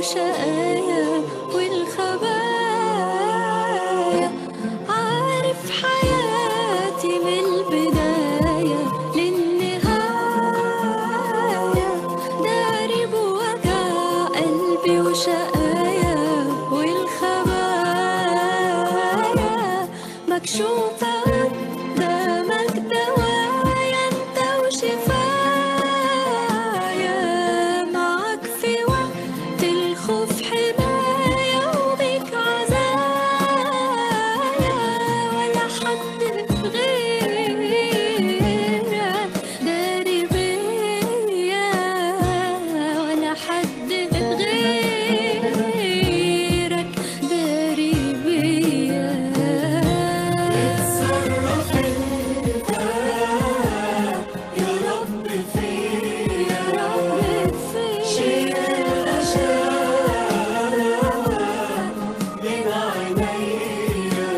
وشقايا والخبايا عارف حياتي من البداية للنهاية داري بوجع قلبي وشقايا والخبايا مكشوفة قدامك دوايا انت وشفايا معك في وقت الخوف حماية وبيك عزايا ولا حد غيرك داري بيا ولا حد غيرك داري بيا اتصرف انت يا رب فيا يا رب فيا شيل الأشياء من عينيا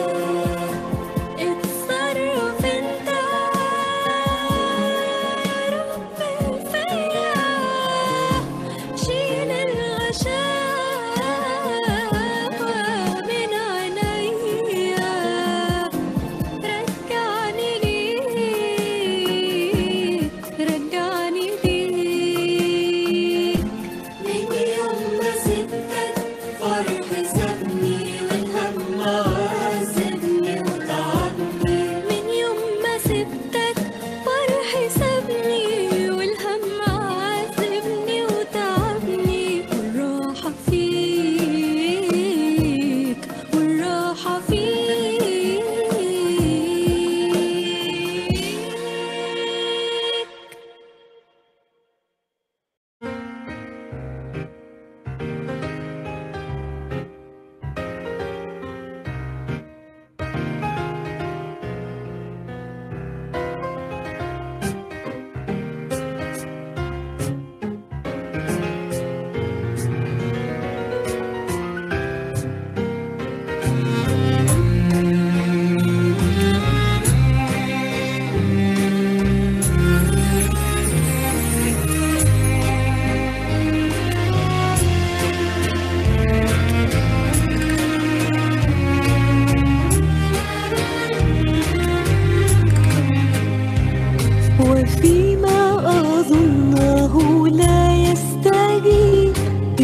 اتصرف انت يا رب فيا شيل الغشاوة من عينيا رجعني ليك رجعني ليك من يوم ما سبتك فرح سابني والهم عذبني وتعبني من يوم ما سبتك فرح سابني والهم عذبني وتعبني والراحة فيك والراحة فيك وفيما أظنه لا يستجيب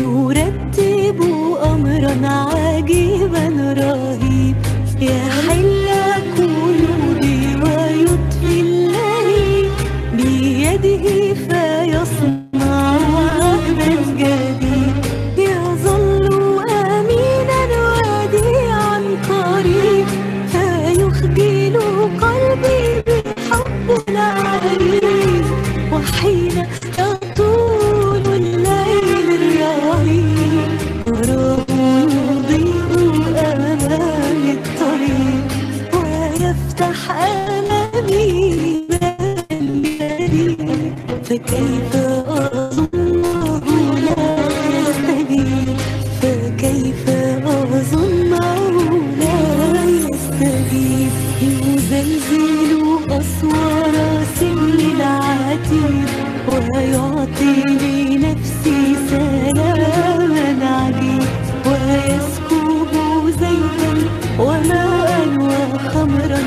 يرتب أمرا عجيبا رهيب يحل قلوبي ويطفي اللهيب بيده فيصنع عهدا جديد يظل أمينا وديعا قريب فيخجل قلبي بحب العريس وحين يطول الليل الرهيب وراه يضيء أمام الطريق ويفتح أمامي بابا جديد فكيف أظنه لا يستجيب فكيف أظنه لا يستجيب يزلزل أسوار سن العتيد ويعطي لنفسي سلاما عجيب ويسكب زيتا وماء وخمرا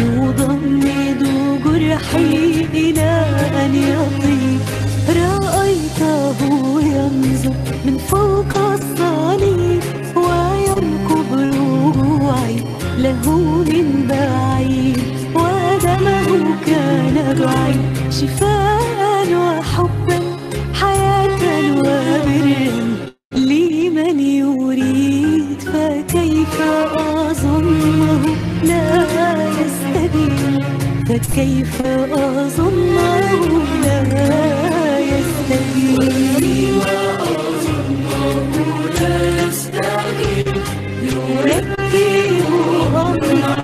يضمد جرحي إلى أن يطيب رأيته ينظر من فوق الصليب ويركب رجوعي له من بعيد ودمه كان بعيد شفاء وحبا حياة وبرا لمن يريد فكيف أظنه لا يستجيب فكيف أظنه لا يستجيب يرتب أمرا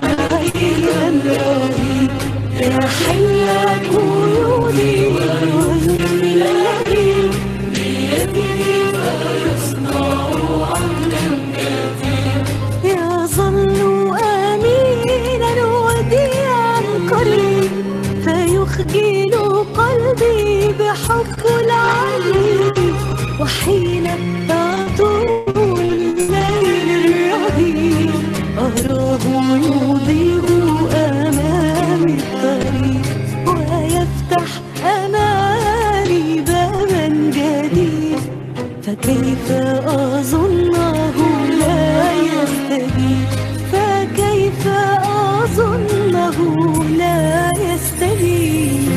رهيب يحل قيودي ويطفي اللهيب بيده فيصنع عملا يظل أمينا وديعا قريب فيخجل قلبي بحب العليم وحين تطول فكيف أظنه لا يستجيب فكيف أظنه لا يستجيب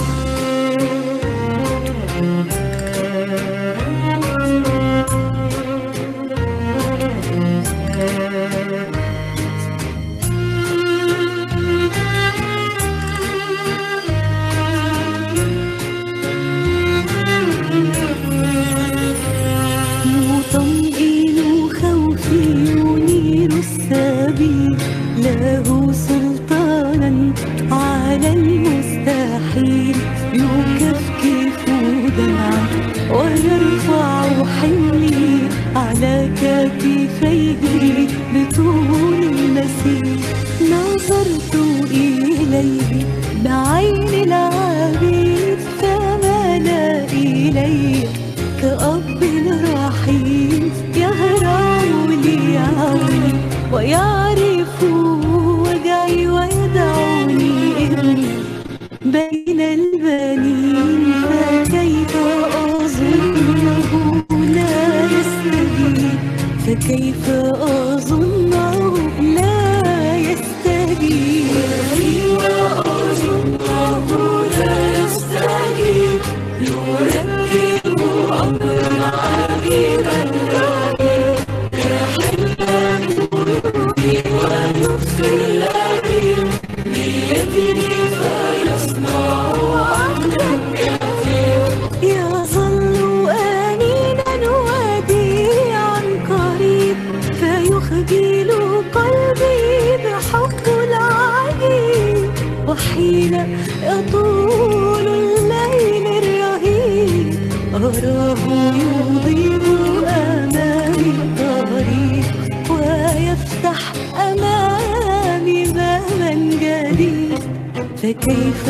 يطمئن خوفي ينير السبيل له سلطانا على المستحيل يكفكف دمعا ويرفع حملي على كتفيه بطول المسير نظرت إليه بعين العبيد فمال إلي كأب رحيم يهرب لي عوني ويعرف وجعي ويدعوني ابني بين البنين فكيف أظنه لا يستجيب فكيف أظنه لا يستجيب كيف أظنه لا يستجيب يركب أمرا عجيبا غريب يحل قلوبي ويطفي اللبيب بيده فيصنع أمرا كثير يظل آنينا وديعا قريب فيخجل قلبي بحب العجيب وحين يطول الليل الرهيب أراه يضيء أمامي الطريق ويفتح أمامي بابا جديد فكيف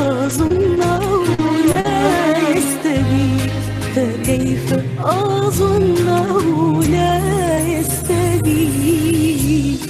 أظنه لا يستجيب فكيف أظنه لا يستجيب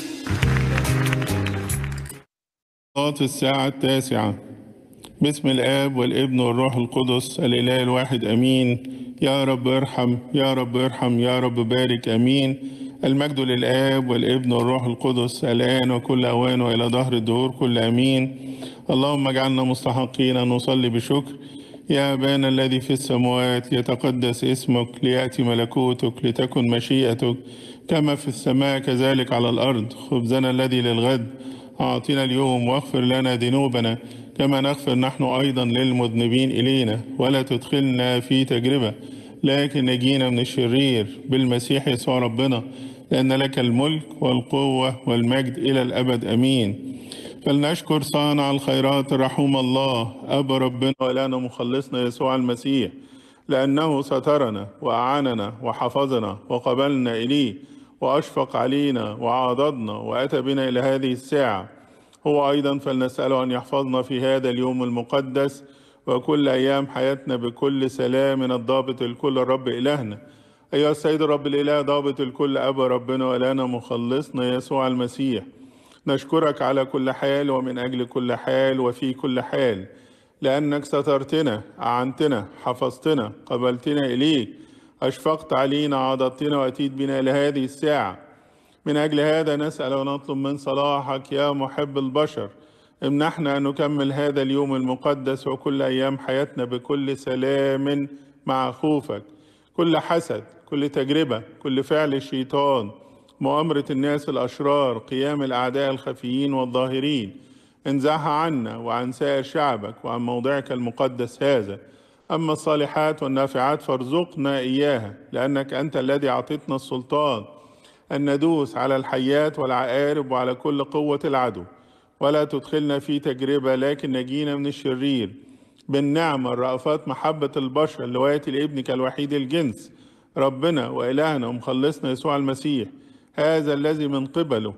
صلاة الساعة التاسعة باسم الآب والابن والروح القدس الإله الواحد أمين يا رب ارحم يا رب ارحم يا رب بارك أمين المجد للآب والابن والروح القدس الآن وكل أوان وإلى دهر الدهور كل أمين اللهم اجعلنا مستحقين أن نصلي بشكر يا أبانا الذي في السماوات يتقدس اسمك ليأتي ملكوتك لتكن مشيئتك كما في السماء كذلك على الأرض خبزنا الذي للغد أعطنا اليوم واغفر لنا ذنوبنا كما نغفر نحن أيضا للمذنبين إلينا ولا تدخلنا في تجربة لكن نجينا من الشرير بالمسيح يسوع ربنا لأن لك الملك والقوة والمجد إلى الأبد أمين فلنشكر صانع الخيرات رحوم الله أب ربنا ولنا مخلصنا يسوع المسيح لأنه سترنا وأعاننا وحفظنا وقبلنا إليه وأشفق علينا وعاضدنا وأتى بنا إلى هذه الساعة هو أيضا فلنسأله أن يحفظنا في هذا اليوم المقدس وكل أيام حياتنا بكل سلام الضابط الكل الرب إلهنا أيها السيد الرب الإله ضابط الكل أبا ربنا ولنا مخلصنا يسوع المسيح نشكرك على كل حال ومن أجل كل حال وفي كل حال لأنك سترتنا أعنتنا حفظتنا قبلتنا إليك أشفقت علينا عضدتنا وأتيت بنا إلى هذه الساعة من أجل هذا نسأل ونطلب من صلاحك يا محب البشر امنحنا أن نكمل هذا اليوم المقدس وكل أيام حياتنا بكل سلام مع خوفك كل حسد كل تجربة كل فعل الشيطان مؤامرة الناس الأشرار قيام الأعداء الخفيين والظاهرين انزعها عنا وعن سائر شعبك وعن موضعك المقدس هذا أما الصالحات والنافعات فارزقنا إياها لأنك أنت الذي أعطيتنا السلطان أن ندوس على الحيات والعقارب وعلى كل قوة العدو ولا تدخلنا في تجربة لكن نجينا من الشرير بالنعمة الرأفات محبة البشر اللواتي لابنك الوحيد الجنس ربنا وإلهنا ومخلصنا يسوع المسيح هذا الذي من قبله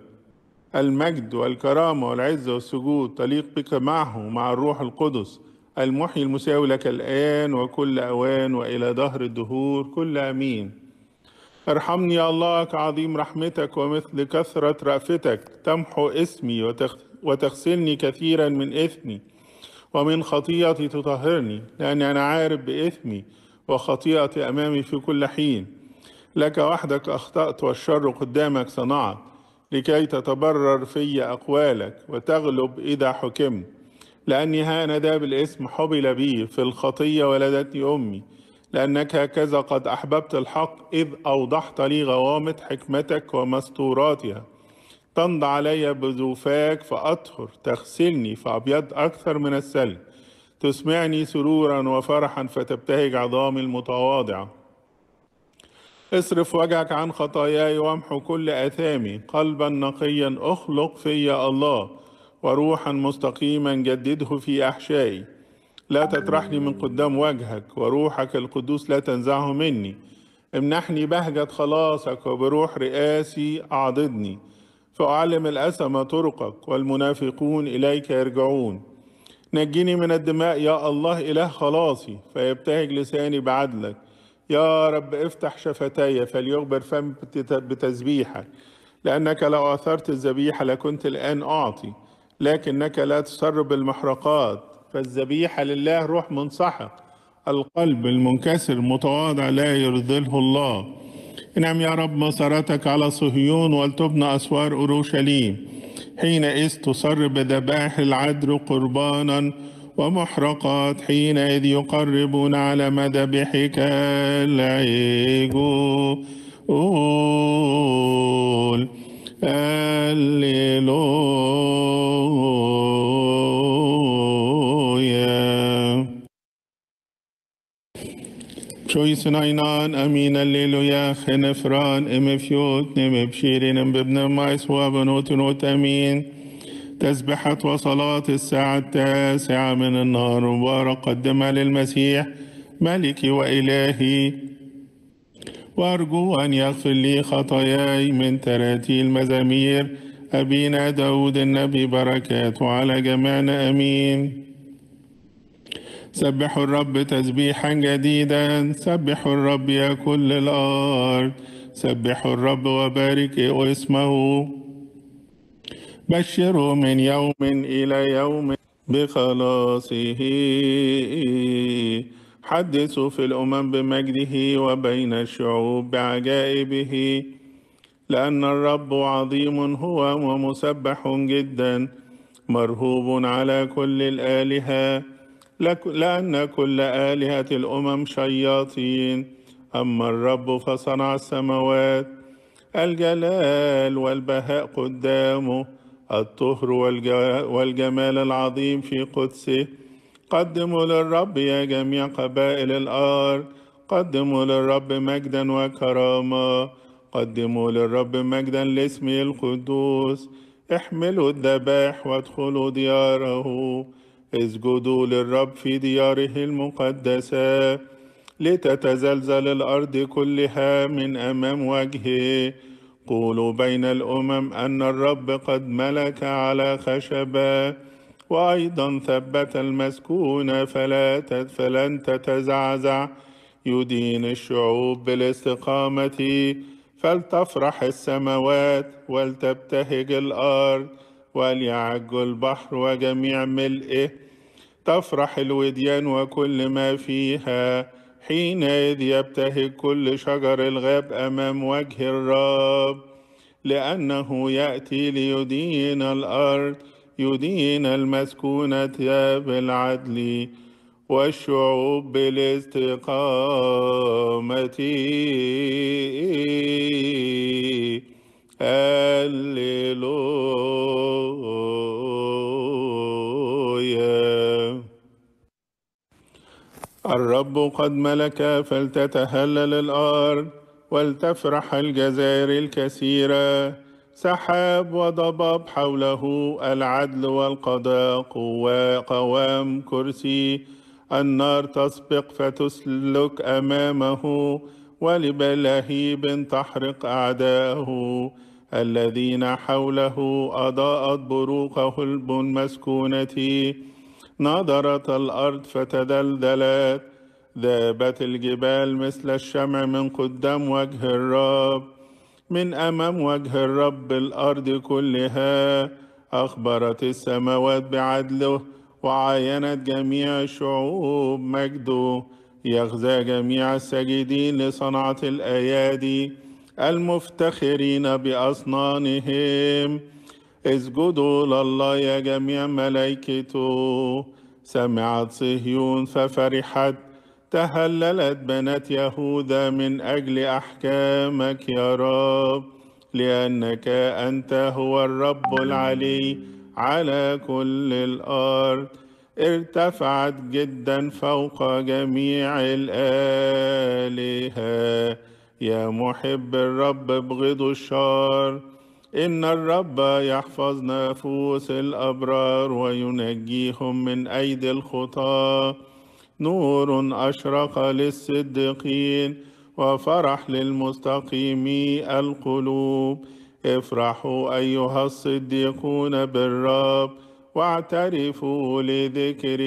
المجد والكرامة والعزة والسجود تليق بك معه مع الروح القدس المحيي المساوي لك الآن وكل أوان وإلى دهر الدهور كل أمين ارحمني يا الله كعظيم رحمتك ومثل كثرة رأفتك تمحو اسمي وتخ... وتغسلني كثيرا من إثمي ومن خطيئتي تطهرني لأني أنا عارف بإثمي وخطيئتي أمامي في كل حين لك وحدك أخطأت والشر قدامك صنعت لكي تتبرر في أقوالك وتغلب إذا حكمت لأني هانذا بالاسم حبل بي في الخطية ولدتني أمي لأنك هكذا قد أحببت الحق إذ أوضحت لي غوامض حكمتك ومستوراتها تمضى علي بذوفاك فأطهر تغسلني فأبيض أكثر من الثلج تسمعني سرورا وفرحا فتبتهج عظامي المتواضعة اصرف وجهك عن خطاياي وامحو كل آثامي قلبا نقيا اخلق في الله وروحا مستقيما جدده في أحشائي لا تطرحني من قدام وجهك وروحك القدوس لا تنزعه مني امنحني بهجة خلاصك وبروح رئاسي أعضدني فأعلم الأسم طرقك والمنافقون إليك يرجعون نجني من الدماء يا الله إله خلاصي فيبتهج لساني بعدلك يا رب افتح شفتي فليخبر فم بتسبيحك لأنك لو أثرت الذبيحة لكنت الآن أعطي لكنك لا تسر بالمحرقات فالذبيحة لله روح منسحق القلب المنكسر متواضع لا يرذله الله انعم يا رب مسارتك على صهيون ولتبنى أسوار أورشليم حينئذ تصر بذبائح العدل قربانا ومحرقات حينئذ يقربون على مذبحك العجول هللويا شوي سناينان أمين الليلويا خنفران ام فيوت نم بشيرين بابن مايس وبنوت نوت أمين تسبحة وصلاة الساعة التاسعة من النهار مبارك قدمها للمسيح ملكي وإلهي وأرجو أن يغفر لي خطاياي من تراتيل مزامير أبينا داود النبي بركاته على جميعنا أمين سبحوا الرب تسبيحا جديدا سبحوا الرب يا كل الأرض سبحوا الرب وباركوا اسمه بشروا من يوم إلى يوم بخلاصه حدثوا في الأمم بمجده وبين الشعوب بعجائبه لأن الرب عظيم هو ومسبح جدا مرهوب على كل الآلهة لك- لأن كل آلهة الأمم شياطين أما الرب فصنع السماوات الجلال والبهاء قدامه الطهر والج- والجمال العظيم في قدسه قدموا للرب يا جميع قبائل الأرض قدموا للرب مجدا وكرامة قدموا للرب مجدا لاسمه القدوس احملوا الذبائح وادخلوا دياره اسجدوا للرب في دياره المقدسة لتتزلزل الأرض كلها من أمام وجهه قولوا بين الأمم أن الرب قد ملك على خشبة وأيضا ثبت المسكون فلا تت- فلن تتزعزع يدين الشعوب بالاستقامة فلتفرح السماوات ولتبتهج الأرض وليعج البحر وجميع ملئه تفرح الوديان وكل ما فيها حينئذ يبتهج كل شجر الغاب أمام وجه الرب لأنه يأتي ليدين الأرض يدين المسكونة بالعدل والشعوب بالاستقامة هللويا الرب قد ملك فلتتهلل الأرض ولتفرح الجزائر الكثيرة سحاب وضباب حوله العدل والقضاء قوة قوام كرسي النار تسبق فتسلك أمامه ولبلهيب تحرق أعداءه الذين حوله أضاءت بروقه المسكونة نظرت الأرض فتدلدلت ذابت الجبال مثل الشمع من قدام وجه الرب من أمام وجه الرب الأرض كلها أخبرت السماوات بعدله وعاينت جميع الشعوب مجده يغزى جميع الساجدين لصنعة الأيادي المفتخرين بأصنانهم اسجدوا لله يا جميع ملائكته سمعت صهيون ففرحت تهللت بنات يهوذا من أجل أحكامك يا رب لأنك أنت هو الرب العلي على كل الأرض ارتفعت جدا فوق جميع الآلهة يا محب الرب ابغضوا الشر إن الرب يحفظ نفوس الأبرار وينجيهم من أيدي الخطاة نور أشرق للصديقين وفرح للمستقيمي القلوب افرحوا أيها الصديقون بالرب واعترفوا لذكر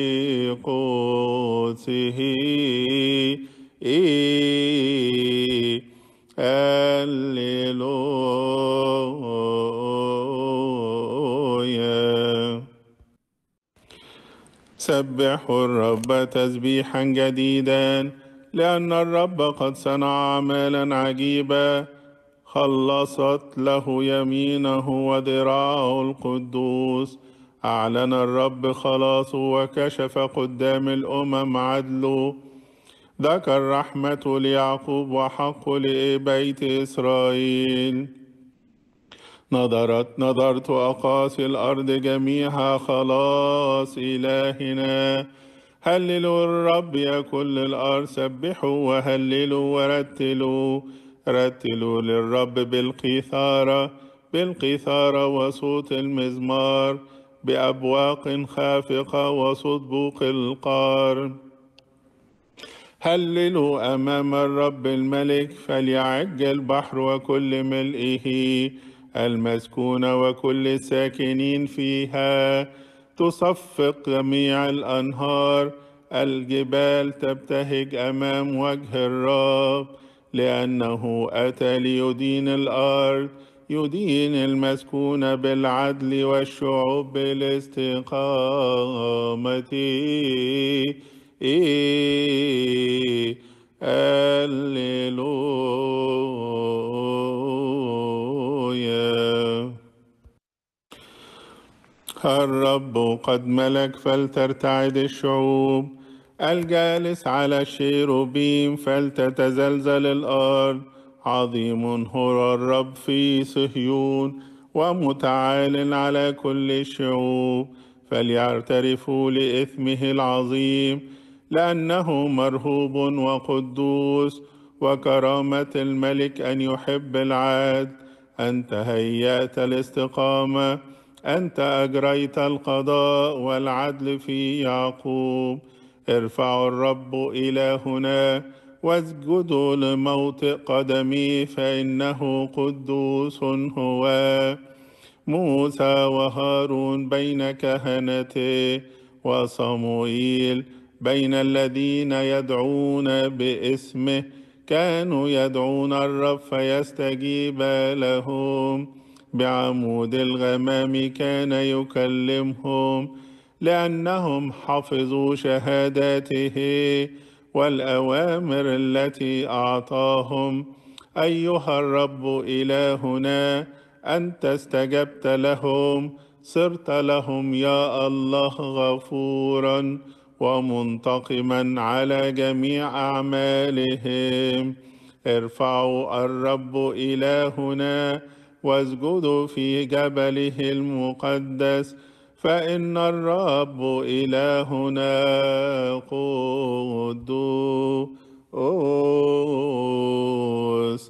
قدسه هللويا سبحوا الرب تسبيحا جديدا لأن الرب قد صنع أعمالا عجيبة خلصت له يمينه وذراعه القدوس أعلن الرب خلاصه وكشف قدام الأمم عدله ذكر رحمة ليعقوب وحق لبيت إسرائيل نظرت نظرت أقاصي الأرض جميعها خلاص إلهنا هللوا الرب يا كل الأرض سبحوا وهللوا ورتلوا رتلوا للرب بالقيثارة بالقيثارة وصوت المزمار بأبواق خافقة وصوت بوق القار هللوا أمام الرب الملك فليعج البحر وكل ملئه المسكون وكل الساكنين فيها تصفق جميع الأنهار الجبال تبتهج أمام وجه الرب لأنه أتى ليدين الأرض يدين المسكون بالعدل والشعوب بالاستقامة إيه هللويا الرب قد ملك فلترتعد الشعوب الجالس على الشيروبيم فلتتزلزل الأرض عظيم هو الرب في صهيون ومتعال على كل الشعوب فليعترفوا لإثمه العظيم لأنه مرهوب وقدوس وكرامة الملك أن يحب العدل أنت هيأت الاستقامة أنت أجريت القضاء والعدل في يعقوب ارفعوا الرب إلهنا واسجدوا لموطئ قدمي فإنه قدوس هو موسى وهارون بين كهنته وصموئيل بين الذين يدعون باسمه كانوا يدعون الرب فيستجيب لهم بعمود الغمام كان يكلمهم لأنهم حفظوا شهاداته والأوامر التي أعطاهم أيها الرب إلهنا أنت استجبت لهم صرت لهم يا الله غفورا ومنتقما على جميع أعمالهم ارفعوا الرب إلهنا واسجدوا في جبله المقدس فإن الرب إلهنا قدوس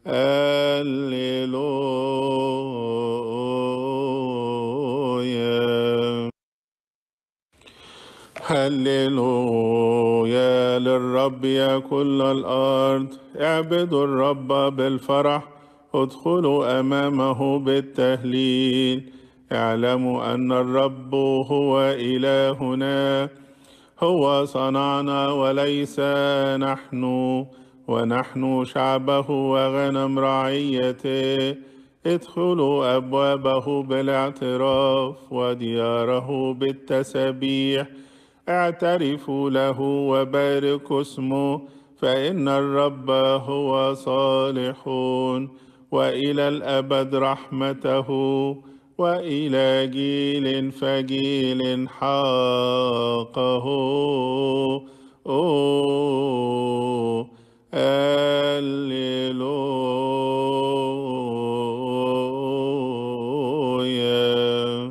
هللويا هللويا للرب يا كل الأرض اعبدوا الرب بالفرح ادخلوا أمامه بالتهليل اعلموا أن الرب هو إلهنا هو صنعنا وليس نحن ونحن شعبه وغنم رعيته ادخلوا أبوابه بالاعتراف ودياره بالتسبيح اعترفوا له وباركوا اسمه فإن الرب هو صالح وإلى الأبد رحمته وإلى جيل فجيل حقه أوه هللويا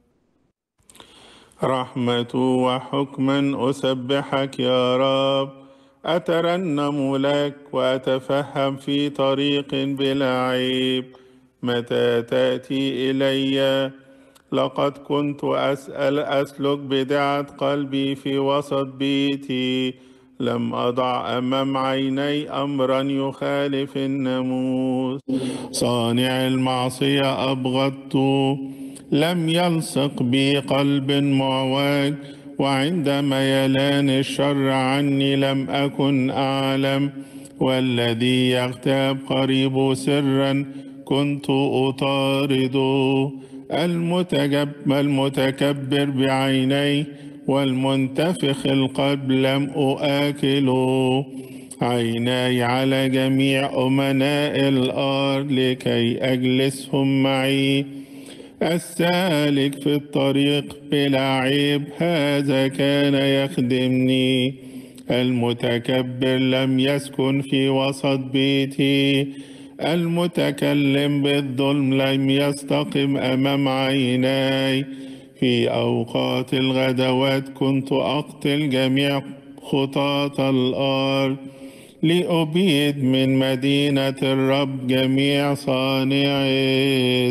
رحمة وحكما أسبحك يا رب أترنم لك وأتفهم في طريق بلا عيب متى تأتي إلي لقد كنت أسأل أسلك بدعة قلبي في وسط بيتي لم أضع أمام عيني أمرا يخالف الناموس صانع المعصية أبغضت لم يلصق بي قلب معوج وعندما يلان الشر عني لم أكن أعلم والذي يغتاب قريب سرا كنت أطارد المتجب المتكبر بعيني والمنتفخ القلب لم أؤكل عيناي على جميع أمناء الأرض لكي أجلسهم معي السالك في الطريق بلا عيب هذا كان يخدمني المتكبر لم يسكن في وسط بيتي المتكلم بالظلم لم يستقم أمام عيناي في أوقات الغدوات كنت أقتل جميع خطاة الأرض لأبيد من مدينة الرب جميع صانعي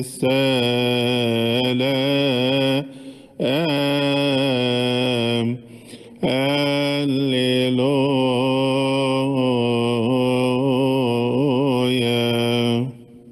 السلام هللويا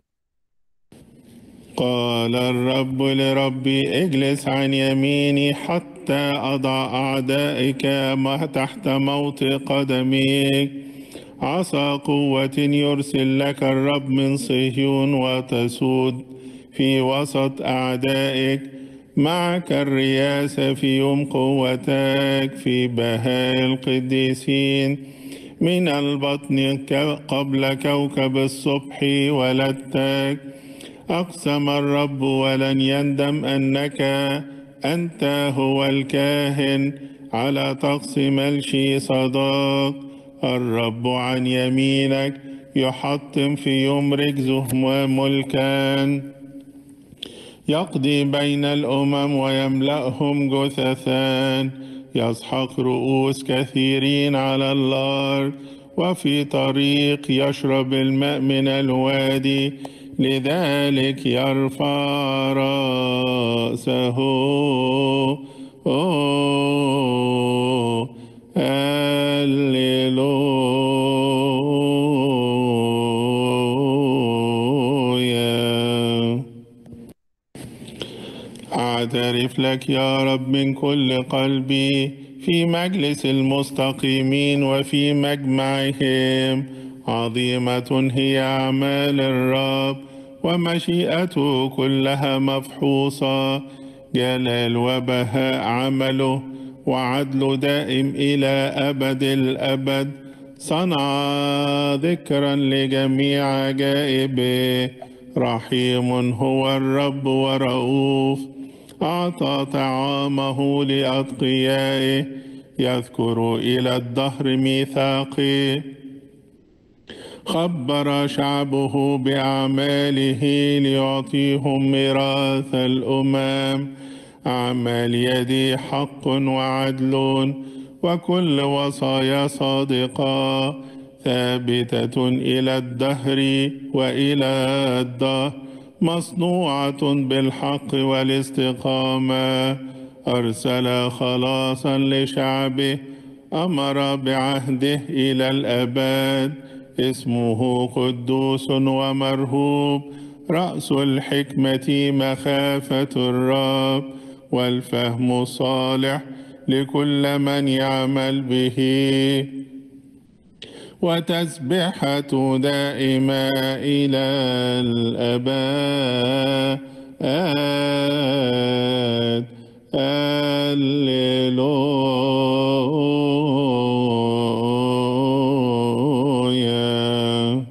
قال الرب لربي اجلس عن يميني حتى أضع أعدائك ما تحت موطئ قدميك عصا قوة يرسل لك الرب من صهيون وتسود في وسط أعدائك معك الرياسة في يوم قوتك في بهاء القديسين من البطن قبل كوكب الصبح ولدتك أقسم الرب ولن يندم أنك أنت هو الكاهن على طقس ملشي صداق الرب عن يمينك يحطم في يوم رجزه ملكا يقضي بين الأمم ويملأهم جثثا يسحق رؤوس كثيرين على الأرض وفي طريق يشرب الماء من الوادي لذلك يرفع رأسه أوه هللويا أعترف لك يا رب من كل قلبي في مجلس المستقيمين وفي مجمعهم عظيمة هي أعمال الرب ومشيئته كلها مفحوصة جلال وبهاء عمله وعدل دائم إلى أبد الأبد صنع ذكرا لجميع عجائبه رحيم هو الرب ورؤوف أعطى طعامه لأتقيائه يذكر إلى الدهر ميثاقه خبر شعبه بأعماله ليعطيهم ميراث الأمم أعمال يدي حق وعدل وكل وصايا صادقة ثابتة إلى الدهر وإلى الدهر مصنوعة بالحق والاستقامة أرسل خلاصا لشعبه أمر بعهده إلى الأبد اسمه قدوس ومرهوب رأس الحكمة مخافة الرب والفهم الصالح لكل من يعمل به وتسبحة دائمة إلى الأبد هللويا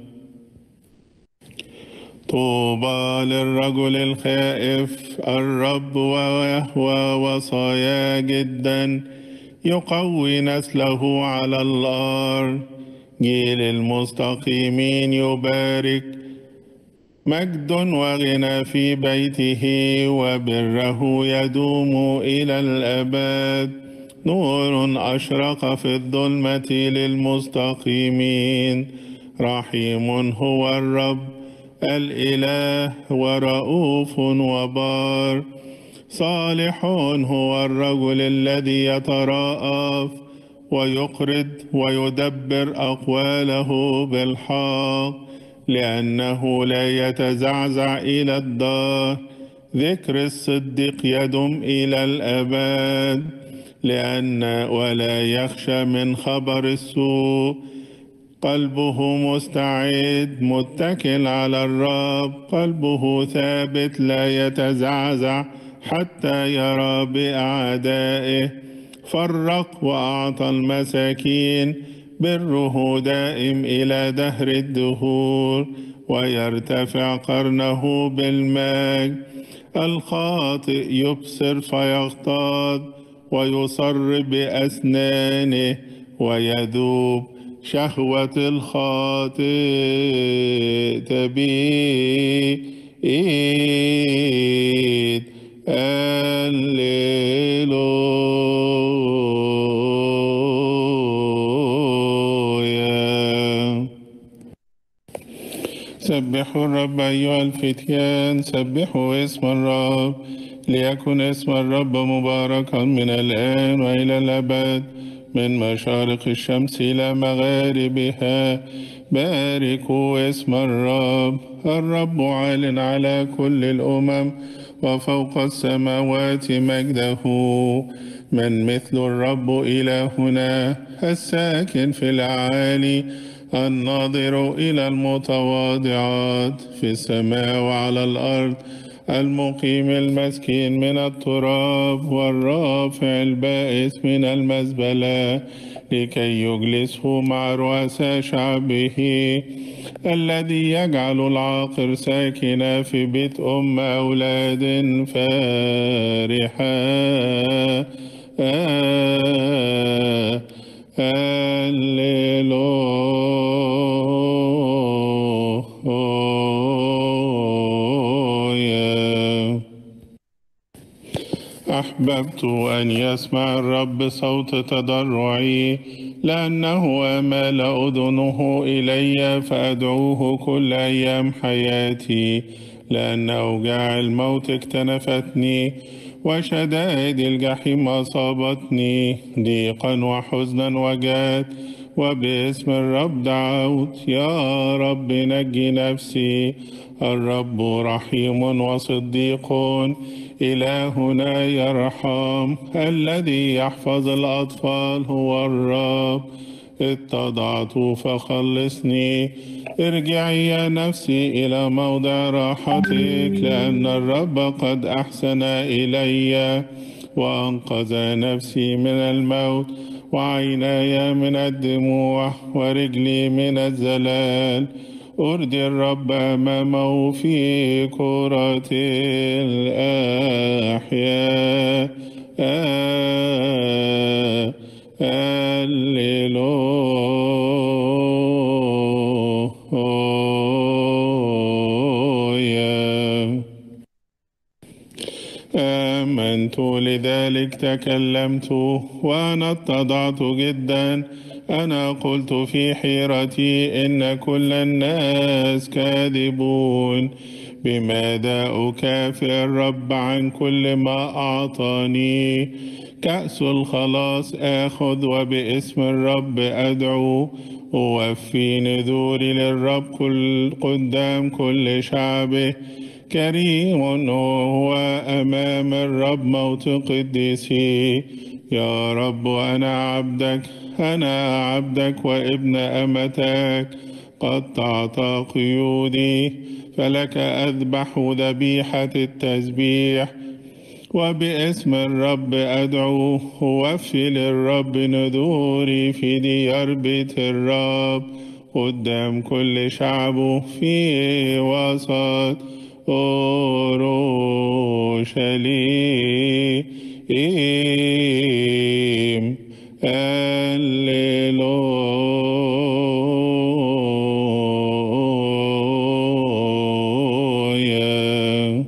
طوبى للرجل الخائف الرب ويهوى وصايا جدا يقوي نسله على الأرض جيل المستقيمين يبارك مجد وغنى في بيته وبره يدوم إلى الأبد نور أشرق في الظلمة للمستقيمين رحيم هو الرب الإله ورؤوف وبار صالح هو الرجل الذي يتراءف ويقرض ويدبر أقواله بالحق لأنه لا يتزعزع إلى الدار ذكر الصديق يدم إلى الأبد لأن ولا يخشى من خبر السوء قلبه مستعد متكل على الرب قلبه ثابت لا يتزعزع حتى يرى بأعدائه فرق وأعطى المساكين بره دائم إلى دهر الدهور ويرتفع قرنه بالمجد الخاطئ يبصر فيغتاظ ويصر بأسنانه ويذوب شهوة الخاطئ تبيد هللويا سبحوا الرب أيها الفتيان سبحوا اسم الرب ليكن اسم الرب مباركا من الآن وإلى الأبد من مشارق الشمس إلى مغاربها باركوا اسم الرب الرب عال على كل الأمم وفوق السماوات مجده من مثل الرب إلهنا الساكن في الأعالي الناظر إلى المتواضعات في السماء وعلى الأرض المقيم المسكين من التراب والرافع البائس من المزبلة لكي يجلسه مع رؤساء شعبه الذي يجعل العاقر ساكنا في بيت أم أولاد فارحا آه هللويا أحببت أن يسمع الرب صوت تضرعي لأنه أمال أذنه إلي فأدعوه كل أيام حياتي لأن أوجاع الموت اكتنفتني وشدائد الجحيم أصابتني ضيقا وحزنا وجات وباسم الرب دعوت يا رب نجي نفسي الرب رحيم وصديق إلهنا يرحم الذي يحفظ الأطفال هو الرب اتضعت فخلصني ارجعي يا نفسي إلى موضع راحتك لأن الرب قد أحسن إلي وأنقذ نفسي من الموت وعيناي من الدموع ورجلي من الزلال أردي الرب أمامه في كرة الأحياء آه هللويا آمنت لذلك تكلمت وأنا اتضعت جدا أنا قلت في حيرتي إن كل الناس كاذبون بماذا أكافئ الرب عن كل ما أعطاني كأس الخلاص آخذ وباسم الرب أدعو أوفي نذوري للرب كل قدام كل شعبه كريم هو أمام الرب موت قديسي يا رب أنا عبدك أنا عبدك وابن أمتك قطعت قيودي فلك أذبح ذبيحة التسبيح وباسم الرب أدعو وفي للرب نذوري في ديار بيت الرب قدام كل شعبه في وسط أورشليم هللويا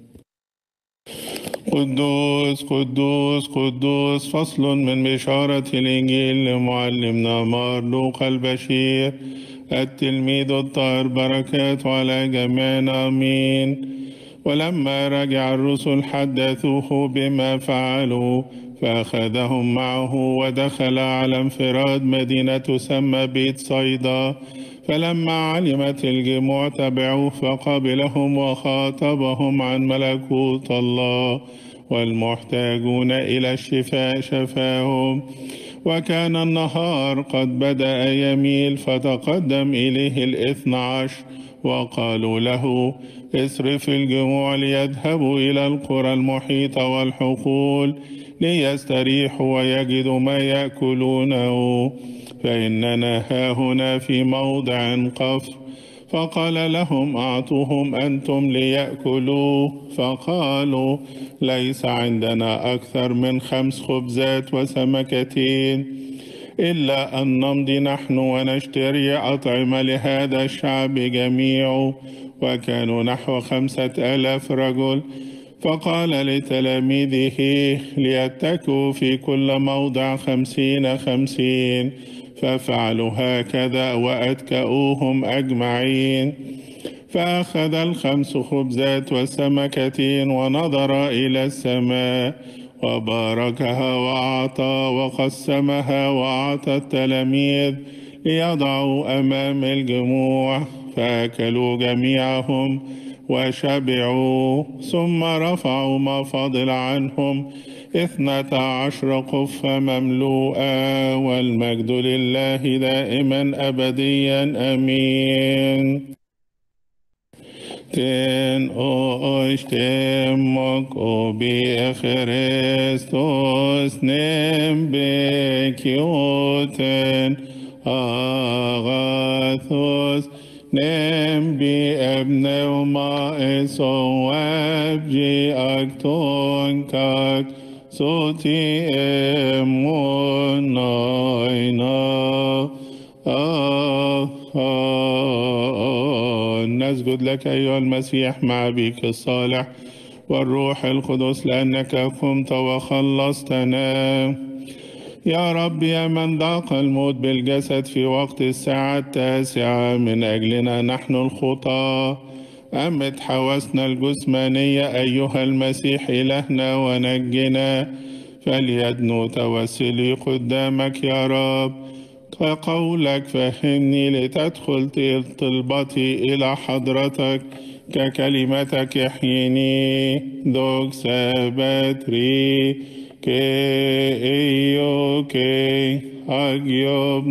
قدوس قدوس قدوس فصل من بشارة الإنجيل لمعلمنا مارلوق البشير التلميذ الطاهر بركات على جميعنا آمين ولما رجع الرسل حدثوه بما فعلوا فأخذهم معه ودخل على انفراد مدينة تسمى بيت صيدا فلما علمت الجموع تبعوه فقبلهم وخاطبهم عن ملكوت الله والمحتاجون إلى الشفاء شفاهم وكان النهار قد بدأ يميل فتقدم إليه الاثنى عشر وقالوا له اصرف الجموع ليذهبوا إلى القرى المحيطة والحقول ليستريحوا ويجدوا ما يأكلونه فإننا هاهنا في موضع قفر فقال لهم أعطوهم أنتم ليأكلوا فقالوا ليس عندنا أكثر من خمس خبزات وسمكتين إلا أن نمضي نحن ونشتري أطعمة لهذا الشعب جميعه وكانوا نحو خمسة آلاف رجل فقال لتلاميذه ليتكوا في كل موضع خمسين خمسين ففعلوا هكذا وأتكأوهم أجمعين فأخذ الخمس خبزات والسمكتين ونظر إلى السماء وباركها وأعطى وقسمها وأعطى التلاميذ ليضعوا أمام الجموع فأكلوا جميعهم وشبعوا ثم رفعوا ما فضل عنهم اثنتا عشر قفة مملوءة والمجد لله دائما أبديا أمين Ten oshtemok obi Christos nembekioten agathos nembi ebneuma esowabji akton kak soti emunaina آه آه نسجد لك أيها المسيح مع أبيك الصالح والروح القدس لأنك قمت وخلصتنا يا رب يا من ذاق الموت بالجسد في وقت الساعة التاسعة من أجلنا نحن الخطاة أمت حواسنا الجسمانية أيها المسيح إلهنا ونجنا فليدنو توسلي قدامك يا رب كقولك فهمني لتدخل طلبتي إلى حضرتك ككلمتك يحييني دوك سبتري كي إيو كي أجيب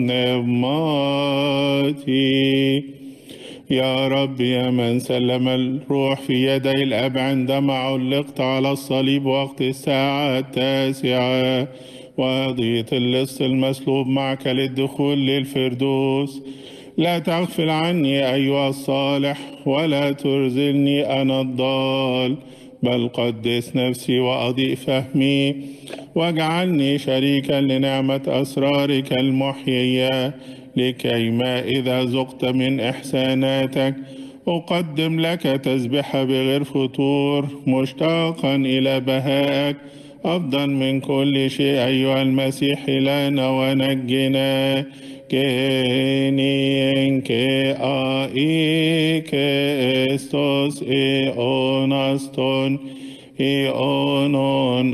نبماتي يا رب يا من سلم الروح في يدي الأب عندما علقت على الصليب وقت الساعة التاسعة وضيت اللص المسلوب معك للدخول للفردوس لا تغفل عني أيها الصالح ولا ترزلني أنا الضال بل قدس نفسي وأضيء فهمي واجعلني شريكا لنعمة أسرارك المحيية لكيما إذا ذقت من إحساناتك أقدم لك تسبحة بغير فتور مشتاقا إلى بهائك أفضل من كل شيء أيها المسيح لنا ونجنا كينين كي آي كيستوس إي أوناستون إي أونون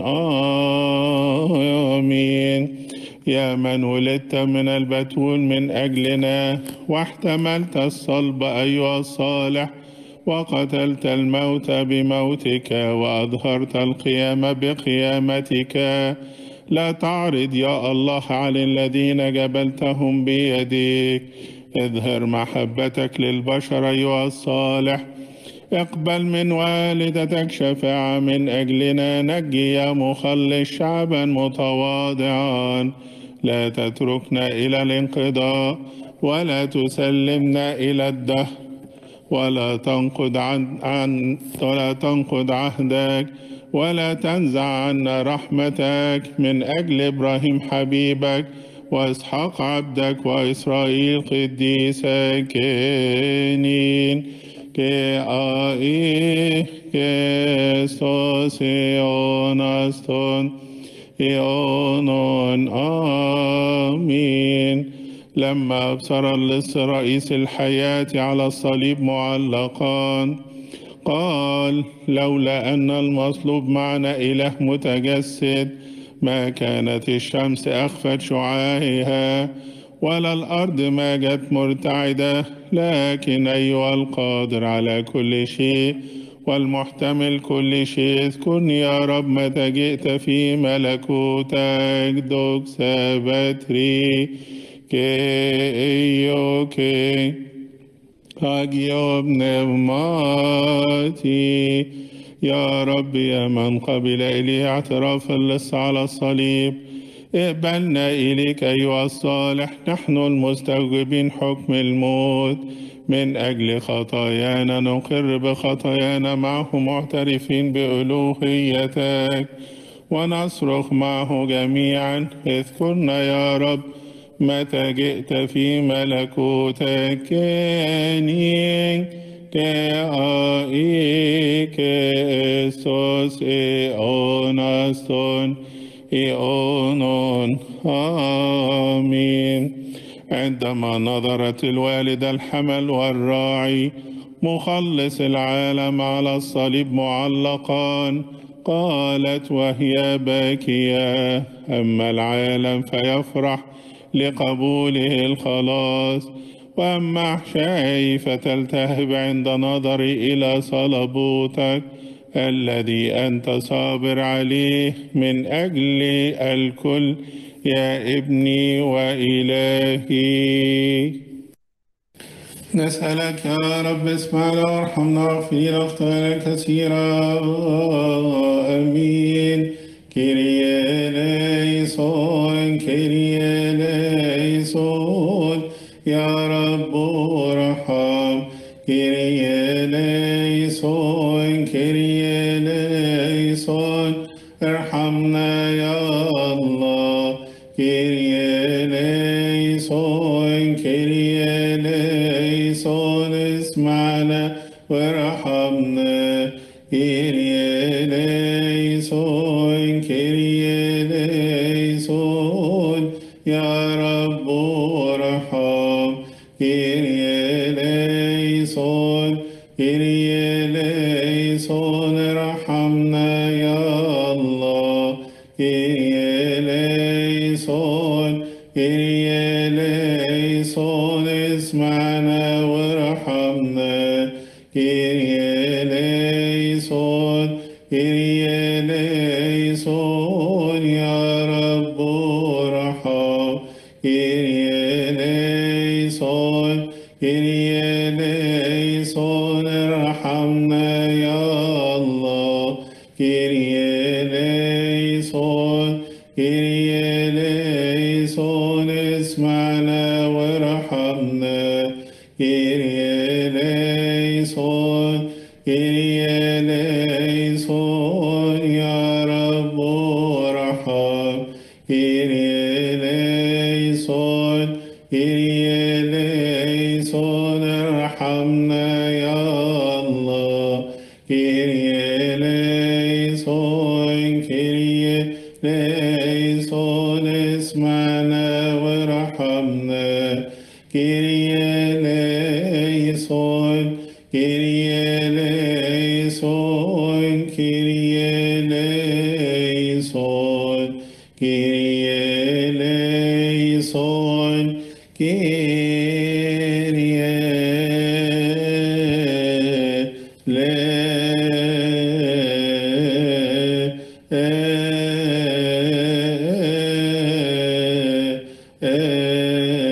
آمين يا من ولدت من البتول من أجلنا واحتملت الصلب أيها الصالح وقتلت الموت بموتك وأظهرت القيام بقيامتك لا تعرض يا الله على الذين جبلتهم بيديك اظهر محبتك للبشر أيها الصالح اقبل من والدتك شفاعة من أجلنا نجي يا مخلص شعبا متواضعا لا تتركنا إلى الانقضاء ولا تسلمنا إلى الدهر ولا تنقض عن, عن ولا تنقض عهدك ولا تنزع عنا رحمتك من أجل إبراهيم حبيبك وإسحاق عبدك وإسرائيل قديسك كينين que ai que sosion aston إيونون آمين لما أبصر اللص رئيس الحياة على الصليب معلقان قال لولا أن المصلوب معنا إله متجسد ما كانت الشمس أخفت شعاعها ولا الأرض ما جت مرتعدة لكن أيها القادر على كل شيء والمحتمل كل شيء اذكرني يا رب متى جئت في ملكوتك دوك سابتري كي يوكي أجيب نغماتي يا رب يا من قبل إلي اعتراف اللص على الصليب اقبلنا إليك أيها الصالح نحن المستوجبين حكم الموت من أجل خطايانا نقر بخطايانا معه معترفين بألوهيتك ونصرخ معه جميعا اذكرنا يا رب متى جئت في ملكوتك كانين كآي كإسوس إيوناستون إيونون آمين عندما نظرت الوالدة الحمل والراعي مخلص العالم على الصليب معلقان قالت وهي باكية أما العالم فيفرح لقبوله الخلاص وأما أحشائي فتلتهب عند نظري إلى صلبوتك الذي أنت صابر عليه من أجل الكل يا ابني وإلهي نسألك يا رب اسمعنا وارحمنا واغفر لنا اخطانا كثيرا امين كيريا ليسون كيريا ليسون يا رب ارحم كيريا ليسون كيريا ليسون ارحمنا يا الله كيريا ليسون كيريا ليسون اسمعنا وارحمنا كيريا ليسون كيريا ليسون يا رب ارحم كيريا ليسون كيريا ليسون ارحمنا يا الله كيريا ليسون كيريا ليسون اسمعنا وارحمنا كيريا ليسون كيريا ليسون يا رب ارحم كيريا ليسون كيريا ليسون ارحمنا يا الله كيريا ليسون كيريا ليسون اسمعنا وارحمنا كيريا ليسون كيريا ليسون يا رب ارحم كيريا ليسون كيريا ليسون ارحمنا يا الله كيريا ليسون كيريا ليسون اسمعنا وارحمنا كيريا ليسون كيريا ليسون كيريا ليسون كيريا ليسون كيريا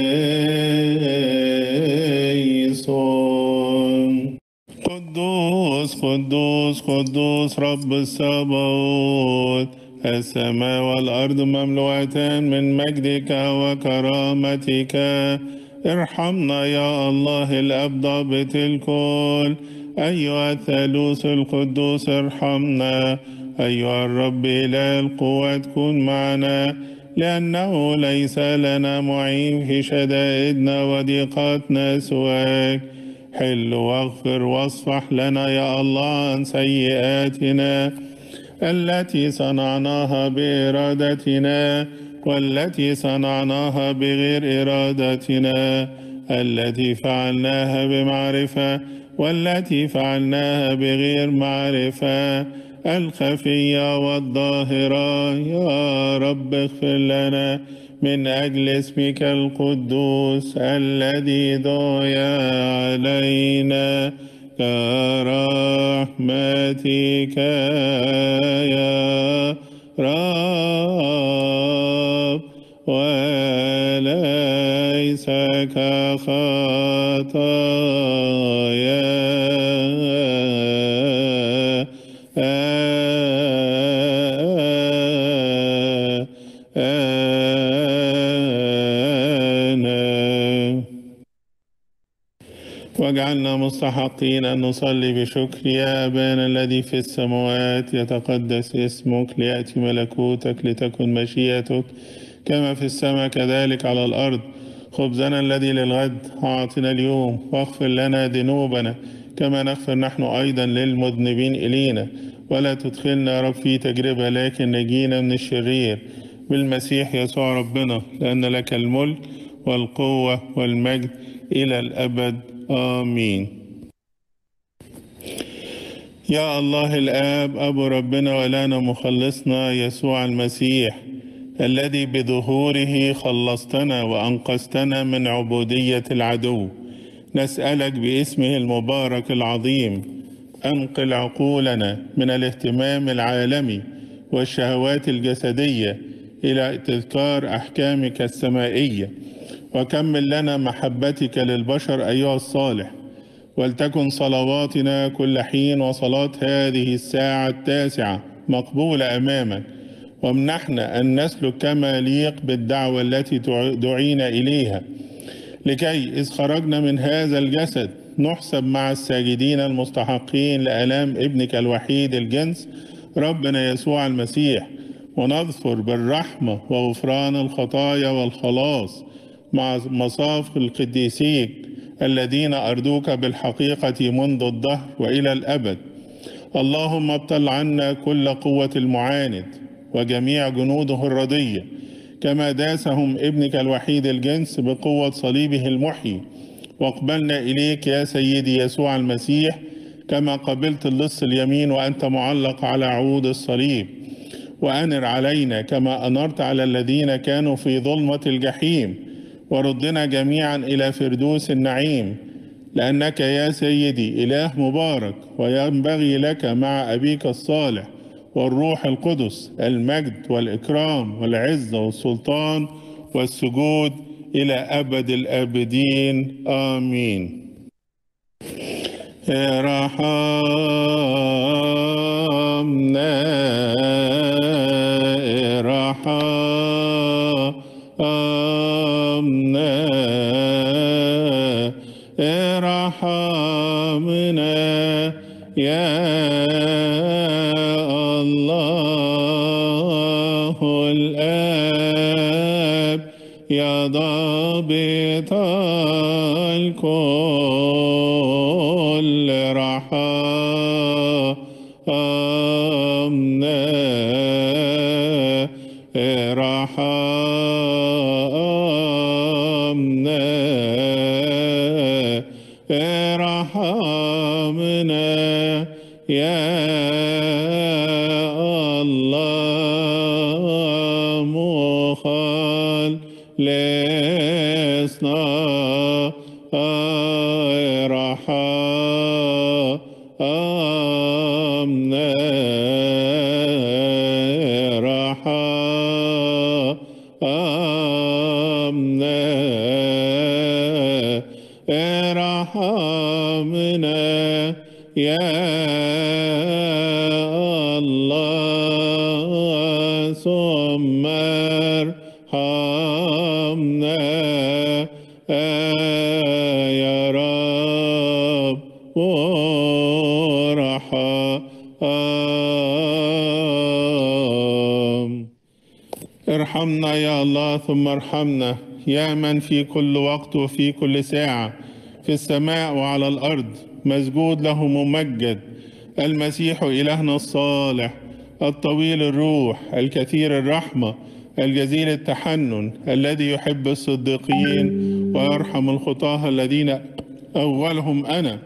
ليسون قدوس قدوس قدوس رب السبوت السماء والأرض مملوءتان من مجدك وكرامتك ارحمنا يا الله الأب ضابط الكل أيها الثالوث القدوس ارحمنا أيها الرب إله القوة كن معنا لأنه ليس لنا معين في شدائدنا وضيقاتنا سواك حل واغفر واصفح لنا يا الله عن سيئاتنا التي صنعناها بإرادتنا والتي صنعناها بغير إرادتنا التي فعلناها بمعرفة والتي فعلناها بغير معرفة الخفية والظاهرة يا رب اغفر لنا من أجل اسمك القدوس الذي دعي علينا كرحمتك يا رب وليس كخطايا آنا واجعلنا مستحقين أن نصلي بشكر يا أبانا الذي في السماوات يتقدس اسمك ليأتي ملكوتك لتكن مشيئتك كما في السماء كذلك على الأرض خبزنا الذي للغد أعطنا اليوم واغفر لنا ذنوبنا كما نغفر نحن أيضا للمذنبين إلينا ولا تدخلنا يا رب في تجربة لكن نجينا من الشرير بالمسيح يسوع ربنا لأن لك الملك والقوة والمجد إلى الأبد آمين يا الله الآب أبو ربنا ولنا مخلصنا يسوع المسيح الذي بظهوره خلصتنا وأنقذتنا من عبودية العدو نسألك باسمه المبارك العظيم أنقل عقولنا من الاهتمام العالمي والشهوات الجسدية إلى تذكار أحكامك السمائية وكمل لنا محبتك للبشر أيها الصالح ولتكن صلواتنا كل حين وصلاة هذه الساعة التاسعة مقبولة أمامك وامنحنا أن نسلك كما يليق بالدعوة التي دعينا إليها لكي إذ خرجنا من هذا الجسد نحسب مع الساجدين المستحقين لآلام ابنك الوحيد الجنس ربنا يسوع المسيح ونظفر بالرحمة وغفران الخطايا والخلاص مع مصاف القديسين الذين أرجوك بالحقيقة منذ الدهر وإلى الأبد اللهم ابطل عنا كل قوة المعاند وجميع جنوده الردية كما داسهم ابنك الوحيد الجنس بقوة صليبه المحيي واقبلنا إليك يا سيدي يسوع المسيح كما قبلت اللص اليمين وأنت معلق على عود الصليب وأنر علينا كما أنرت على الذين كانوا في ظلمة الجحيم وردنا جميعا إلى فردوس النعيم لأنك يا سيدي إله مبارك وينبغي لك مع أبيك الصالح والروح القدس المجد والإكرام والعزة والسلطان والسجود إلى أبد الآبدين آمين ارحمنا ارحمنا ارحمنا يا الله الآب يا ضابط الكل رحمنا رحمنا ارحمنا يا الله مخلصنا ارحمنا ارحمنا ارحمنا يا الله ثم ارحمنا يا رب وارحم ارحمنا يا الله ثم ارحمنا يا من في كل وقت وفي كل ساعة في السماء وعلى الأرض مسجود له ممجد المسيح إلهنا الصالح الطويل الروح الكثير الرحمة الجزيل التحنن الذي يحب الصديقين ويرحم الخطاة الذين أولهم أنا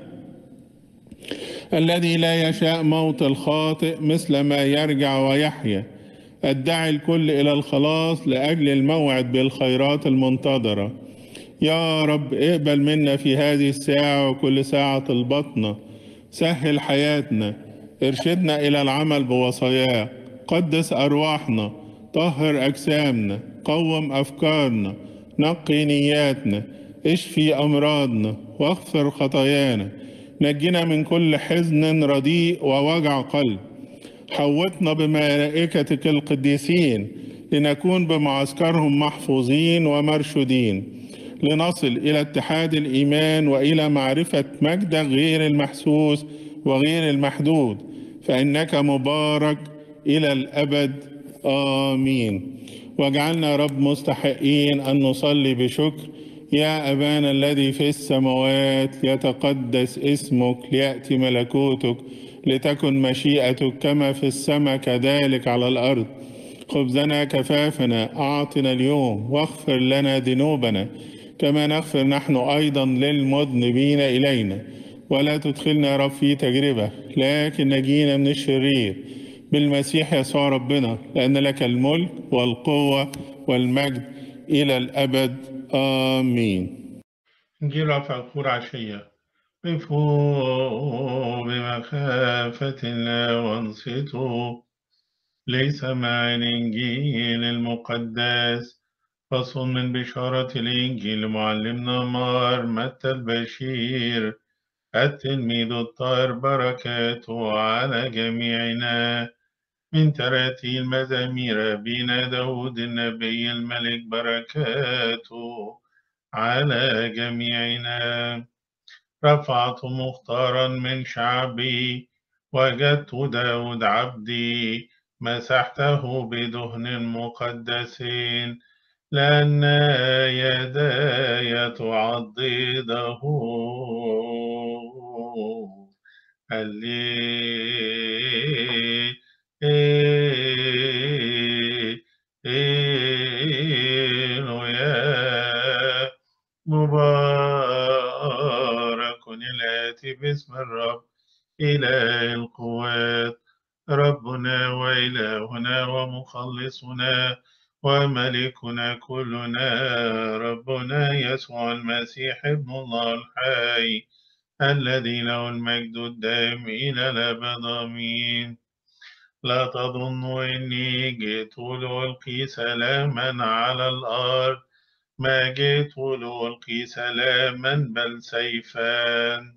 الذي لا يشاء موت الخاطئ مثل ما يرجع ويحيا أدعي الكل إلى الخلاص لأجل الموعد بالخيرات المنتظرة يا رب اقبل منا في هذه الساعة وكل ساعة البطنة سهل حياتنا ارشدنا إلى العمل بوصاياك قدس أرواحنا طهر أجسامنا قوم أفكارنا نقي نياتنا اشفي أمراضنا واغفر خطايانا نجنا من كل حزن رديء ووجع قلب حوطنا بملائكتك القديسين لنكون بمعسكرهم محفوظين ومرشودين لنصل إلى اتحاد الإيمان وإلى معرفة مجدك غير المحسوس وغير المحدود فإنك مبارك إلى الأبد آمين واجعلنا رب مستحقين أن نصلي بشكر يا أبانا الذي في السماوات يتقدس اسمك ليأتي ملكوتك لتكن مشيئتك كما في السماء كذلك على الأرض خبزنا كفافنا أعطنا اليوم واغفر لنا ذنوبنا كما نغفر نحن أيضا للمذنبين إلينا ولا تدخلنا يا رب في تجربة لكن نجينا من الشرير بالمسيح يسوع ربنا لأن لك الملك والقوة والمجد إلى الأبد آمين إنجيل رفع الخور عشية قفوا بمخافة الله وانصتوا لسماع الإنجيل المقدس فصل من بشارة الإنجيل معلمنا مار متى البشير التلميذ الطاهر بركاته على جميعنا من تراتيل مزامير أبينا داود النبي الملك بركاته على جميعنا رفعت مختارا من شعبي وجدت داود عبدي مسحته بدهن مقدس لأن يداي تعضده هللويا مبارك الآتي باسم الرب إله القوات ربنا وإلهنا ومخلصنا وملكنا كلنا ربنا يسوع المسيح ابن الله الحي الذي له المجد الدائم إلى الأبد آمين لا تظنوا إني جئت لألقي سلاما على الأرض ما جئت لألقي سلاما بل سيفا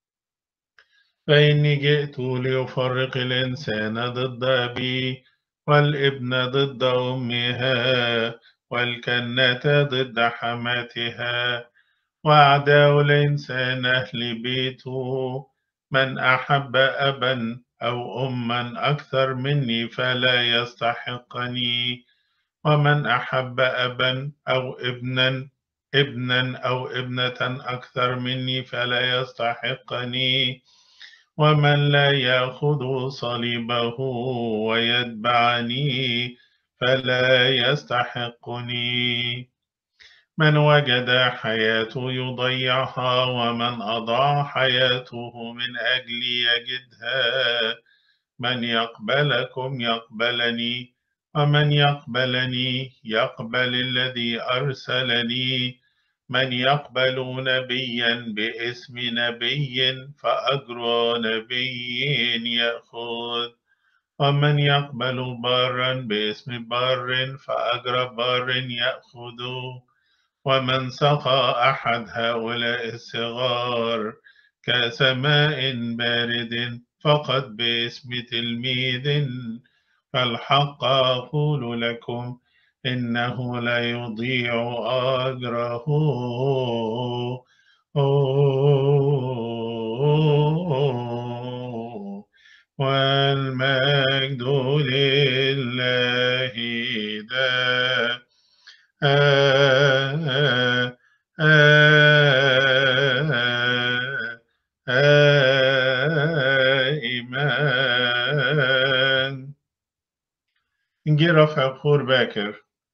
فإني جئت ليفرق الإنسان ضد أبيه والابن ضد أمها والكنة ضد حماتها وأعداء الإنسان أهل بيته من أحب أبا أو أما أكثر مني فلا يستحقني ومن أحب أبا أو ابنا ابنا أو ابنة أكثر مني فلا يستحقني ومن لا يأخذ صليبه ويتبعني فلا يستحقني من وجد حياته يضيعها ومن أضاع حياته من أجلي يجدها من يقبلكم يقبلني ومن يقبلني يقبل الذي أرسلني من يقبل نبيا باسم نبي فأجر نبي يأخذ ومن يقبل بارا باسم بار فأجر بار يأخذ ومن سقى أحد هؤلاء الصغار كسماء بارد فقط باسم تلميذ فالحق أقول لكم إنه لا يضيع أجره والمجد لله دا إيمان إنجيل رفع بخور باكر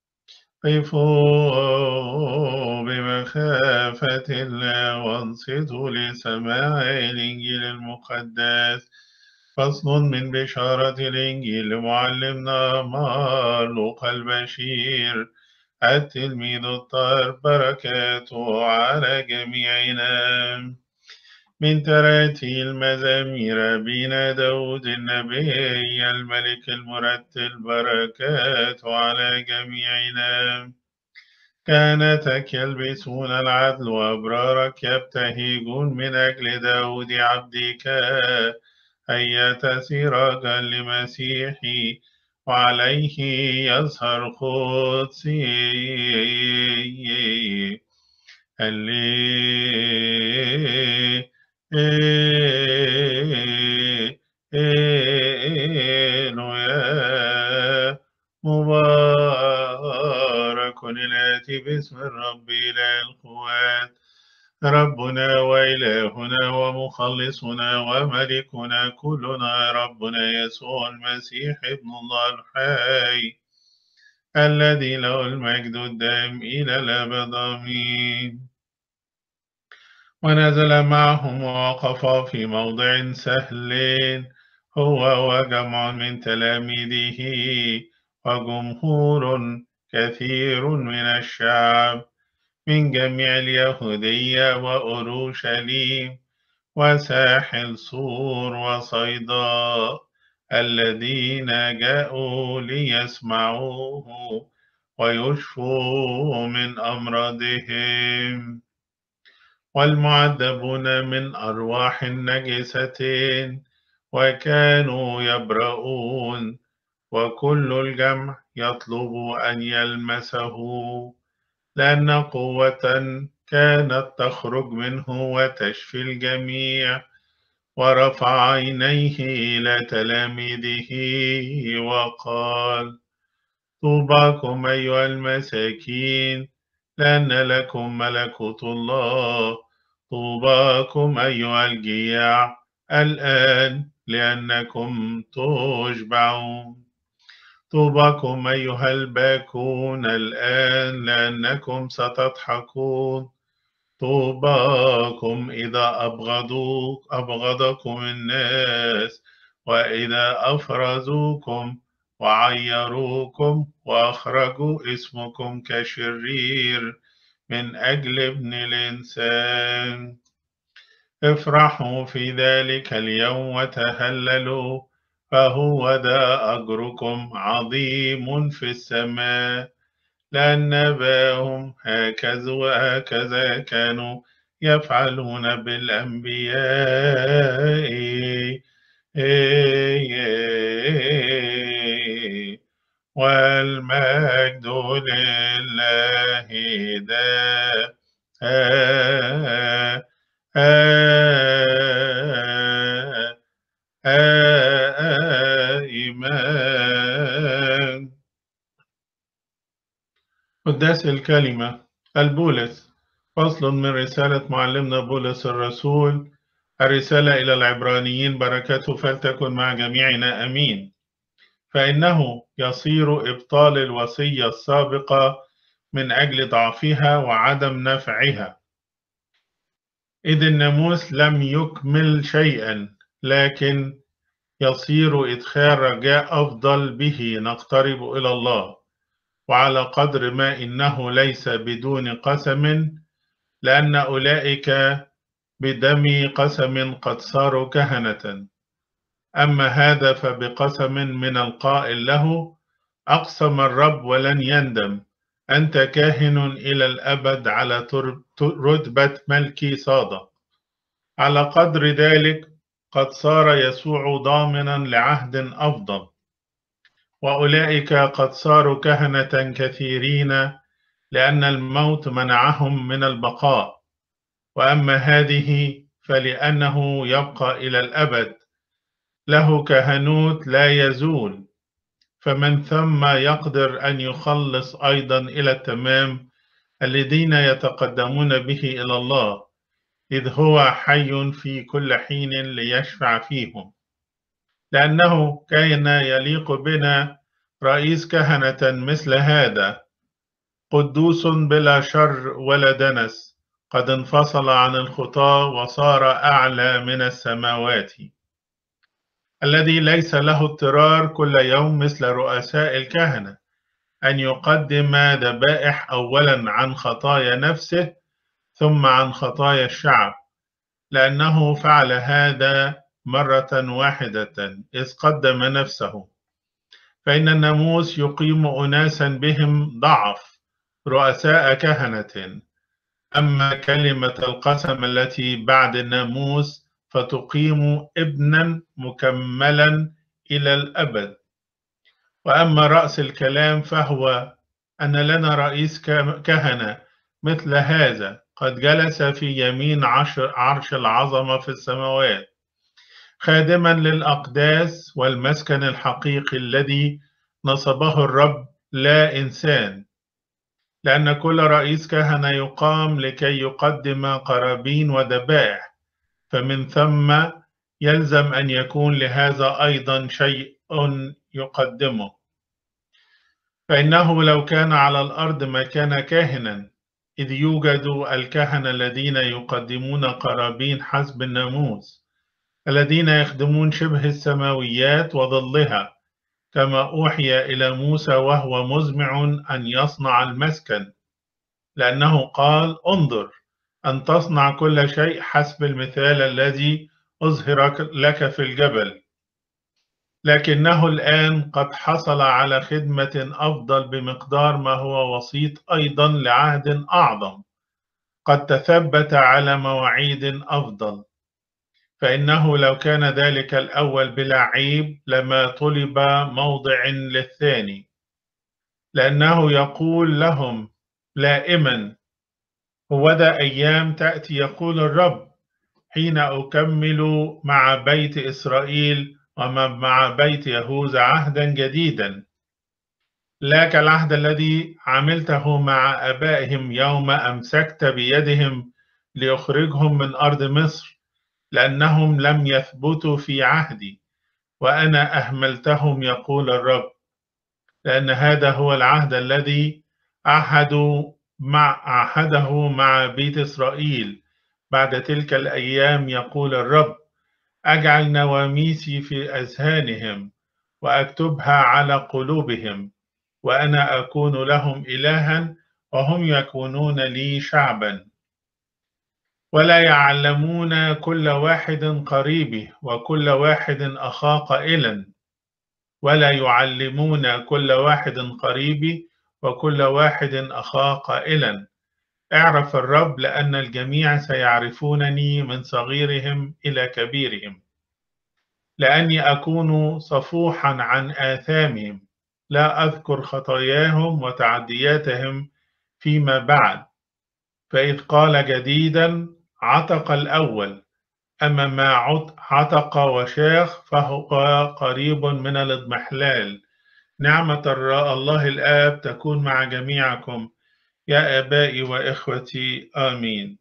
قفوا بمخافة الله وانصتوا لسماع الإنجيل المقدس فصل من بشارة الإنجيل لمعلمنا مارلوق البشير التلميذ الطاهر بركاته على جميعنا من تراتي المزامير بين داود النبي الملك المرتل بركاته على جميعنا كانتك يلبسون العدل وأبرارك يبتهجون من أجل داود عبدك أية سراجا لمسيحي وعليه يظهر قدسي هللويا مبارك الآتي باسم الرب إله القوات ربنا وإلهنا ومخلصنا وملكنا كلنا ربنا يسوع المسيح ابن الله الحي الذي له المجد الدائم إلى الأبد آمين ونزل معهم ووقف في موضع سهل هو وجمع من تلاميذه وجمهور كثير من الشعب من جميع اليهودية وأورشليم وساحل صور وصيداء الذين جاءوا ليسمعوه ويشفوا من أمراضهم والمعذبون من أرواح نجسة وكانوا يبرؤون وكل الجمع يطلب أن يلمسه لأن قوة كانت تخرج منه وتشفي الجميع ورفع عينيه إلى تلاميذه وقال طوباكم أيها المساكين لأن لكم ملكوت الله طوباكم أيها الجياع الآن لأنكم تشبعون طوباكم أيها الباكون الآن لأنكم ستضحكون طوباكم إذا أبغضوك أبغضكم الناس وإذا أفرزوكم وعيروكم وأخرجوا اسمكم كشرير من أجل ابن الإنسان افرحوا في ذلك اليوم وتهللوا فهو ذا أجركم عظيم في السماء لأن أباهم هكذا وهكذا كانوا يفعلون بالأنبياء والمجد لله دا إيمان قداس الكلمة البولس فصل من رسالة معلمنا بولس الرسول الرسالة إلى العبرانيين بركته فلتكن مع جميعنا أمين فإنه يصير إبطال الوصية السابقة من أجل ضعفها وعدم نفعها إذ الناموس لم يكمل شيئا لكن يصير إدخال رجاء أفضل به نقترب إلى الله وعلى قدر ما إنه ليس بدون قسم لأن أولئك بدم قسم قد صاروا كهنة أما هذا فبقسم من القائل له أقسم الرب ولن يندم أنت كاهن إلى الأبد على رتبة ملكي صادق على قدر ذلك قد صار يسوع ضامنا لعهد أفضل وأولئك قد صاروا كهنة كثيرين لأن الموت منعهم من البقاء وأما هذه فلأنه يبقى إلى الأبد له كهنوت لا يزول فمن ثم يقدر أن يخلص أيضا إلى التمام الذين يتقدمون به إلى الله إذ هو حي في كل حين ليشفع فيهم لأنه كان يليق بنا رئيس كهنة مثل هذا قدوس بلا شر ولا دنس قد انفصل عن الخطاة وصار أعلى من السماوات الذي ليس له اضطرار كل يوم مثل رؤساء الكهنة أن يقدم ذبائح أولا عن خطايا نفسه ثم عن خطايا الشعب لأنه فعل هذا مرة واحدة إذ قدم نفسه فإن الناموس يقيم أناسا بهم ضعف رؤساء كهنة أما كلمة القسم التي بعد الناموس فتقيم ابنا مكملا إلى الأبد وأما رأس الكلام فهو أن لنا رئيس كهنة مثل هذا قد جلس في يمين عرش العظمة في السماوات خادما للأقداس والمسكن الحقيقي الذي نصبه الرب لا إنسان لأن كل رئيس كهنة يقام لكي يقدم قرابين وذبائح فمن ثم يلزم أن يكون لهذا أيضا شيء يقدمه فإنه لو كان على الأرض ما كان كاهنا إذ يوجد الكهنة الذين يقدمون قرابين حسب الناموس الذين يخدمون شبه السماويات وظلها كما أوحي إلى موسى وهو مزمع أن يصنع المسكن لأنه قال انظر أن تصنع كل شيء حسب المثال الذي أظهر لك في الجبل لكنه الآن قد حصل على خدمة أفضل بمقدار ما هو وسيط أيضا لعهد أعظم قد تثبت على مواعيد أفضل فإنه لو كان ذلك الأول بلا عيب لما طلب موضع للثاني لأنه يقول لهم لائما هوذا أيام تأتي يقول الرب حين أكمل مع بيت إسرائيل ومع بيت يهوذا عهدا جديدا لا كالعهد الذي عملته مع آبائهم يوم أمسكت بيدهم ليخرجهم من أرض مصر لأنهم لم يثبتوا في عهدي وأنا أهملتهم يقول الرب لأن هذا هو العهد الذي عهدوا مع عهده مع بيت إسرائيل بعد تلك الأيام يقول الرب أجعل نواميسي في أذهانهم وأكتبها على قلوبهم وأنا أكون لهم إلها وهم يكونون لي شعبا ولا يعلمون كل واحد قريبه وكل واحد أخاه قائلا ولا يعلمون كل واحد قريبي وكل واحد أخاه قائلا اعرف الرب لأن الجميع سيعرفونني من صغيرهم إلى كبيرهم لأني أكون صفوحا عن آثامهم لا أذكر خطاياهم وتعدياتهم فيما بعد فإذ قال جديدا عتق الأول أما ما عتق وشاخ فهو قريب من الاضمحلال نعمة الله الآب تكون مع جميعكم يا آبائي وإخوتي آمين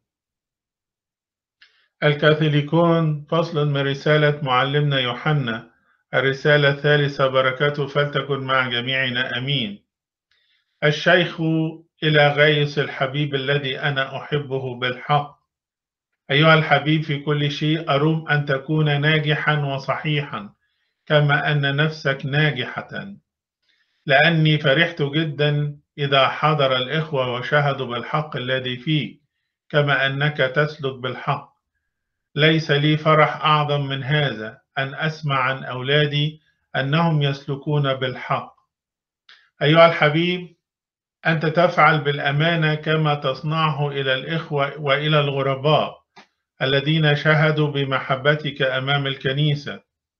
الكاثوليكون فصل من رسالة معلمنا يوحنا الرسالة الثالثة بركاته فلتكن مع جميعنا آمين الشيخ إلى غيث الحبيب الذي أنا أحبه بالحق أيها الحبيب في كل شيء أروم أن تكون ناجحا وصحيحا كما أن نفسك ناجحة لأني فرحت جدا إذا حضر الإخوة وشهدوا بالحق الذي فيك كما أنك تسلك بالحق ليس لي فرح أعظم من هذا أن أسمع عن أولادي أنهم يسلكون بالحق أيها الحبيب أنت تفعل بالأمانة كما تصنعه إلى الإخوة وإلى الغرباء الذين شهدوا بمحبتك أمام الكنيسة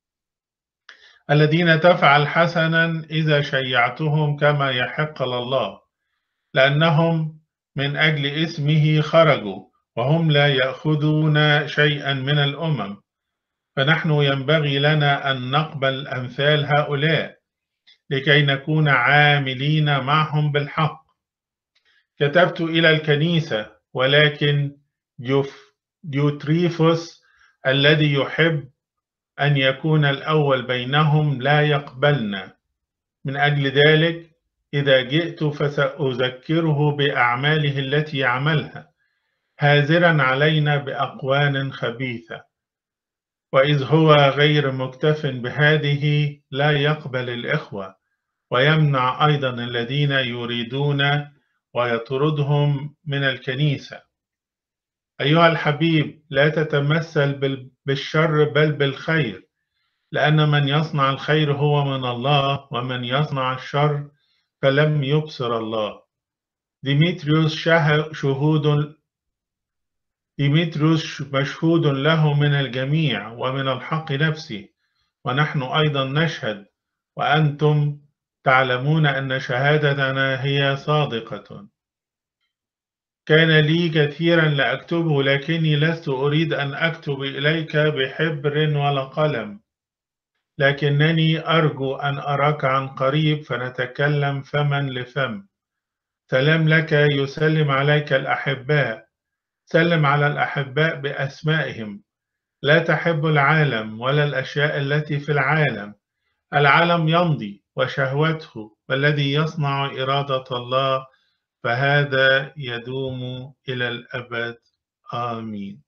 الذين تفعل حسنا إذا شيعتهم كما يحق لله لأنهم من أجل اسمه خرجوا وهم لا يأخذون شيئا من الأمم فنحن ينبغي لنا أن نقبل أمثال هؤلاء لكي نكون عاملين معهم بالحق كتبت إلى الكنيسة ولكن ديوف ديوتريفوس الذي يحب أن يكون الأول بينهم لا يقبلنا من أجل ذلك إذا جئت فسأذكره بأعماله التي يعملها هازرا علينا بأقوال خبيثة وإذ هو غير مكتف بهذه لا يقبل الإخوة ويمنع أيضا الذين يريدون ويطردهم من الكنيسة أيها الحبيب لا تتمثل بال- بالشر بل بالخير لأن من يصنع الخير هو من الله ومن يصنع الشر فلم يبصر الله ديمتريوس شه- شهود ديمتريوس مشهود له من الجميع ومن الحق نفسه ونحن أيضا نشهد وأنتم تعلمون أن شهادتنا هي صادقة كان لي كثيرا لأكتبه لكني لست أريد أن أكتب إليك بحبر ولا قلم لكنني أرجو أن أراك عن قريب فنتكلم فما لفم سلام لك يسلم عليك الأحباء سلم على الأحباء بأسمائهم لا تحب العالم ولا الأشياء التي في العالم العالم يمضي وشهوته والذي يصنع إرادة الله فهذا يدوم إلى الأبد آمين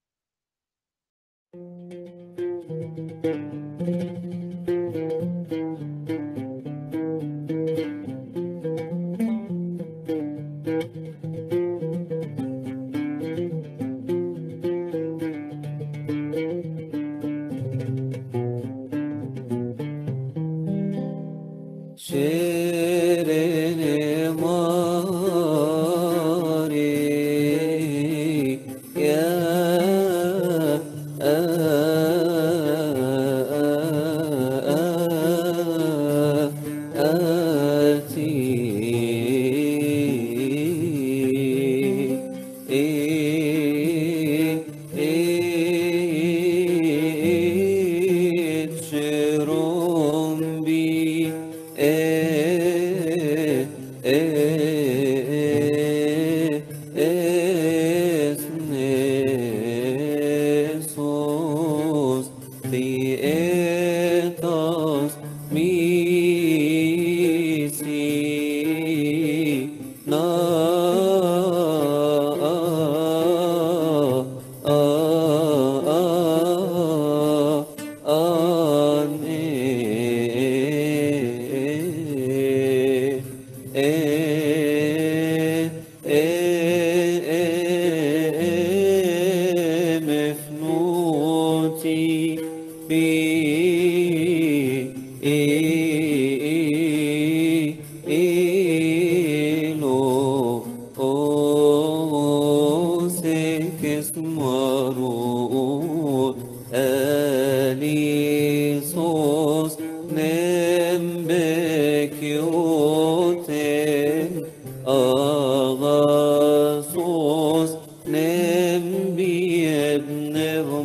شيرين ماري يا آتي شرم بي Esnesos Theetos misi na مفنوتي بإيلو أوسكس مرود أليسوس نمبكيوتين أغاسوس نمبي ابن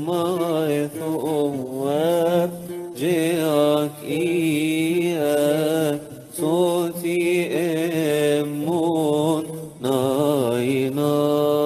غمايثواب جيك إياك صوتي إمون ناينا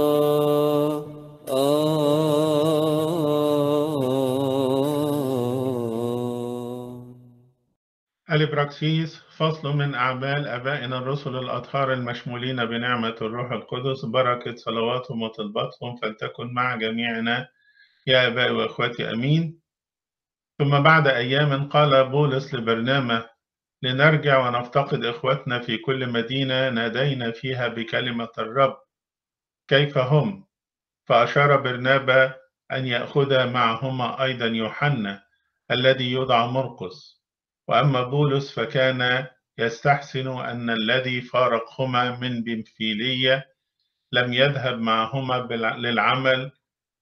آه الإبراكسيس فصل من أعمال آبائنا الرسل الأطهار المشمولين بنعمة الروح القدس بركة صلواتهم وطلباتهم فلتكن مع جميعنا يا آبائي وإخوتي أمين ثم بعد أيام قال بولس لبرنامة لنرجع ونفتقد إخوتنا في كل مدينة نادينا فيها بكلمة الرب كيف هم فأشار برنابا أن يأخذ معهما أيضا يوحنا الذي يدعى مرقس وأما بولس فكان يستحسن أن الذي فارقهما من بنفيلية لم يذهب معهما بالع- للعمل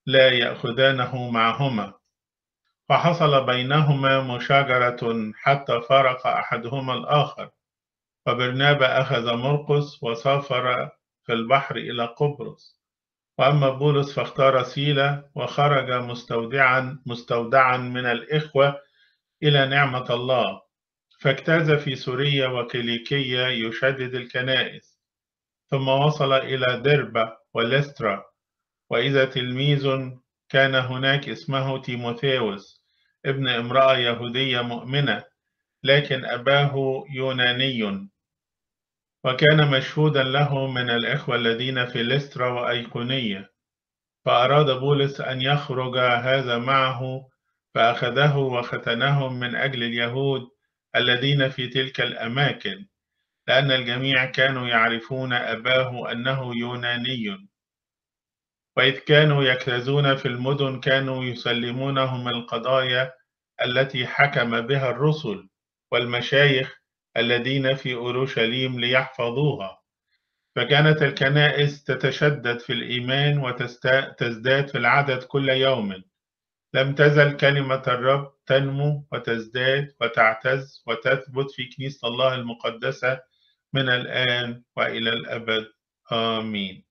لا يأخذانه معهما فحصل بينهما مشاجرة حتى فرق أحدهما الآخر وبرنابا أخذ مرقس وسافر في البحر إلى قبرص وأما بولس فاختار سيلة وخرج مستودعا مستودعا من الإخوة إلى نعمة الله فاجتاز في سوريا وكيليكية يشدد الكنائس ثم وصل إلى دربة ولسترا وإذا تلميذ كان هناك اسمه تيموثاوس ابن امرأة يهودية مؤمنة لكن أباه يوناني وكان مشهودا له من الإخوة الذين في لسترا وأيقونية فأراد بولس أن يخرج هذا معه فأخذه وختنه من أجل اليهود الذين في تلك الأماكن لأن الجميع كانوا يعرفون أباه أنه يوناني وإذ كانوا يكتزون في المدن كانوا يسلمونهم القضايا التي حكم بها الرسل والمشايخ الذين في أورشليم ليحفظوها فكانت الكنائس تتشدد في الإيمان وتزداد في العدد كل يوم لم تزل كلمة الرب تنمو وتزداد وتعتز وتثبت في كنيسة الله المقدسة من الآن وإلى الأبد آمين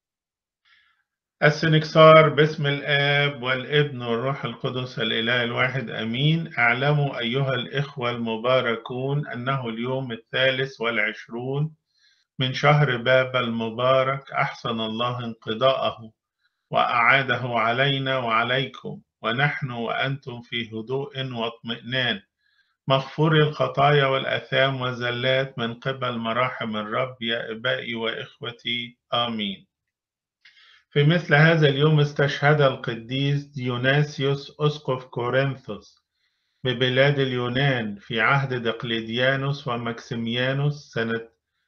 السنكسار باسم الآب والابن والروح القدس الإله الواحد أمين اعلموا أيها الإخوة المباركون أنه اليوم الثالث والعشرون من شهر باب المبارك أحسن الله انقضاءه وأعاده علينا وعليكم ونحن وأنتم في هدوء واطمئنان مغفور الخطايا والأثام والزلات من قبل مراحم الرب يا إبائي وإخوتي آمين في مثل هذا اليوم استشهد القديس ديوناسيوس أسقف كورنثوس ببلاد اليونان في عهد دقلديانوس ومكسيميانوس سنة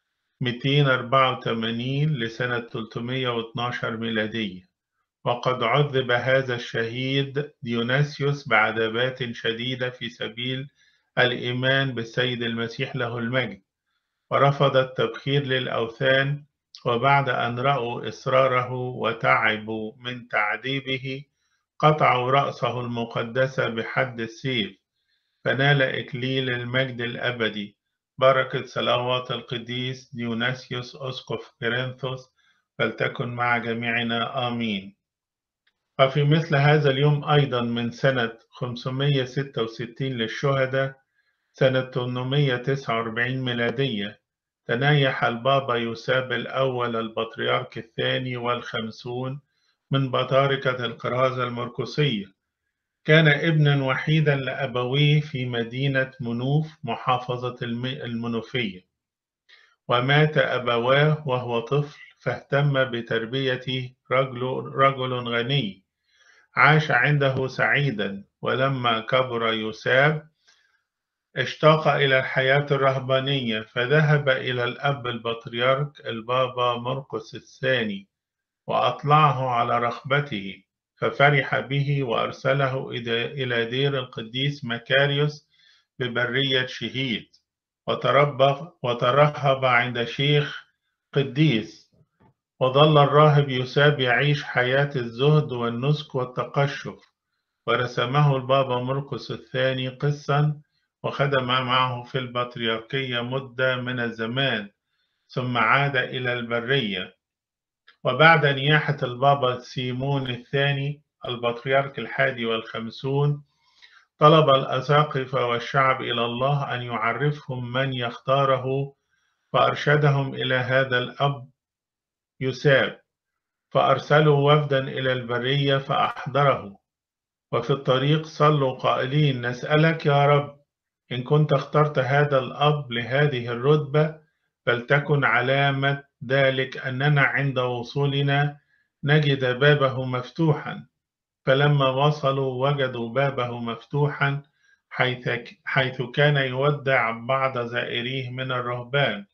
284 لسنة 312 ميلادية وقد عذب هذا الشهيد ديوناسيوس بعذابات شديدة في سبيل الإيمان بالسيد المسيح له المجد ورفض التبخير للأوثان وبعد أن رأوا إصراره وتعبوا من تعذيبه قطعوا رأسه المقدسة بحد السيف فنال إكليل المجد الأبدي بركة صلوات القديس ديوناسيوس أسقف كورنثوس فلتكن مع جميعنا آمين وفي مثل هذا اليوم أيضا من سنة 566 للشهداء سنة 849 ميلادية تنايح البابا يوساب الأول البطريرك الثاني والخمسون من بطاركة الكرازة المركزية كان ابنا وحيدا لأبويه في مدينة منوف محافظة المنوفية ومات أبواه وهو طفل فاهتم بتربيته رجل, رجل غني عاش عنده سعيدا ولما كبر يوساب اشتاق إلى الحياة الرهبانية فذهب إلى الأب البطريرك البابا مرقس الثاني وأطلعه على رغبته ففرح به وأرسله إلى دير القديس مكاريوس ببرية شهيد وتربى وترهب عند شيخ قديس وظل الراهب يساب يعيش حياة الزهد والنسك والتقشف ورسمه البابا مرقس الثاني قسا وخدم معه في البطريركية مدة من الزمان ثم عاد إلى البرية وبعد نياحة البابا سيمون الثاني البطريرك الحادي والخمسون طلب الأساقفة والشعب إلى الله أن يعرفهم من يختاره فأرشدهم إلى هذا الأب يساب فأرسلوا وفدا إلى البرية فأحضره وفي الطريق صلوا قائلين نسألك يا رب إن كنت اخترت هذا الأب لهذه الرتبة فلتكن علامة ذلك أننا عند وصولنا نجد بابه مفتوحا فلما وصلوا وجدوا بابه مفتوحا حيث, حيث كان يودع بعض زائريه من الرهبان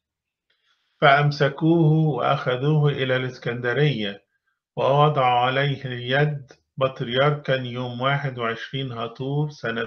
فأمسكوه وأخذوه إلى الإسكندرية ووضعوا عليه اليد بطريركا يوم 21 هطور سنة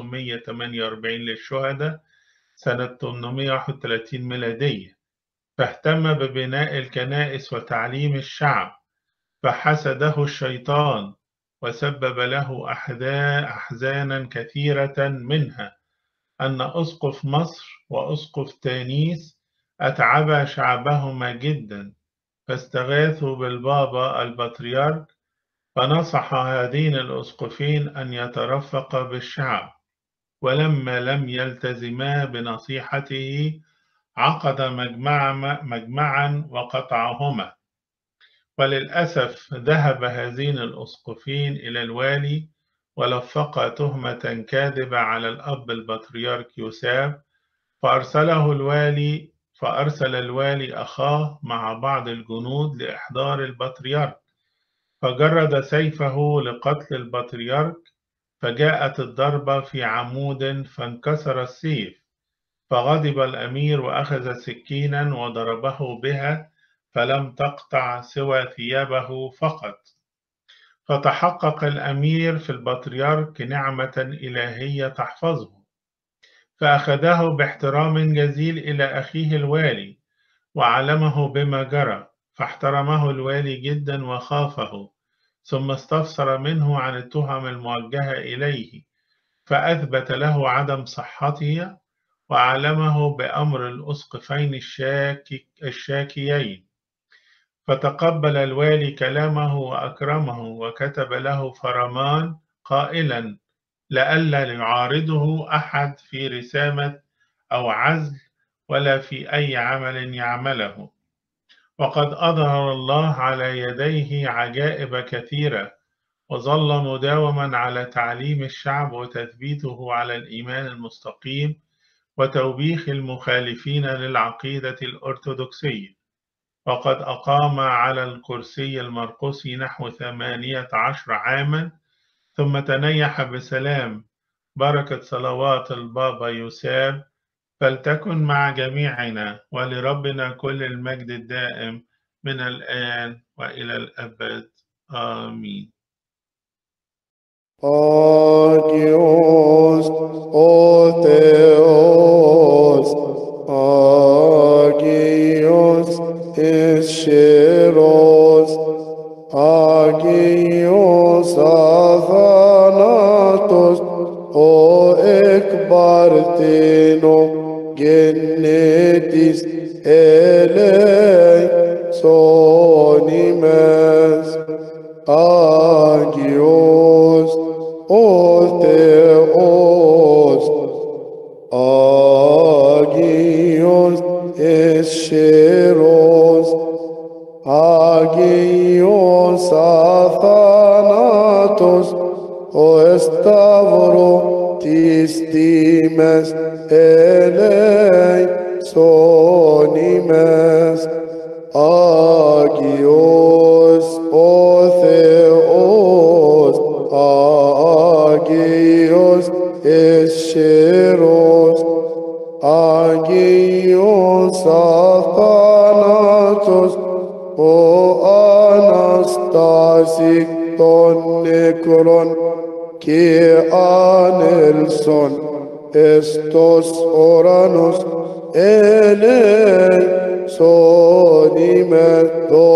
548 للشهداء سنة 831 ميلادية فاهتم ببناء الكنائس وتعليم الشعب فحسده الشيطان وسبب له أحدا- أحزانا كثيرة منها أن أسقف مصر وأسقف تانيس أتعبا شعبهما جدا فاستغاثوا بالبابا البطريرك فنصح هذين الأسقفين أن يترفقا بالشعب ولما لم يلتزما بنصيحته عقد مجمع مجمعا وقطعهما وللأسف ذهب هذين الأسقفين إلى الوالي ولفقا تهمة كاذبة على الأب البطريرك يوساب فأرسله الوالي فأرسل الوالي أخاه مع بعض الجنود لإحضار البطريرك فجرد سيفه لقتل البطريرك فجاءت الضربة في عمود فانكسر السيف فغضب الأمير وأخذ سكينا وضربه بها فلم تقطع سوى ثيابه فقط فتحقق الأمير في البطريرك نعمة إلهية تحفظه فأخذه باحترام جزيل إلى أخيه الوالي وعلمه بما جرى فاحترمه الوالي جدا وخافه ثم استفسر منه عن التهم الموجهة إليه فأثبت له عدم صحتها وأعلمه بأمر الأسقفين الشاكي الشاكيين فتقبل الوالي كلامه وأكرمه وكتب له فرمان قائلا لئلا يعارضه أحد في رسامة أو عزل ولا في أي عمل يعمله وقد أظهر الله على يديه عجائب كثيرة وظل مداوما على تعليم الشعب وتثبيته على الإيمان المستقيم وتوبيخ المخالفين للعقيدة الأرثوذكسية وقد أقام على الكرسي المرقسي نحو ثمانية عشر عاما ثم تنيح بسلام بركة صلوات البابا يوساب فلتكن مع جميعنا ولربنا كل المجد الدائم من الآن وإلى الأبد آمين Agios, o Theos, Agios, Ischiros, Agios, Athanatos, o Ekbartino, Genetis, Elei, Sonimes, Agios, o Theos, Agios, Ischiros, Agios, Athanatos, o Stavro, Tistimes, Elei, Sonimes, Agios, o Theos, Agios, Ischiros, Agios, Athanatos, o Anastasi, ton Necron, que Anelson, estos oranos, Elei, Sonimet,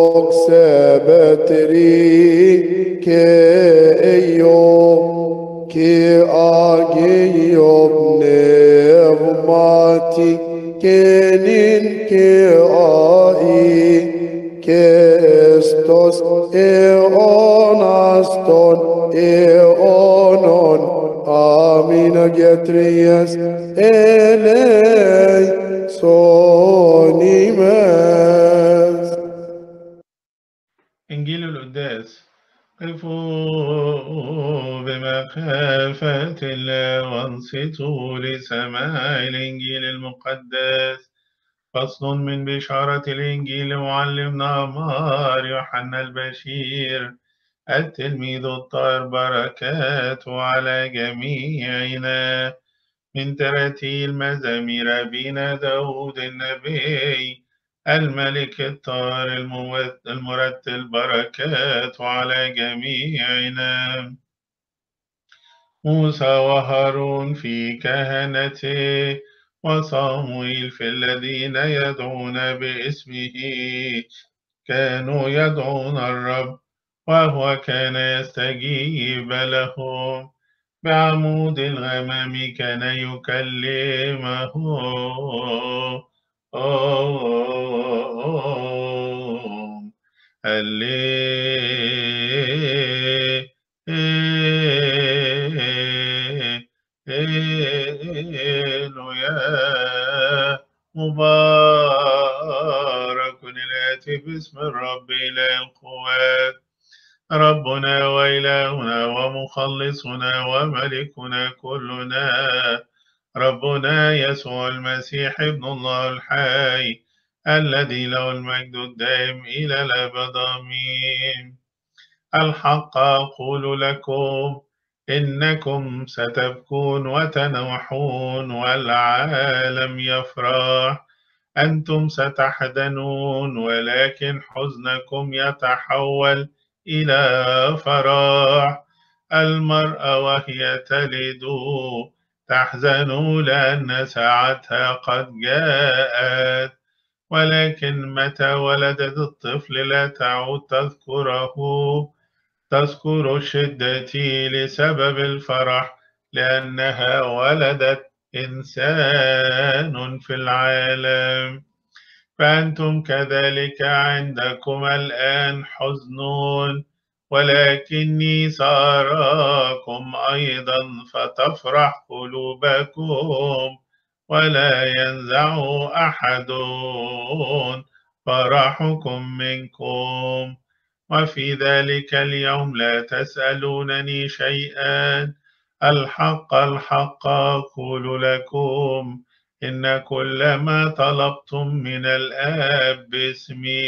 doxebetri, que Eio, que Agiob Nevmati, que Nin, que Ai, que estos eonaston, eonon, Amina Getrias, Elei, Sonimes. إنجيل القداس قفوا بمخافة الله وانصتوا لسماع الإنجيل المقدس فصل من بشارة الإنجيل معلمنا مار يوحنا البشير التلميذ الطاهر بركاته على جميعنا من تراتيل مزامير أبينا داود النبي الملك الطاهر المو- المرتل بركاته على جميعنا موسى وهارون في كهنته وصامويل في الذين يدعون باسمه كانوا يدعون الرب وهو كان يستجيب لهم بعمود الغمام كان يكلمه هللويا مبارك الآتي باسم الرب إله القوات ربنا وإلهنا ومخلصنا وملكنا كلنا ربنا يسوع المسيح ابن الله الحي الذي له المجد الدائم إلى الأبد آمين الحق أقول لكم إنكم ستبكون وتنوحون والعالم يفرح أنتم ستحزنون ولكن حزنكم يتحول إلى فرح المرأة وهي تلد تحزن لأن ساعتها قد جاءت ولكن متى ولدت الطفل لا تعود تذكره تذكر شدتي لسبب الفرح لأنها ولدت إنسان في العالم فأنتم كذلك عندكم الآن حزن ولكني سأراكم أيضا فتفرح قلوبكم ولا ينزع أحد فرحكم منكم وفي ذلك اليوم لا تسألونني شيئا الحق الحق أقول لكم إن كل ما طلبتم من الآب باسمي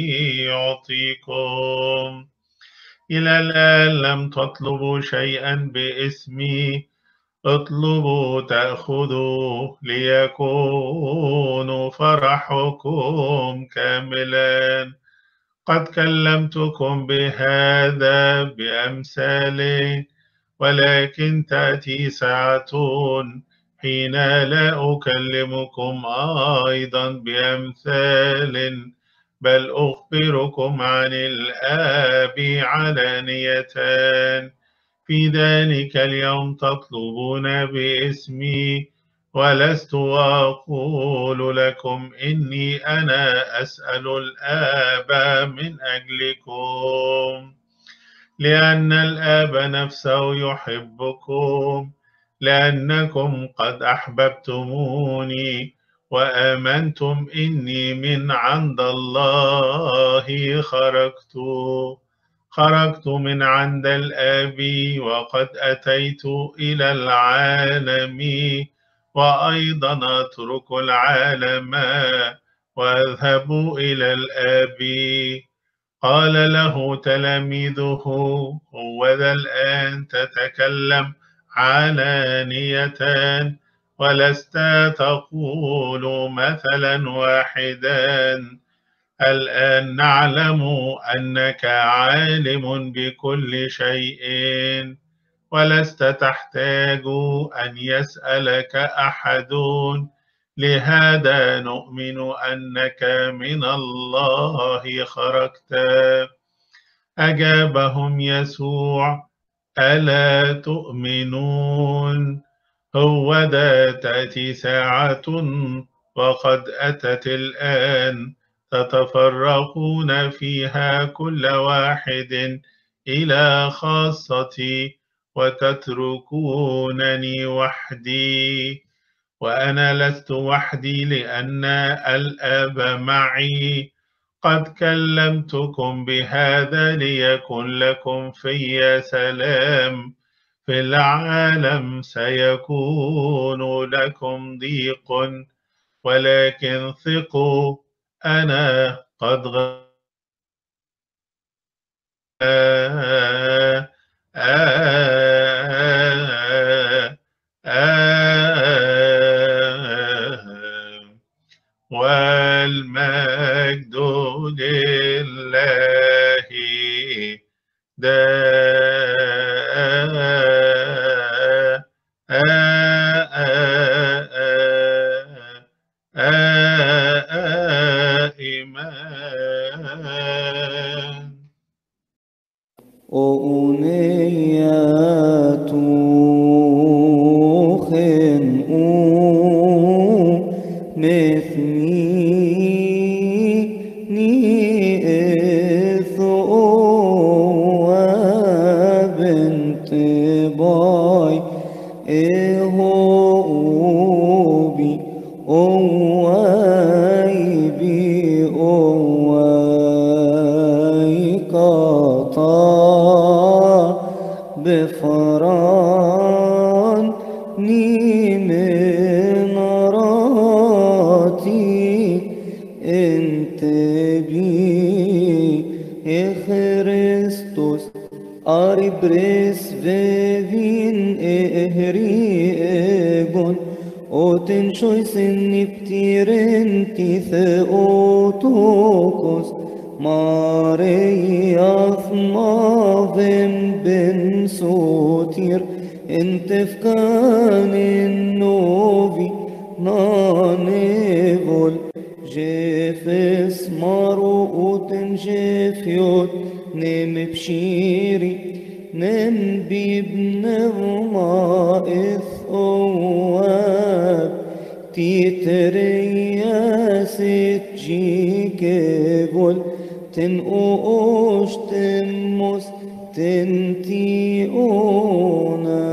يعطيكم إلى الآن لم تطلبوا شيئا باسمي اطلبوا تأخذوا ليكون فرحكم كاملا قد كلمتكم بهذا بأمثال ولكن تأتي ساعة حين لا أكلمكم أيضا بأمثال بل أخبركم عن الآب علانية في ذلك اليوم تطلبون باسمي ولست أقول لكم إني أنا أسأل الآب من أجلكم لأن الآب نفسه يحبكم لأنكم قد أحببتموني وآمنتم إني من عند الله خرجت خرجت من عند الآب وقد أتيت إلى العالم وأيضا أترك العالم وأذهب إلى الآب قال له تلاميذه هو ذا الآن تتكلم علانية ولست تقول مثلا واحدا الآن نعلم أنك عالم بكل شيء ولست تحتاج أن يسألك أحد لهذا نؤمن أنك من الله خرجت أجابهم يسوع ألا تؤمنون هو ذا تأتي ساعة وقد أتت الآن تتفرقون فيها كل واحد إلى خاصتي وتتركونني وحدي وأنا لست وحدي لأن الآب معي قد كلمتكم بهذا ليكن لكم في سلام في العالم سيكون لكم ضيق ولكن ثقوا أنا قد غ... آه آه آه والمجد لله دائما بفران من راتي انت بي يا خريستوس Ari bres vevin ehri egon Oten shoysen niptiren tithe otokos Marei athmavem ben sotir Entefkan novi nanevol جفس مارو اوتن جفيوت نم بشيري نم بيبن وما اواب تيترياس تجيك بول تنقوش تموس تنتي اونا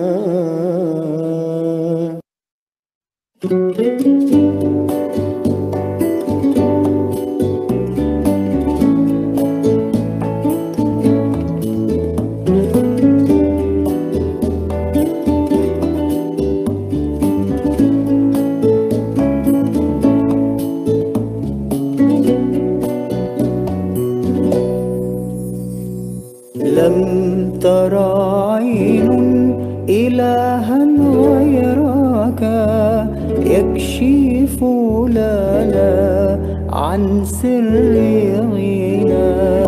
لم ترى عين إلها غيرك يكشف لنا عن سر غنى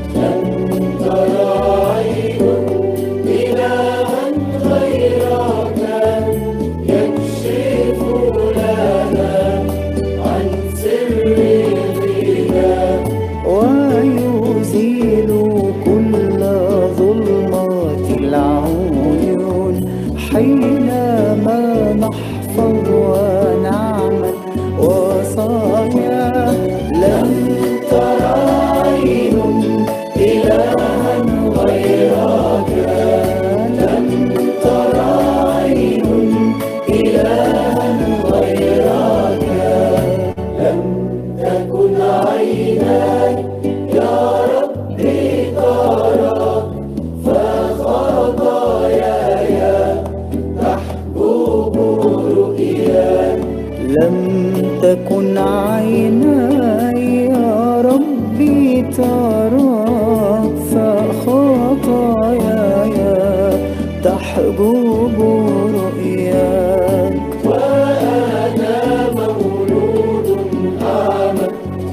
ويزيل كل ظلمات العيون حينما نحفظ ونعمل وصايا لم ترى عين إلها غيرك لم ترى عين إلها غيرك لم تكن عيناي يا ربي ترى فخطاياي تحجب رؤياك لم تكن عيناي يا ربي ترى فخطاياي تحجب رؤياك وأنا مولود أعمى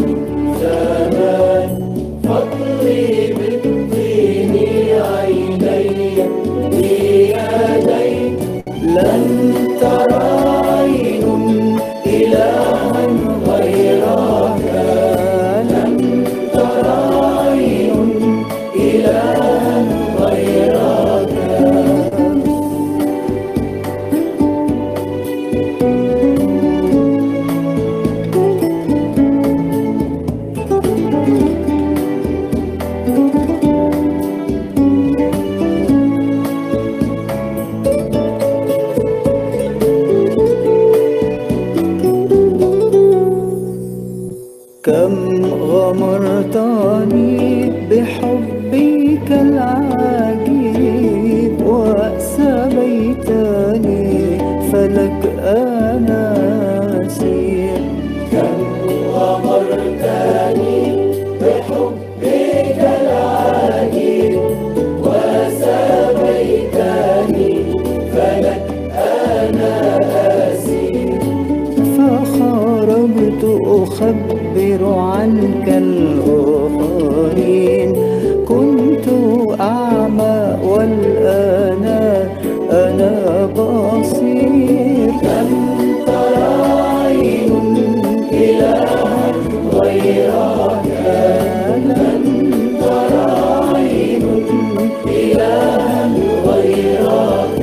زمان فضلي بالطين عيني بيدي لن ترى عين إلها غيرك لن ترى عين إلها غيرك كم غمرتني بحبك العجيب وسبيتني فلك أنا أسير كم غمرتني بحبك العجيب وسبيتني فلك أنا أسير فخرجت أخبر عنك الآخرين كنت أعمى والآن أنا بصير لم ترى عين إلها غيرك لم ترى عين إلها غيرك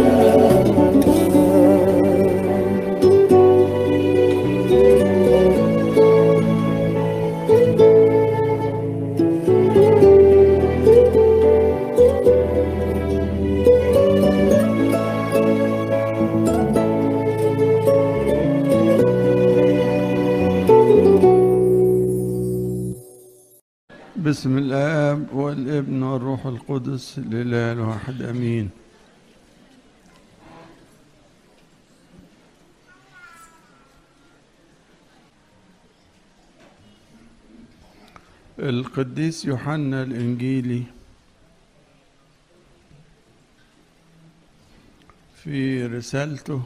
بسم الآب والابن والروح القدس الإله الواحد أمين القديس يوحنا الإنجيلي في رسالته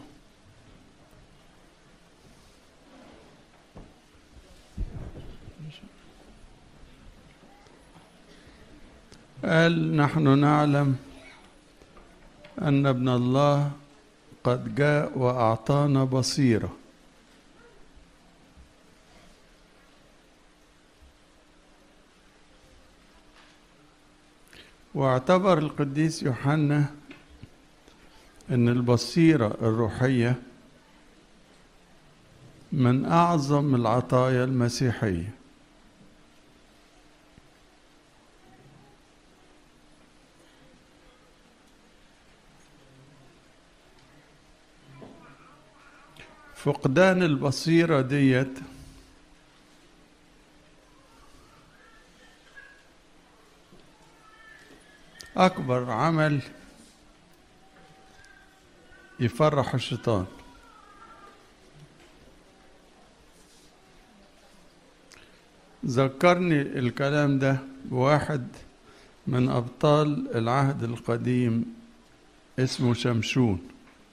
قال نحن نعلم أن ابن الله قد جاء وأعطانا بصيرة واعتبر القديس يوحنا أن البصيرة الروحية من أعظم العطايا المسيحية فقدان البصيرة ديت أكبر عمل يفرح الشيطان ذكرني الكلام ده بواحد من أبطال العهد القديم اسمه شمشون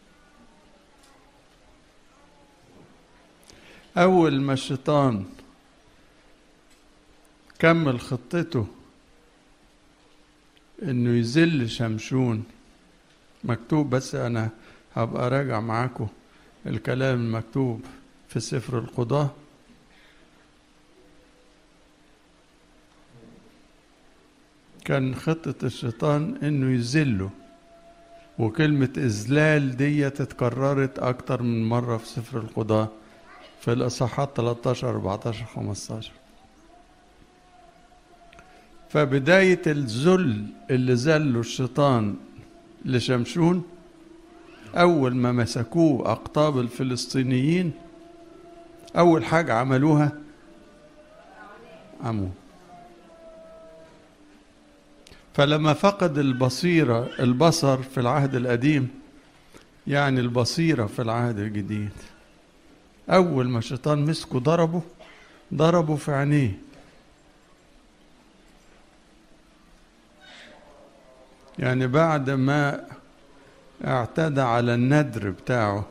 أول ما الشيطان كمل خطته إنه يذل شمشون مكتوب بس أنا هبقى راجع معاكم الكلام المكتوب في سفر القضاة كان خطة الشيطان إنه يذله وكلمة إذلال دي اتكررت أكتر من مرة في سفر القضاة في الإصحاحات 13 14 15 فبداية الذل اللي ذله الشيطان لشمشون أول ما مسكوه أقطاب الفلسطينيين أول حاجة عملوها عموه فلما فقد البصيرة البصر في العهد القديم يعني البصيرة في العهد الجديد أول ما الشيطان مسكه ضربه ضربه في عينيه يعني بعد ما اعتدى على الندر بتاعه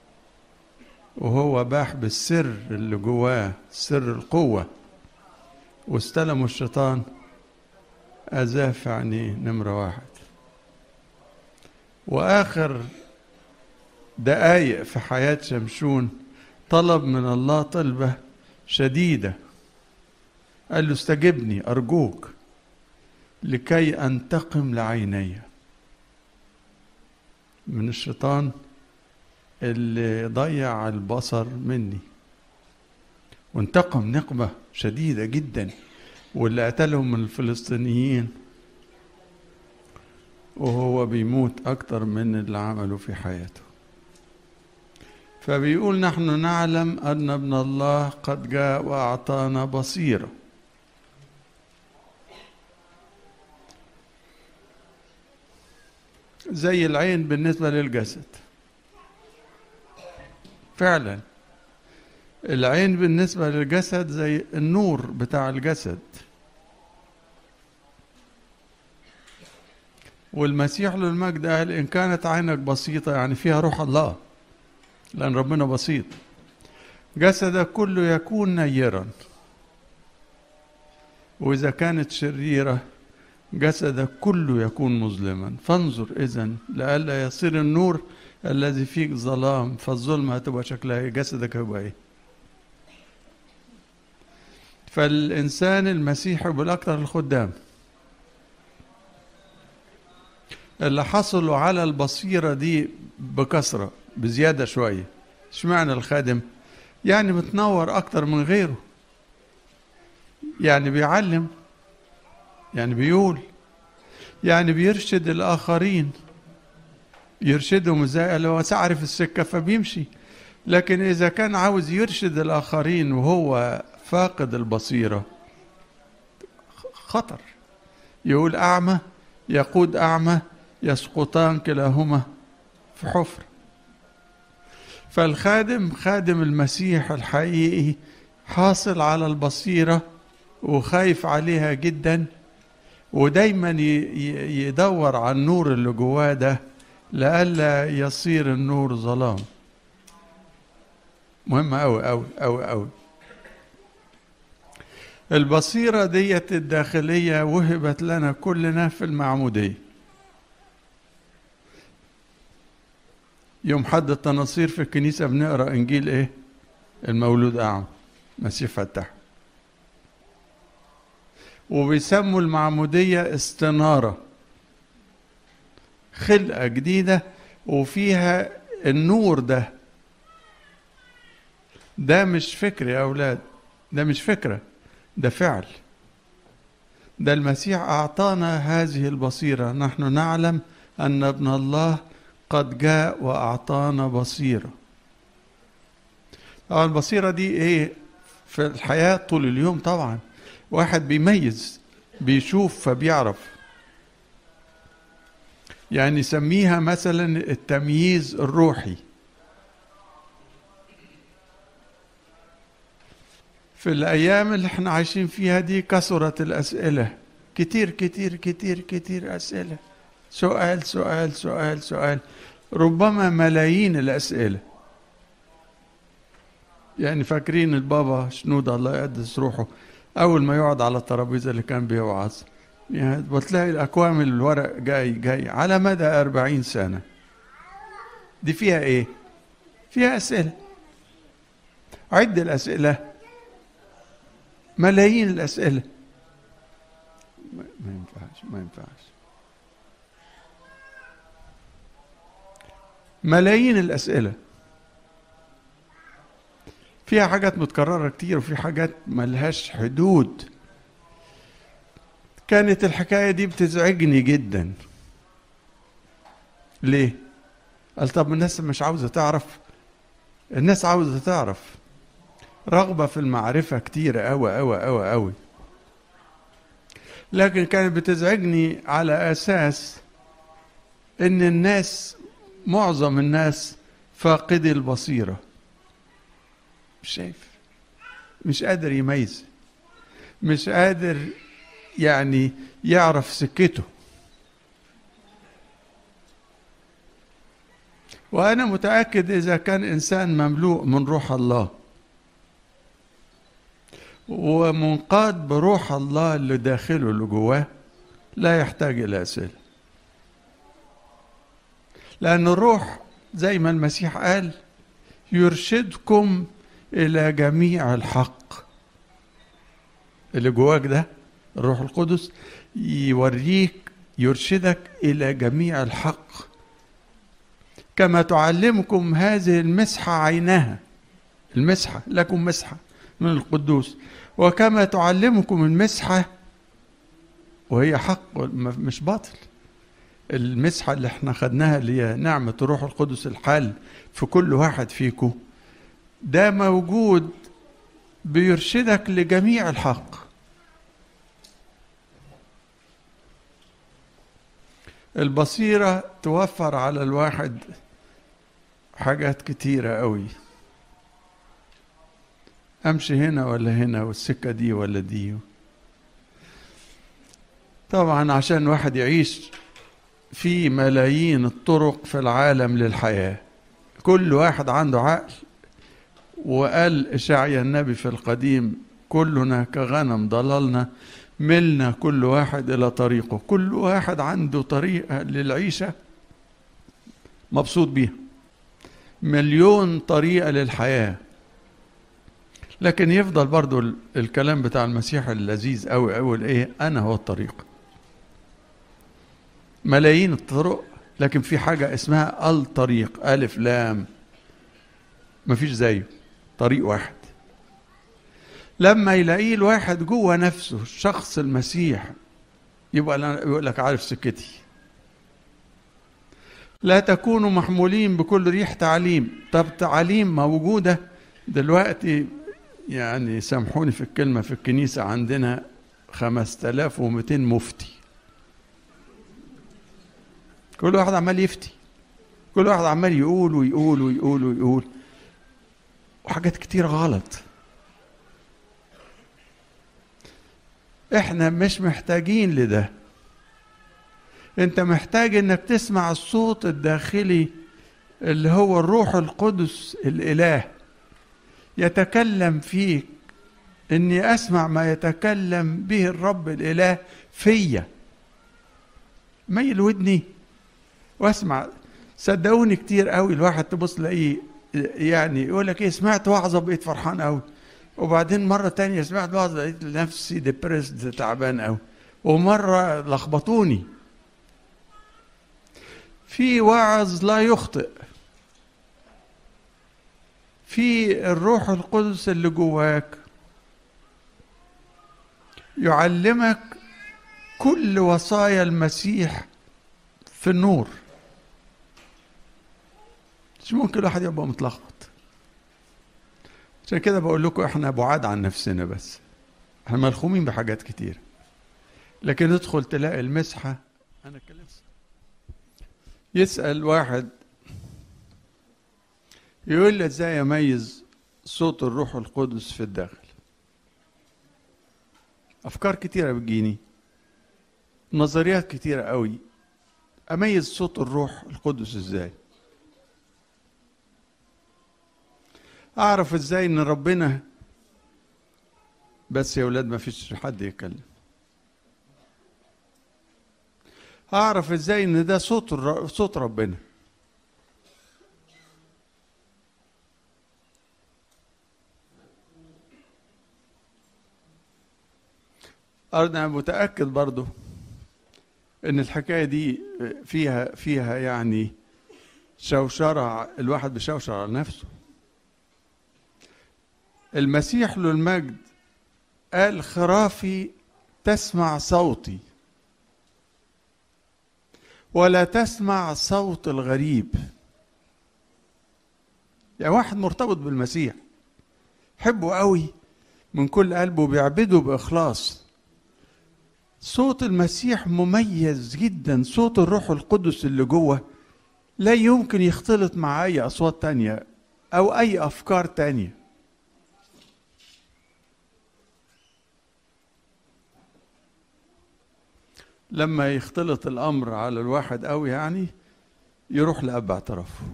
وهو باح بالسر اللي جواه سر القوة واستلموا الشيطان أذاه في عينيه نمرة واحد وآخر دقايق في حياة شمشون طلب من الله طلبة شديدة قال له استجبني أرجوك لكي أنتقم لعيني من الشيطان اللي ضيع البصر مني وانتقم نقمة شديدة جدا واللي قتلهم من الفلسطينيين وهو بيموت أكتر من اللي عمله في حياته فبيقول نحن نعلم أن ابن الله قد جاء وأعطانا بصيرة زي العين بالنسبة للجسد فعلا العين بالنسبة للجسد زي النور بتاع الجسد والمسيح له المجد قال إن كانت عينك بسيطة يعني فيها روح الله لأن ربنا بسيط جسدك كله يكون نيرا وإذا كانت شريرة جسدك كله يكون مظلما فانظر إذن لئلا يصير النور الذي فيك ظلام فالظلمة هتبقى شكلها ايه جسدك هيبقى ايه فالإنسان المسيحي بالأكثر الخدام اللي حصلوا على البصيرة دي بكثرة بزيادة شوية اشمعنى الخادم يعني متنور أكتر من غيره يعني بيعلم يعني بيقول يعني بيرشد الآخرين يرشدهم ازاي قال هو تعرف السكة فبيمشي لكن إذا كان عاوز يرشد الآخرين وهو فاقد البصيرة خطر يقول أعمى يقود أعمى يسقطان كلاهما في حفر فالخادم خادم المسيح الحقيقي حاصل على البصيرة وخايف عليها جدا ودايما ي- ي- يدور على النور اللي جواه ده لئلا يصير النور ظلام مهم أوي أوي أوي أوي البصيرة ديت الداخلية وهبت لنا كلنا في المعمودية يوم حد التناصير في الكنيسة بنقرأ إنجيل إيه؟ المولود أعمى مسيح فتح وبيسموا المعمودية استنارة خلقة جديدة وفيها النور ده ده مش فكر يا أولاد ده مش فكرة ده فعل ده المسيح أعطانا هذه البصيرة نحن نعلم أن ابن الله قد جاء وأعطانا بصيرة طبعا البصيرة دي إيه في الحياة طول اليوم طبعا واحد بيميز بيشوف فبيعرف يعني يسميها مثلا التمييز الروحي في الأيام اللي احنا عايشين فيها دي كثرت الأسئلة كتير كتير كتير كتير أسئلة سؤال سؤال سؤال سؤال ربما ملايين الأسئلة يعني فاكرين البابا شنودة الله يقدس روحه أول ما يقعد على الترابيزة اللي كان بيوعظ يعني وتلاقي الأكوام الورق جاي جاي على مدى أربعين سنة دي فيها إيه؟ فيها أسئلة عد الأسئلة ملايين الأسئلة ما ما ينفعش ما ينفعش ملايين الأسئلة فيها حاجات متكررة كتير وفي حاجات ملهاش حدود كانت الحكاية دي بتزعجني جدا ليه؟ قال طب الناس مش عاوزة تعرف الناس عاوزة تعرف رغبة في المعرفة كتيرة أوي أوي أوي أوي لكن كانت بتزعجني على أساس إن الناس معظم الناس فاقدي البصيرة مش شايف مش قادر يميز مش قادر يعني يعرف سكته وأنا متأكد إذا كان إنسان مملوء من روح الله ومنقاد بروح الله اللي داخله اللي جواه لا يحتاج إلى أسئلة لأن الروح زي ما المسيح قال يرشدكم إلى جميع الحق اللي جواك ده الروح القدس يوريك يرشدك إلى جميع الحق كما تعلمكم هذه المسحة عينها المسحة لكم مسحة من القدوس وكما تعلمكم المسحة وهي حق مش باطل المسحة اللي احنا خدناها اللي هي نعمة الروح القدس الحال في كل واحد فيكم ده موجود بيرشدك لجميع الحق البصيرة توفر على الواحد حاجات كتيرة قوي امشي هنا ولا هنا والسكه دي ولا دي طبعا عشان واحد يعيش في ملايين الطرق في العالم للحياه كل واحد عنده عقل وقال اشعيا النبي في القديم كلنا كغنم ضللنا ملنا كل واحد الى طريقه كل واحد عنده طريقه للعيشه مبسوط بيها مليون طريقه للحياه لكن يفضل برضو ال- الكلام بتاع المسيح اللذيذ قوي قوي ايه انا هو الطريق ملايين الطرق لكن في حاجة اسمها الطريق ألف لام مفيش زيه طريق واحد لما يلاقيه الواحد جوه نفسه شخص المسيح يبقى أنا- يقول لك عارف سكتي لا تكونوا محمولين بكل ريح تعليم طب تعليم موجودة دلوقتي يعني سامحوني في الكلمة في الكنيسة عندنا 5200 مفتي كل واحد عمال يفتي كل واحد عمال يقول ويقول ويقول ويقول وحاجات كتير غلط احنا مش محتاجين لده انت محتاج انك تسمع الصوت الداخلي اللي هو الروح القدس الاله يتكلم فيك اني اسمع ما يتكلم به الرب الاله فيا ميل ودني واسمع صدقوني كتير قوي الواحد تبص تلاقيه يعني يقول لك ايه سمعت وعظه بقيت فرحان قوي وبعدين مره تانية سمعت وعظه لقيت نفسي ديبريسد تعبان قوي ومره لخبطوني في واعظ لا يخطئ في الروح القدس اللي جواك يعلمك كل وصايا المسيح في النور مش ممكن الواحد يبقى متلخبط عشان كده بقول لكم احنا بعاد عن نفسنا بس احنا ملخومين بحاجات كتير لكن ادخل تلاقي المسحه انا اتكلمت يسال واحد يقول لي ازاي اميز صوت الروح القدس في الداخل افكار كتيره بتجيني نظريات كتيره قوي اميز صوت الروح القدس ازاي اعرف ازاي ان ربنا بس يا ولاد ما فيش حد يتكلم اعرف ازاي ان ده صوت الر... صوت ربنا انا متاكد برضو ان الحكايه دي فيها فيها يعني شوشره الواحد بيشوشر على نفسه المسيح له المجد قال خرافي تسمع صوتي ولا تسمع صوت الغريب يعني واحد مرتبط بالمسيح حبه قوي من كل قلبه بيعبده بإخلاص صوت المسيح مميز جدا صوت الروح القدس اللي جوه لا يمكن يختلط مع أي أصوات تانية أو أي أفكار تانية لما يختلط الامر على الواحد قوي يعني يروح لاب اعترافه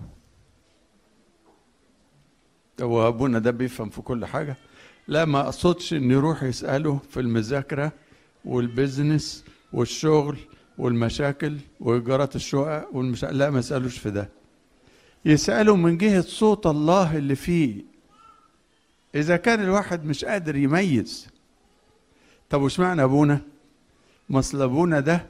هو ابونا ده بيفهم في كل حاجه لا ما اقصدش ان يروح يساله في المذاكره والبزنس والشغل والمشاكل وايجارات الشقق والمشا... لا ما يسالوش في ده يساله من جهه صوت الله اللي فيه اذا كان الواحد مش قادر يميز طب وش معنى ابونا مصل ابونا ده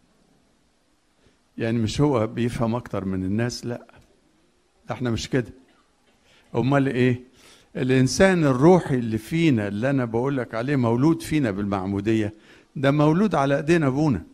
يعني مش هو بيفهم اكتر من الناس لا احنا مش كده امال ايه الانسان الروحي اللي فينا اللي انا بقول لك عليه مولود فينا بالمعموديه ده مولود على ايدينا ابونا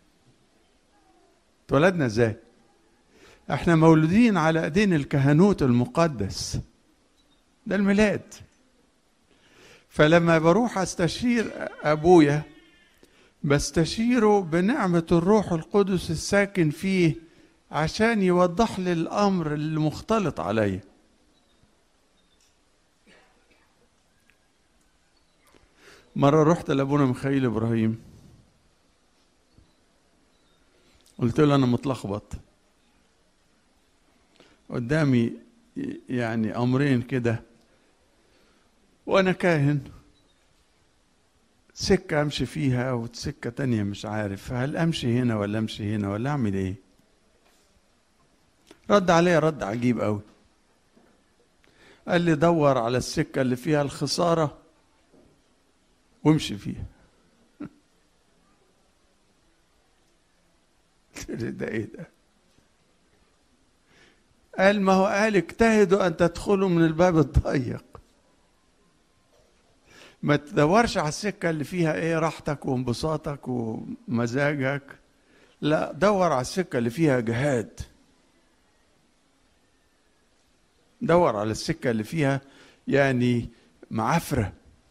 اتولدنا ازاي احنا مولودين على ايدين الكهنوت المقدس ده الميلاد فلما بروح استشير ابويا بستشيره بنعمة الروح القدس الساكن فيه عشان يوضح لي الأمر المختلط عليا مرة رحت لأبونا مخيل إبراهيم قلت له أنا متلخبط قدامي يعني أمرين كده وأنا كاهن سكة أمشي فيها وسكة تانية مش عارف هل أمشي هنا ولا أمشي هنا ولا أعمل إيه رد عليا رد عجيب أوي قال لي دور على السكة اللي فيها الخسارة وامشي فيها ده ايه ده قال ما هو قال اجتهدوا ان تدخلوا من الباب الضيق ما تدورش على السكة اللي فيها ايه راحتك وانبساطك ومزاجك لا دور على السكة اللي فيها جهاد دور على السكة اللي فيها يعني معافرة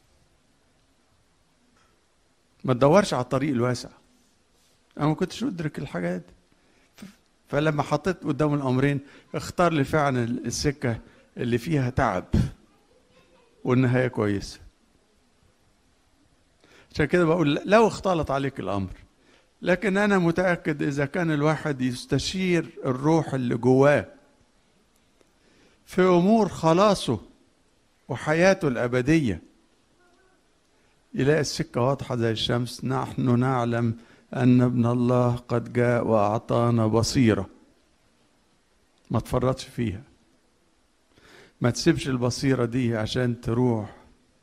ما تدورش على الطريق الواسع انا ما كنتش ادرك الحاجات فلما حطيت قدام الامرين اختار لي فعلا السكه اللي فيها تعب والنهايه كويسه عشان كده بقول لو اختلط عليك الامر لكن انا متاكد اذا كان الواحد يستشير الروح اللي جواه في امور خلاصه وحياته الابديه يلاقي السكه واضحه زي الشمس نحن نعلم ان ابن الله قد جاء واعطانا بصيره ما تفرطش فيها ما تسيبش البصيره دي عشان تروح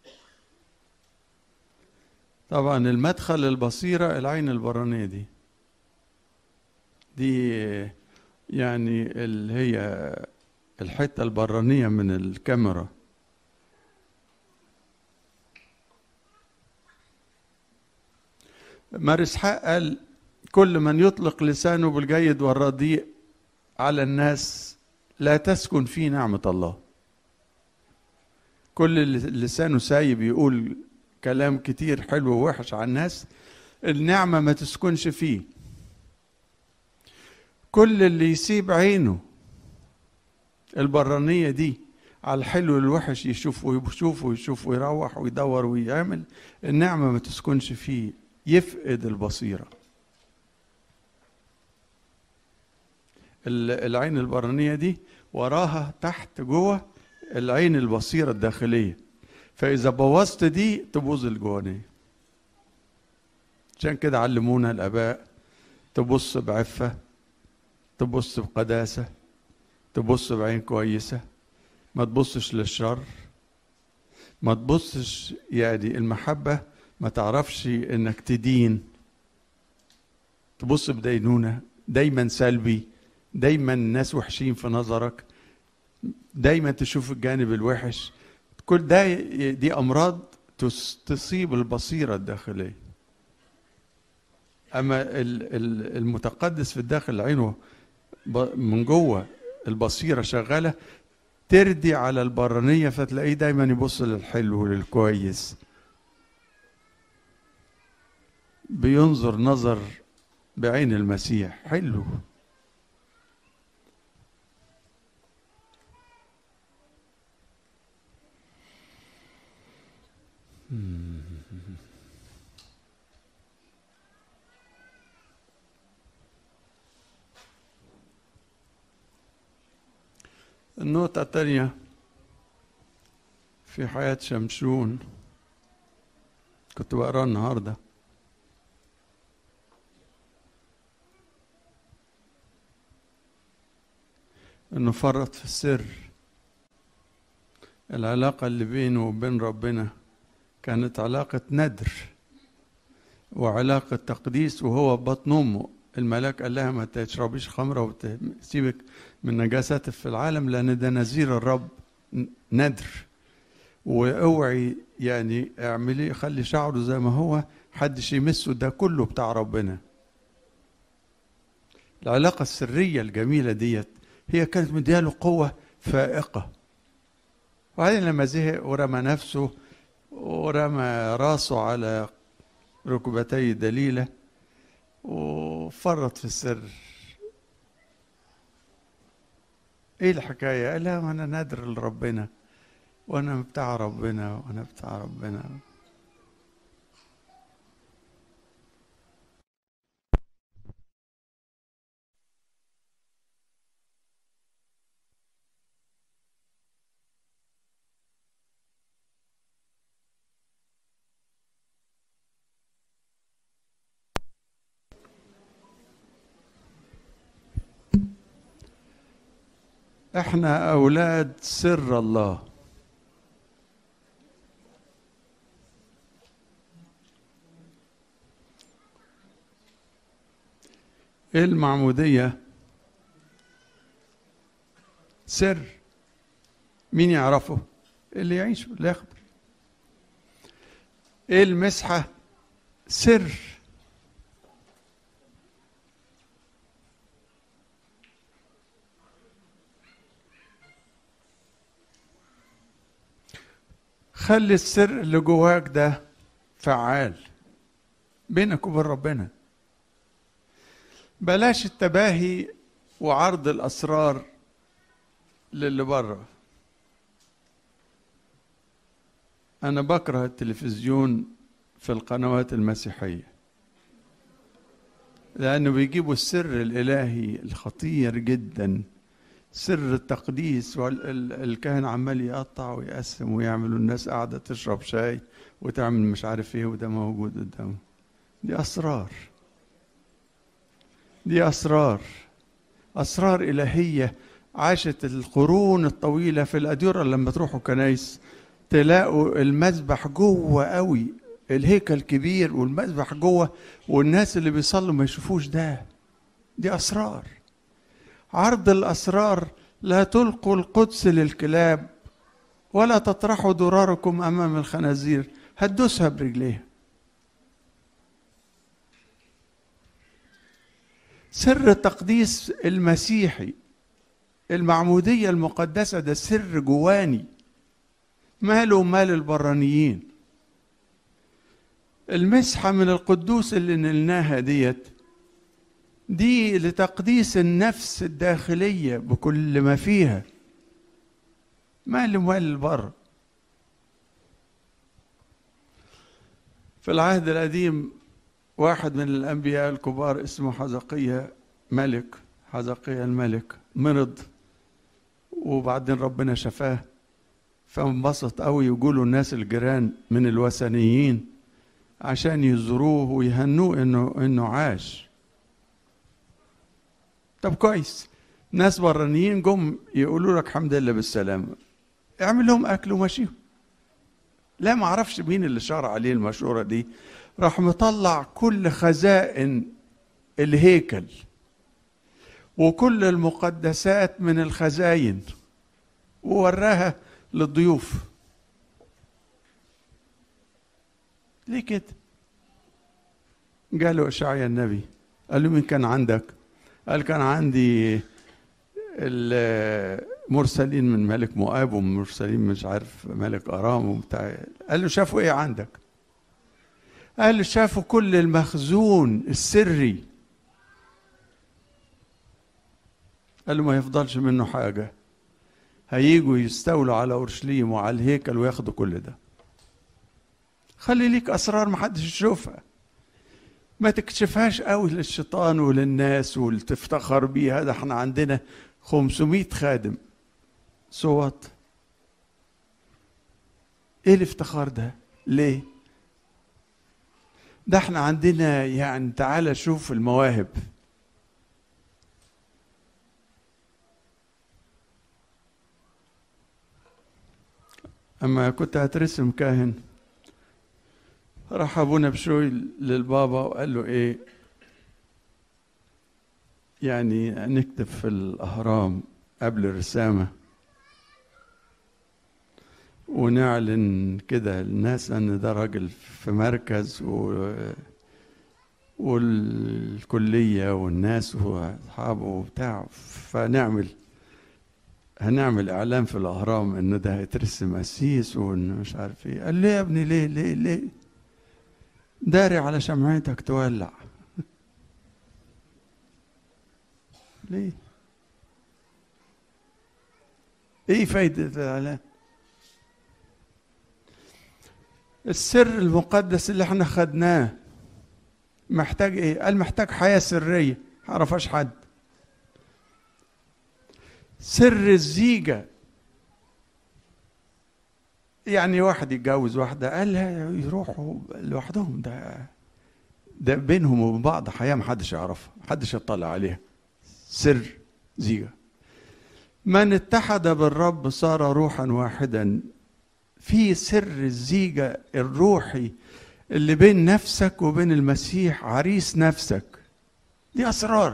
طبعا المدخل للبصيرة العين البرانية دي دي يعني اللي هي الحتة البرانية من الكاميرا مار اسحاق قال كل من يطلق لسانه بالجيد والرديء على الناس لا تسكن فيه نعمة الله كل اللي لسانه سايب يقول كلام كتير حلو ووحش على الناس النعمة ما تسكنش فيه كل اللي يسيب عينه البرانية دي على الحلو والوحش يشوف ويشوف ويشوف ويروح ويدور ويعمل النعمة ما تسكنش فيه يفقد البصيرة ال- العين البرانية دي وراها تحت جوه العين البصيرة الداخلية فإذا بوظت دي تبوظ الجوانية عشان كده علمونا الآباء تبص بعفة تبص بقداسة تبص بعين كويسة ما تبصش للشر ما تبصش يعني المحبة ما تعرفش انك تدين تبص بدينونة دايما سلبي دايما الناس وحشين في نظرك دايما تشوف الجانب الوحش كل ده دي امراض تس- تصيب البصيره الداخليه اما ال- ال- المتقدس في الداخل عينه ب- من جوه البصيره شغاله تردي على البرانيه فتلاقيه دايما يبص للحلو وللكويس بينظر نظر بعين المسيح حلو النقطة الثانية في حياة شمشون كنت بقراه النهاردة انه فرط في السر العلاقة اللي بينه وبين ربنا كانت علاقة ندر وعلاقة تقديس وهو بطن أمه الملاك قال لها ما تشربيش خمرة وتسيبك من نجاسات في العالم لأن ده نذير الرب ندر واوعي يعني اعملي خلي شعره زي ما هو حدش يمسه ده كله بتاع ربنا العلاقة السرية الجميلة ديت هي كانت مدياله قوة فائقة وبعدين لما زهق ورمى نفسه ورمى راسه على ركبتي دليلة وفرط في السر ايه الحكاية؟ قال لها ما انا نادر لربنا وانا بتاع ربنا وانا بتاع ربنا احنا اولاد سر الله ايه المعمودية سر مين يعرفه اللي يعيشه اللي ياخده ايه المسحة سر خلي السر اللي جواك ده فعال بينك وبين ربنا بلاش التباهي وعرض الاسرار للي بره انا بكره التلفزيون في القنوات المسيحية لأنه بيجيبوا السر الإلهي الخطير جدا سر التقديس والكاهن عمال يقطع ويقسم ويعمل والناس قاعدة تشرب شاي وتعمل مش عارف ايه وده موجود قدامه دي أسرار دي أسرار أسرار إلهية عاشت القرون الطويلة في الأديرة لما تروحوا كنايس تلاقوا المذبح جوه قوي الهيكل كبير والمذبح جوه والناس اللي بيصلوا ما يشوفوش ده دي أسرار عرض الأسرار لا تلقوا القدس للكلاب ولا تطرحوا دراركم أمام الخنازير هتدوسها برجليها سر التقديس المسيحي المعمودية المقدسة ده سر جواني ماله مال البرانيين المسحة من القدوس اللي نلناها ديت دي لتقديس النفس الداخلية بكل ما فيها ما لمال البر في العهد القديم واحد من الأنبياء الكبار اسمه حزقية ملك حزقية الملك مرض وبعدين ربنا شفاه فانبسط قوي يقولوا الناس الجيران من الوثنيين عشان يزوروه ويهنوه انه انه عاش طب كويس ناس برانيين جم يقولوا لك الحمد لله بالسلامه اعمل لهم اكل ومشيهم لا ما اعرفش مين اللي شرع عليه المشوره دي راح مطلع كل خزائن الهيكل وكل المقدسات من الخزاين ووراها للضيوف ليه كده قالوا اشعيا النبي قال له مين كان عندك قال كان عندي المرسلين من ملك مؤاب ومرسلين مش عارف ملك ارام وبتاع قال له شافوا ايه عندك قال له شافوا كل المخزون السري قال له ما يفضلش منه حاجه هيجوا يستولوا على اورشليم وعلى الهيكل وياخدوا كل ده خلي ليك اسرار ما حدش يشوفها ما تكشفهاش قوي للشيطان وللناس واللي تفتخر بيها ده احنا عندنا 500 خادم صوت ايه الافتخار ده ليه ده احنا عندنا يعني تعالى شوف المواهب اما كنت هترسم كاهن راح ابونا بشوي للبابا وقال له ايه يعني نكتب في الاهرام قبل الرسامه ونعلن كده للناس ان ده راجل في مركز و والكلية والناس وأصحابه وبتاع فنعمل هنعمل إعلان في الأهرام إنه ده هيترسم أسيس وإنه مش عارف إيه قال ليه يا ابني ليه ليه ليه داري على شمعتك تولع ليه ايه فايدة الاعلان السر المقدس اللي احنا خدناه محتاج ايه قال محتاج حياة سرية معرفهاش حد سر الزيجة يعني واحد يتجوز واحدة قال لا يروحوا لوحدهم ده ده بينهم وبين بعض حياة محدش يعرفها محدش يطلع عليها سر زيجة من اتحد بالرب صار روحا واحدا في سر الزيجة الروحي اللي بين نفسك وبين المسيح عريس نفسك دي أسرار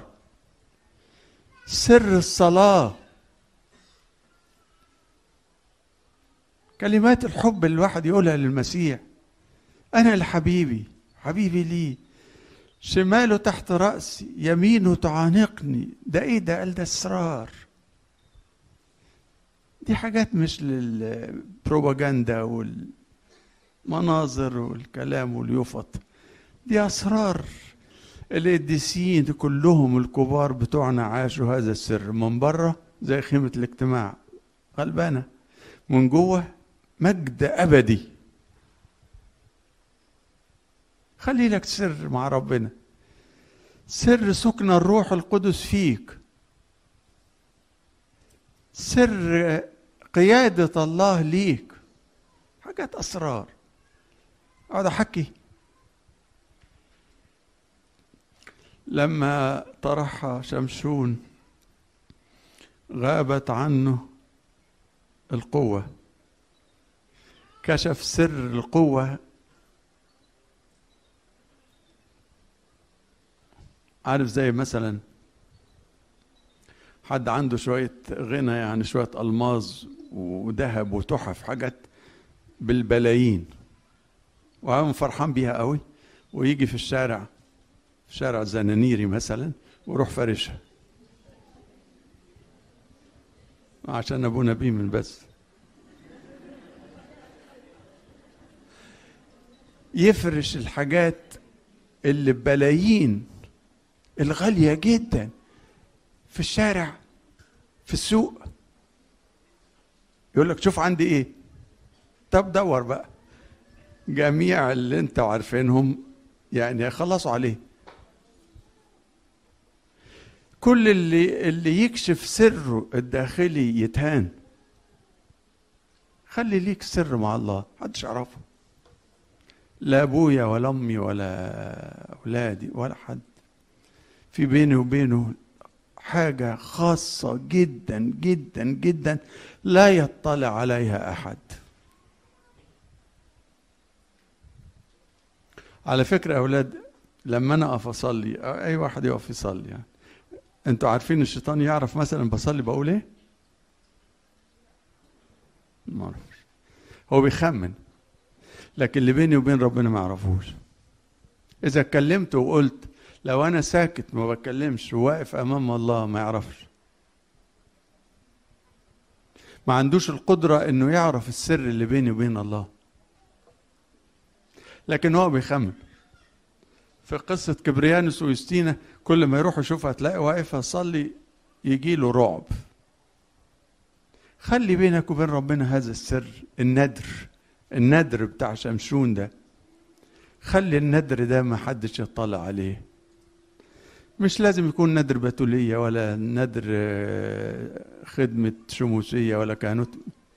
سر الصلاة كلمات الحب اللي الواحد يقولها للمسيح أنا لحبيبي حبيبي لي شماله تحت رأسي يمينه تعانقني ده إيه ده قال ده أسرار دي حاجات مش للبروباجندا والمناظر والكلام واليفط دي أسرار القديسين كلهم الكبار بتوعنا عاشوا هذا السر من بره زي خيمة الاجتماع غلبانة من جوه مجد أبدي خلي لك سر مع ربنا سر سكن الروح القدس فيك سر قيادة الله ليك حاجات أسرار أقعد أحكي لما طرحها شمشون غابت عنه القوة كشف سر القوة عارف زي مثلا حد عنده شوية غنى يعني شوية ألماظ وذهب وتحف حاجات بالبلايين وهو فرحان بيها قوي ويجي في الشارع في شارع زنانيري مثلا ويروح فارشها عشان ابونا بيمن بس يفرش الحاجات اللي ببلايين الغالية جدا في الشارع في السوق يقول لك شوف عندي ايه طب دور بقى جميع اللي انت عارفينهم يعني خلصوا عليه كل اللي اللي يكشف سره الداخلي يتهان خلي ليك سر مع الله محدش يعرفه لا ابويا ولا امي ولا اولادي ولا حد في بيني وبينه حاجه خاصه جدا جدا جدا لا يطلع عليها احد على فكره يا اولاد لما انا اقف اصلي أو اي واحد يقف يصلي يعني انتوا عارفين الشيطان يعرف مثلا بصلي بقول ايه ما اعرفش هو بيخمن لكن اللي بيني وبين ربنا ما يعرفوش اذا اتكلمت وقلت لو انا ساكت ما بتكلمش وواقف امام الله ما يعرفش ما عندوش القدرة انه يعرف السر اللي بيني وبين الله لكن هو بيخمن في قصة كبريانوس ويستينا كل ما يروح يشوفها تلاقي واقفة تصلي يجي له رعب خلي بينك وبين ربنا هذا السر الندر الندر بتاع شمشون ده خلي الندر ده ما حدش يطلع عليه مش لازم يكون ندر بتولية ولا ندر آه، خدمة شموسية ولا كهنوت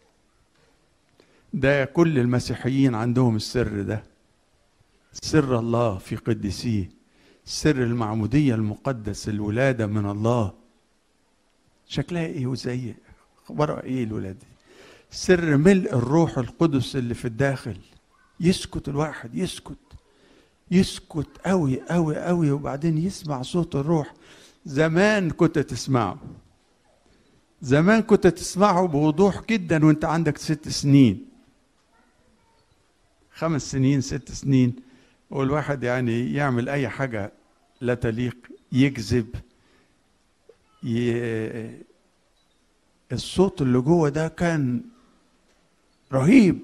ده كل المسيحيين عندهم السر ده سر الله في قدسيه سر المعمودية المقدس الولادة من الله شكلها ايه وزي اخبارها ايه الولادة دي سر ملء الروح القدس اللي في الداخل يسكت الواحد يسكت يسكت قوي قوي قوي وبعدين يسمع صوت الروح زمان كنت تسمعه زمان كنت تسمعه بوضوح جدا وانت عندك ست سنين خمس سنين ست سنين والواحد يعني يعمل اي حاجة لا تليق يكذب ي... الصوت اللي جوه ده كان رهيب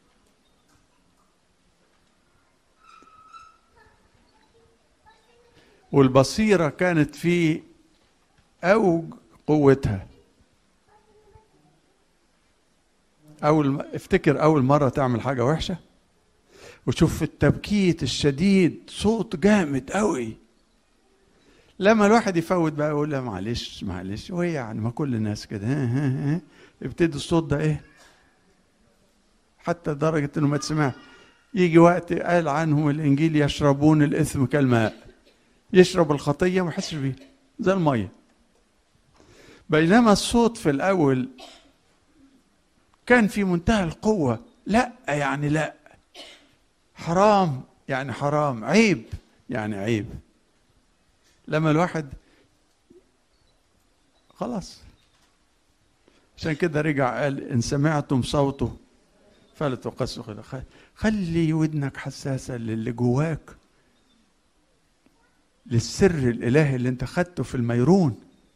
والبصيرة كانت في أوج قوتها أول ما افتكر أول مرة تعمل حاجة وحشة وشوف التبكيت الشديد صوت جامد قوي لما الواحد يفوت بقى يقول لا معلش معلش وهي يعني ما كل الناس كده ها ها ها يبتدي الصوت ده ايه حتى لدرجة انه ما تسمع يجي وقت قال عنهم الانجيل يشربون الاثم كالماء يشرب الخطية ما يحسش بيه زي المية بينما الصوت في الأول كان في منتهى القوة لا يعني لا حرام يعني حرام عيب يعني عيب لما الواحد خلاص عشان كده رجع قال إن سمعتم صوته فلا تقسوا خلق خلي ودنك حساسة للي جواك للسر الإلهي اللي انت خدته في الميرون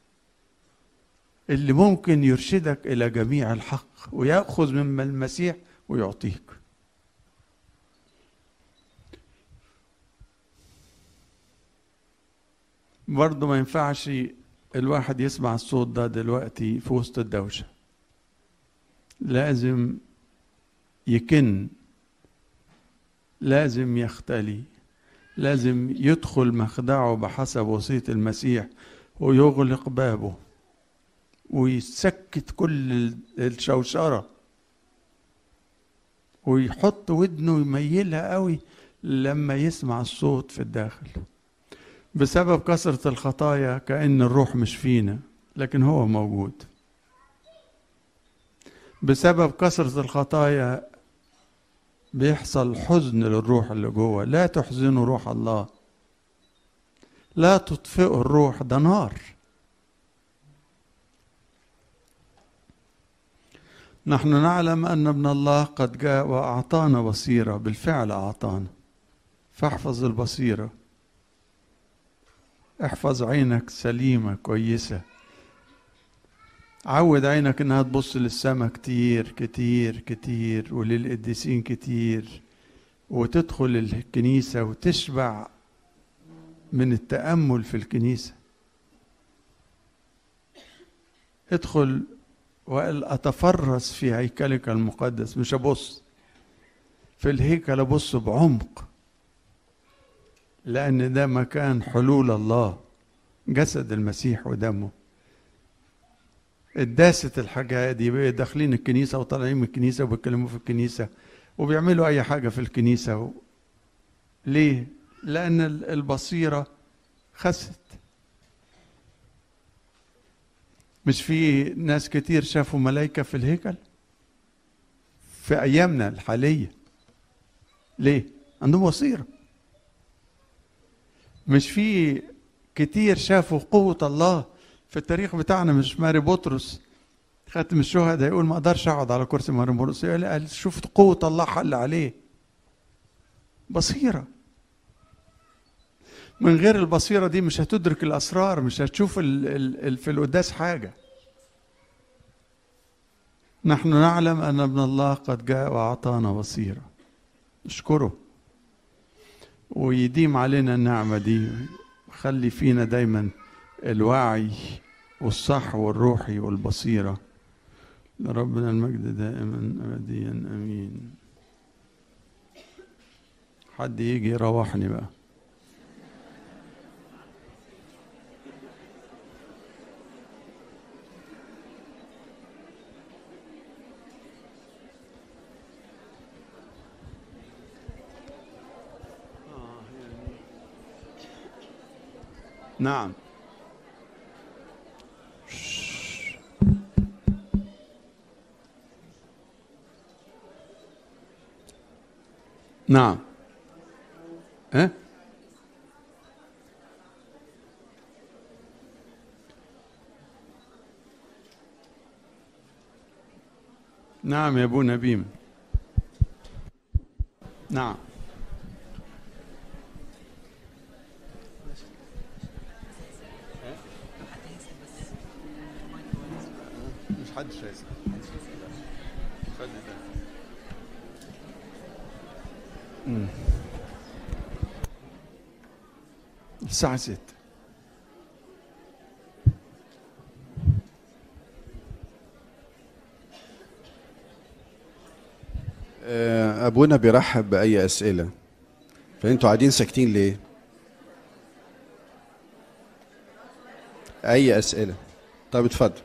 اللي ممكن يرشدك إلى جميع الحق ويأخذ مما المسيح ويعطيك برضه ما ينفعش الواحد يسمع الصوت ده دلوقتي في وسط الدوشة لازم يكن لازم يختلي لازم يدخل مخدعه بحسب وصية المسيح ويغلق بابه ويسكت كل الشوشرة ويحط ودنه يميلها قوي لما يسمع الصوت في الداخل بسبب كثرة الخطايا كأن الروح مش فينا لكن هو موجود بسبب كثرة الخطايا بيحصل حزن للروح اللي جوه لا تحزنوا روح الله لا تطفئوا الروح ده نار نحن نعلم ان ابن الله قد جاء واعطانا بصيره بالفعل اعطانا فاحفظ البصيره احفظ عينك سليمه كويسه عود عينك انها تبص للسماء كتير كتير كتير وللقديسين كتير وتدخل الكنيسه وتشبع من التامل في الكنيسه ادخل واتفرس في هيكلك المقدس مش ابص في الهيكل ابص بعمق لان ده مكان حلول الله جسد المسيح ودمه اتداست الحاجة دي بقى داخلين الكنيسة وطالعين من الكنيسة وبيتكلموا في الكنيسة وبيعملوا أي حاجة في الكنيسة و... ليه؟ لأن البصيرة خست مش في ناس كتير شافوا ملائكة في الهيكل في أيامنا الحالية ليه؟ عندهم بصيرة مش في كتير شافوا قوة الله في التاريخ بتاعنا مش ماري بطرس خاتم الشهداء يقول ما اقدرش اقعد على كرسي ماري بطرس يقول قال شفت قوة الله حل عليه بصيرة من غير البصيرة دي مش هتدرك الأسرار مش هتشوف ال ال ال في القداس حاجة نحن نعلم أن ابن الله قد جاء وأعطانا بصيرة نشكره ويديم علينا النعمة دي خلي فينا دايما الوعي والصح والروحي والبصيرة لربنا المجد دائما أبديا أمين حد يجي يروحني بقى نعم نعم ها نعم يا ابو نبيم نعم مش حد هيسأل خلي ده مم. الساعة ست آه، أبونا بيرحب بأي أسئلة فأنتوا قاعدين ساكتين ليه؟ أي أسئلة طب اتفضل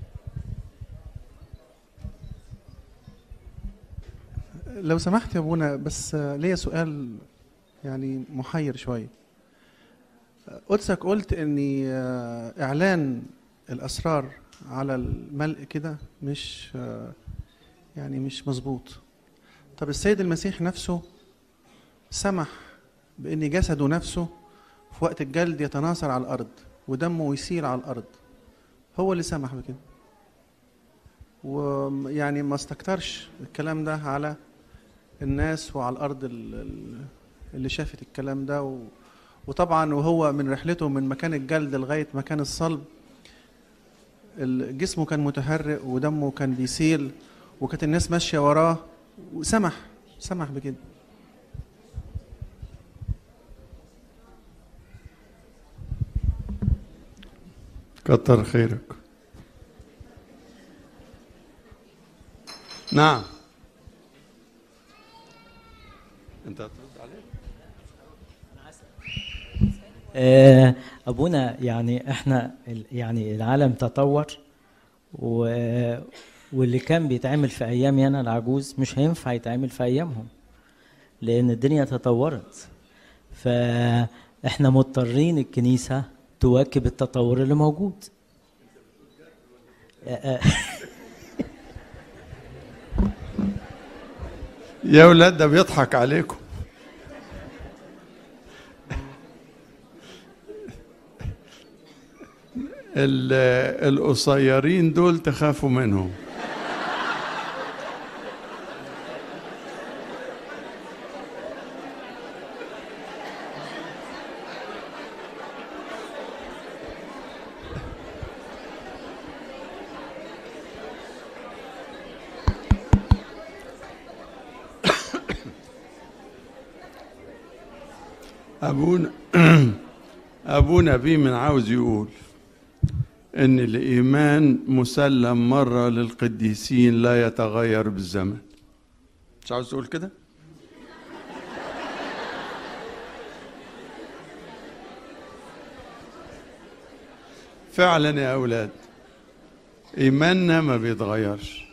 لو سمحت يا ابونا بس آه، ليا سؤال يعني محير شويه آه، قدسك قلت ان آه، اعلان الاسرار على الملء كده مش آه، يعني مش مظبوط طب السيد المسيح نفسه سمح بان جسده نفسه في وقت الجلد يتناثر على الارض ودمه يسيل على الارض هو اللي سمح بكده ويعني ما استكترش الكلام ده على الناس وعلى الارض ال- ال- اللي شافت الكلام ده و... وطبعا وهو من رحلته من مكان الجلد لغايه مكان الصلب ال- جسمه كان متهرق ودمه كان بيسيل وكانت الناس ماشيه وراه وسمح سمح بكده كتر خيرك نعم انت هترد عليه آه، ابونا يعني احنا ال- يعني العالم تطور و واللي كان بيتعمل في ايامي انا العجوز مش هينفع يتعمل في ايامهم لان الدنيا تطورت فاحنا مضطرين الكنيسه تواكب التطور اللي موجود آه، آه، يا ولاد ده بيضحك عليكم ال- القصيرين دول تخافوا منهم أبونا أبونا بيمن عاوز يقول إن الإيمان مسلم مرة للقديسين لا يتغير بالزمن مش عاوز تقول كده؟ فعلا يا أولاد إيماننا ما بيتغيرش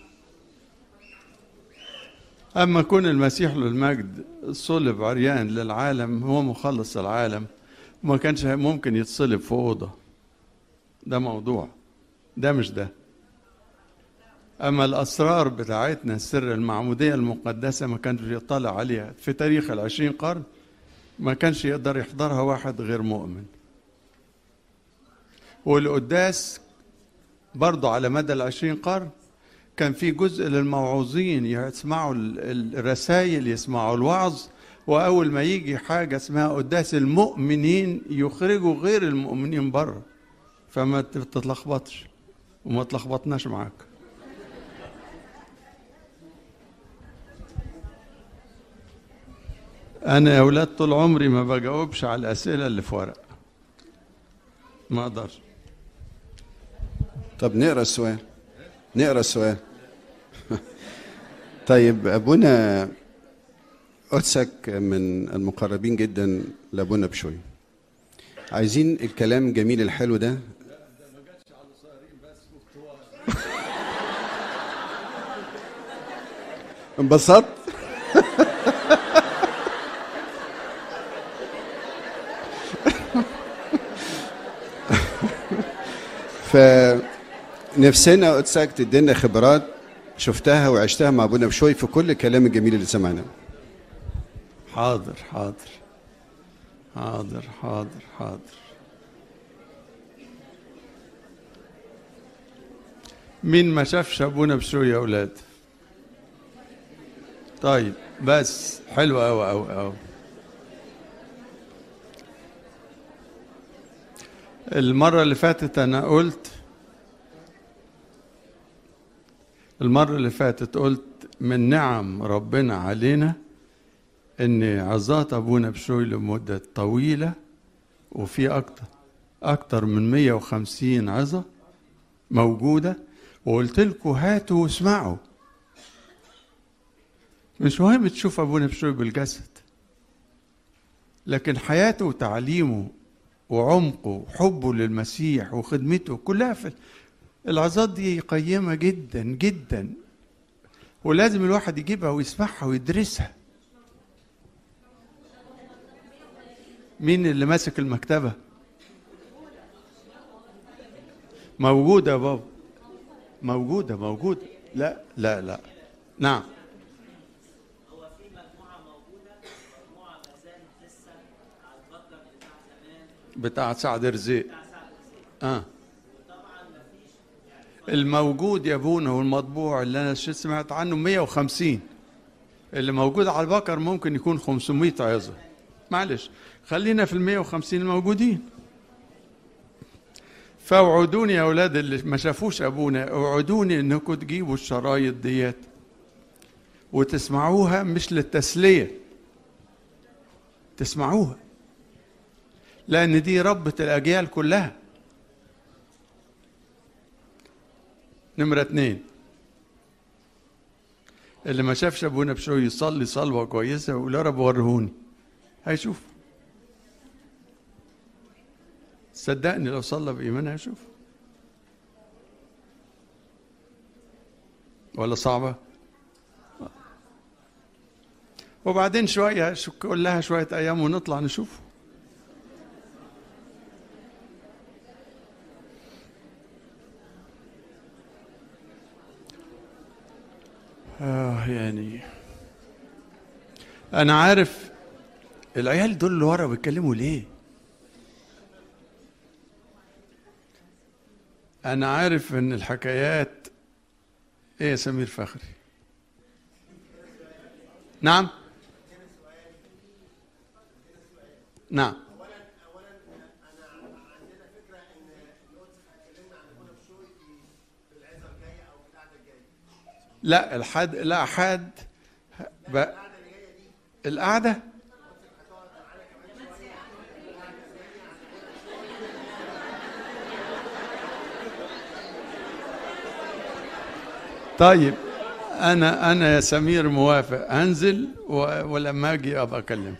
أما كون المسيح له المجد صلب عريان للعالم هو مخلص العالم وما كانش ممكن يتصلب في أوضة ده موضوع ده مش ده أما الأسرار بتاعتنا سر المعمودية المقدسة ما كانش يطلع عليها في تاريخ العشرين قرن ما كانش يقدر يحضرها واحد غير مؤمن والقداس برضه على مدى العشرين قرن كان في جزء للموعوظين يسمعوا ال- الرسائل يسمعوا الوعظ وأول ما يجي حاجة اسمها قداس المؤمنين يخرجوا غير المؤمنين بره فما تتلخبطش وما تلخبطناش معاك أنا يا أولاد طول عمري ما بجاوبش على الأسئلة اللي في ورق ما أقدرش طب نقرا السؤال نقرا السؤال طيب ابونا قدسك من المقربين جدا لابونا بشوي عايزين الكلام الجميل الحلو ده انبسطت فنفسنا قدسك تدينا خبرات شفتها وعشتها مع ابونا بشوي في كل الكلام الجميل اللي سمعناه حاضر حاضر حاضر حاضر حاضر مين ما شافش ابونا بشوي يا اولاد طيب بس حلو قوي قوي قوي المرة اللي فاتت أنا قلت المرة اللي فاتت قلت من نعم ربنا علينا إن عظات أبونا بشوي لمدة طويلة وفي أكتر أكتر من 150 عظة موجودة وقلت لكم هاتوا واسمعوا مش مهم تشوف أبونا بشوي بالجسد لكن حياته وتعليمه وعمقه وحبه للمسيح وخدمته كلها في العظات دي قيمة جدا جدا ولازم الواحد يجيبها ويسمعها ويدرسها مين اللي ماسك المكتبة موجودة يا بابا موجودة موجودة لا لا لا نعم بتاع سعد رزيق اه الموجود يا ابونا والمطبوع اللي انا شو سمعت عنه 150 اللي موجود على البقر ممكن يكون 500 عظه معلش خلينا في ال 150 الموجودين فاوعدوني يا اولاد اللي ما شافوش ابونا اوعدوني انكم تجيبوا الشرايط ديت وتسمعوها مش للتسليه تسمعوها لأن دي ربة الأجيال كلها نمرة اتنين اللي ما شافش أبونا بشوي يصلي صلوة كويسة ويقول يا رب وريهوني هيشوف صدقني لو صلى بإيمان هيشوف ولا صعبة وبعدين شوية شو- كلها شوية أيام ونطلع نشوفه آه يعني أنا عارف العيال دول اللي ورا بيتكلموا ليه؟ أنا عارف إن الحكايات إيه يا سمير فخري؟ نعم؟ نعم لا الحد لا حد ب... القعدة طيب انا انا يا سمير موافق انزل و... ولما اجي ابقى اكلمك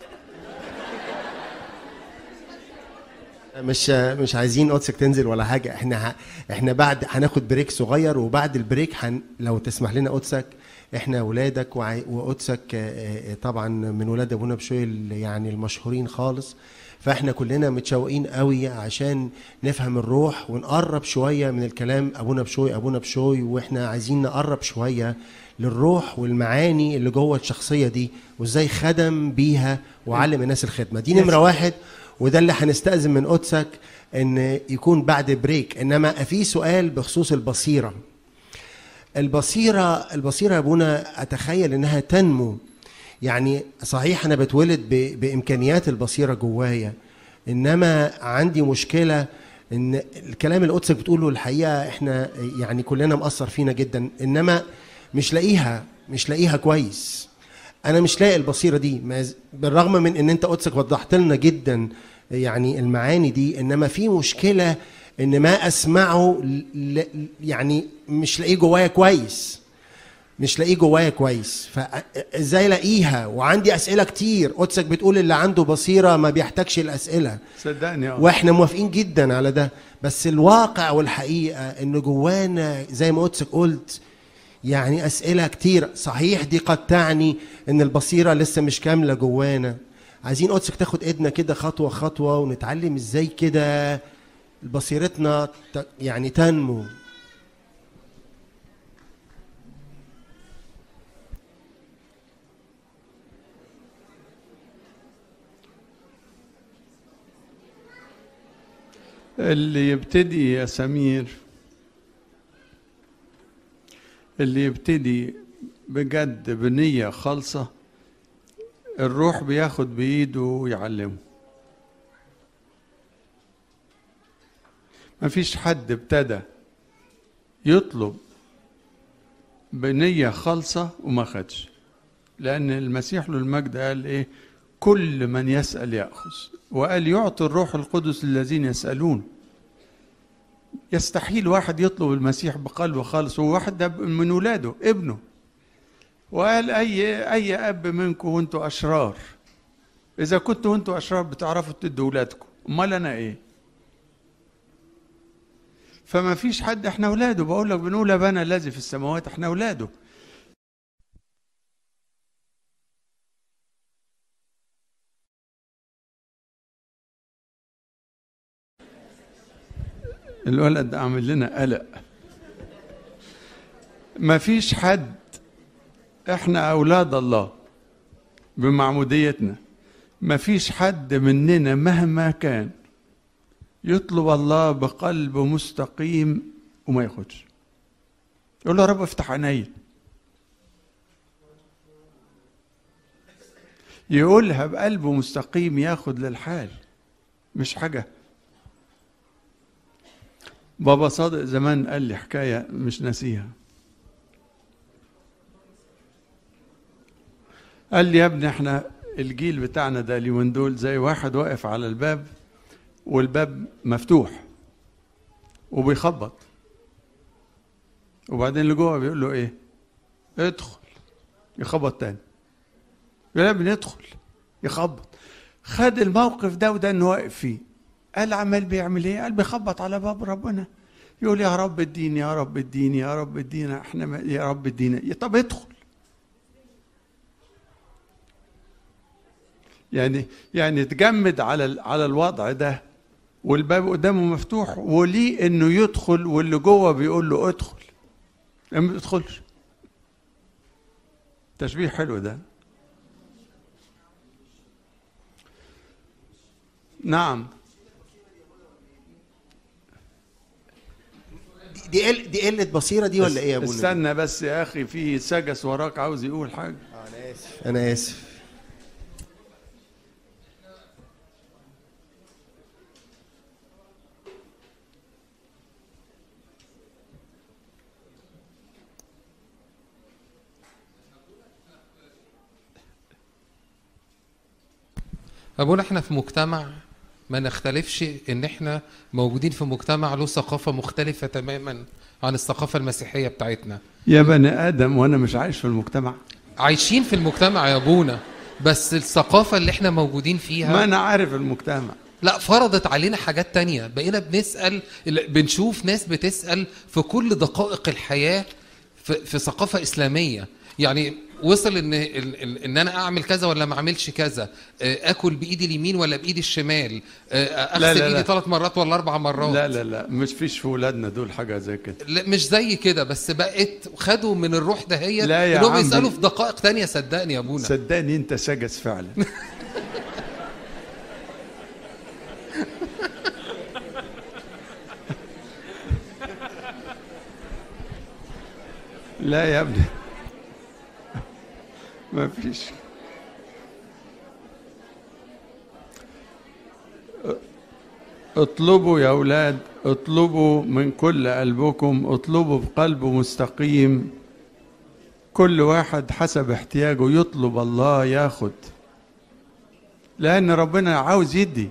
مش مش عايزين قدسك تنزل ولا حاجه احنا ه... احنا بعد هناخد بريك صغير وبعد البريك هن... لو تسمح لنا قدسك احنا اولادك وع... وقدسك آه، آه، طبعا من ولاد ابونا بشوي ال- يعني المشهورين خالص فاحنا كلنا متشوقين قوي عشان نفهم الروح ونقرب شويه من الكلام ابونا بشوي ابونا بشوي واحنا عايزين نقرب شويه للروح والمعاني اللي جوه الشخصيه دي وازاي خدم بيها وعلم الناس الخدمه دي نمره واحد وده اللي هنستأذن من قدسك ان يكون بعد بريك انما في سؤال بخصوص البصيره البصيره البصيره يا ابونا اتخيل انها تنمو يعني صحيح انا بتولد ب- بامكانيات البصيره جوايا انما عندي مشكله ان الكلام اللي قدسك بتقوله الحقيقه احنا يعني كلنا مأثر فينا جدا انما مش لاقيها مش لاقيها كويس انا مش لاقي البصيره دي ما ز- بالرغم من ان انت قدسك وضحت لنا جدا يعني المعاني دي انما في مشكله ان ما اسمعه ل- ل- يعني مش لاقيه جوايا كويس مش لاقيه جوايا كويس فازاي الاقيها وعندي اسئله كتير قدسك بتقول اللي عنده بصيره ما بيحتاجش الاسئله صدقني اه واحنا موافقين جدا على ده بس الواقع والحقيقه ان جوانا زي ما قدسك قلت يعني اسئله كتير صحيح دي قد تعني ان البصيره لسه مش كامله جوانا عايزين قدسك تاخد ايدنا كده خطوه خطوه ونتعلم ازاي كده بصيرتنا ت- يعني تنمو اللي يبتدي يا سمير اللي يبتدي بجد بنية خالصة الروح بياخد بإيده ويعلمه مفيش حد ابتدى يطلب بنية خالصة وما خدش لأن المسيح له المجد قال إيه كل من يسأل يأخذ وقال يعطي الروح القدس للذين يسألون يستحيل واحد يطلب المسيح بقلبه خالص وواحد ده من ولاده ابنه وقال أي أي أب منكم وأنتوا أشرار إذا كنتوا وأنتوا أشرار بتعرفوا تدوا ولادكم أمال أنا إيه فما فيش حد احنا اولاده بقول لك بنقول ابانا الذي في السماوات احنا اولاده الولد ده عامل لنا قلق ما فيش حد احنا اولاد الله بمعموديتنا ما فيش حد مننا مهما كان يطلب الله بقلب مستقيم وما ياخدش يقول له يا رب افتح عيني يقولها بقلبه مستقيم ياخد للحال مش حاجة بابا صادق زمان قال لي حكاية مش ناسيها قال لي يا ابني احنا الجيل بتاعنا ده اليومين دول زي واحد واقف على الباب والباب مفتوح وبيخبط وبعدين اللي جوه بيقول له ايه ادخل يخبط تاني يقول يا ابني ادخل يخبط خد الموقف ده وده انه واقف فيه قال عمال بيعمل ايه قال بيخبط على باب ربنا يقول يا رب اديني يا رب اديني يا رب ادينا احنا ما- يا رب ادينا طب ادخل يعني يعني تجمد على ال- على الوضع ده والباب قدامه مفتوح وليه انه يدخل واللي جوه بيقول له ادخل ما بيدخلش تشبيه حلو ده نعم دي قل دي قله بصيره دي ولا ايه يا ابونا استنى بس يا اخي في سجس وراك عاوز يقول حاجه انا اسف انا اسف أبونا احنا في مجتمع ما نختلفش ان احنا موجودين في مجتمع له ثقافة مختلفة تماما عن الثقافة المسيحية بتاعتنا يا بني ادم وانا مش عايش في المجتمع عايشين في المجتمع يا ابونا بس الثقافة اللي احنا موجودين فيها ما انا عارف المجتمع لا فرضت علينا حاجات تانية بقينا بنسأل بنشوف ناس بتسأل في كل دقائق الحياة في, في ثقافة إسلامية يعني وصل ان ال- ال- ان انا اعمل كذا ولا ما اعملش كذا آه، اكل بايدي اليمين ولا بايدي الشمال آه، اغسل لا، لا. ايدي ثلاث مرات ولا اربع مرات لا لا لا مش فيش في ولادنا دول حاجه زي كده لا مش زي كده بس بقت خدوا من الروح دهيت لا يا انهم عم. يسالوا في دقائق تانية صدقني يا ابونا صدقني انت سجس فعلا لا يا ابني ما فيش اطلبوا يا اولاد اطلبوا من كل قلبكم اطلبوا بقلب مستقيم كل واحد حسب احتياجه يطلب الله ياخد لان ربنا عاوز يدي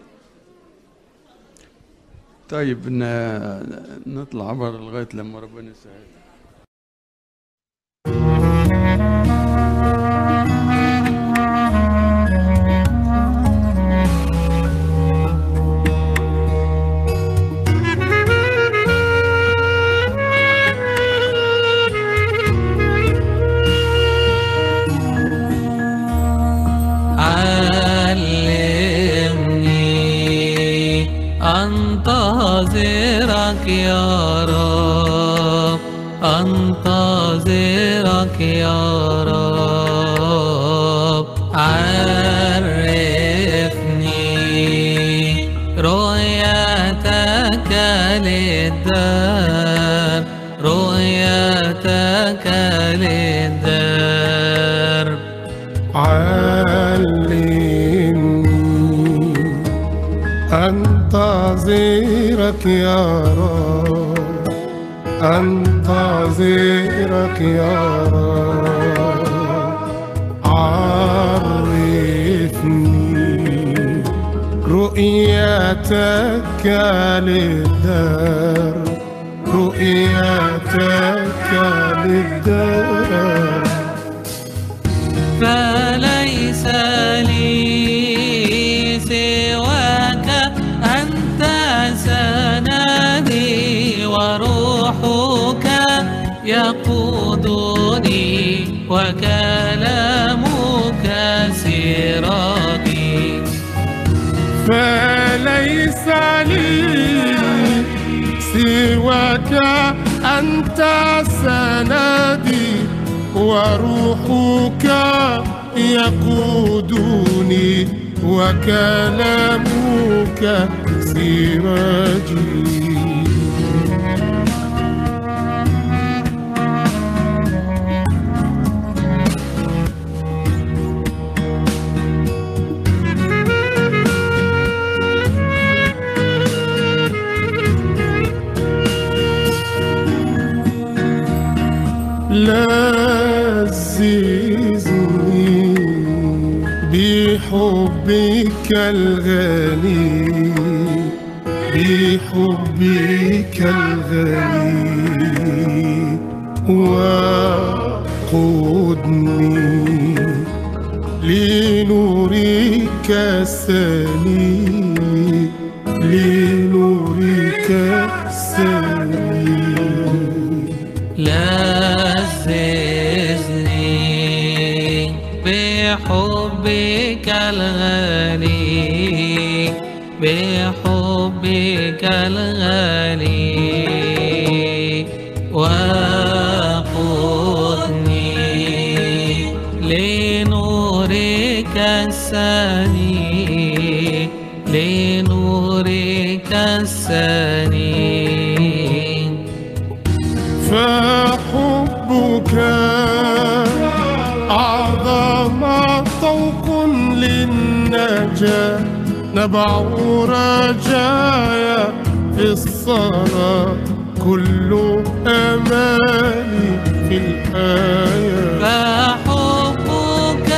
طيب ن- نطلع بره لغايه لما ربنا يسهل علمني أنتظرك يا رب أنتظرك يا رب عرفني رؤيتك للدار رؤيتك للدار علمني أنتظرك يا رب أنتظرك يا رب عرفني رؤيتك للدار رؤيتك للدار فليس لي سواك أنت سندي وروحك يقودني وكلامك سراجي فليس لي سواك أنت سندي وروحك يقودني وكلامك سراجي لذذني بحبك الغني بحبك الغني وقودني لنورك السميع عززني بحبك الغالي بحبك الغالي وقودني لنورك السني لنورك السني فحبك أعظم طوق للنجاة نبع رجايا في الصلاة كل أمالي في الآية فحبك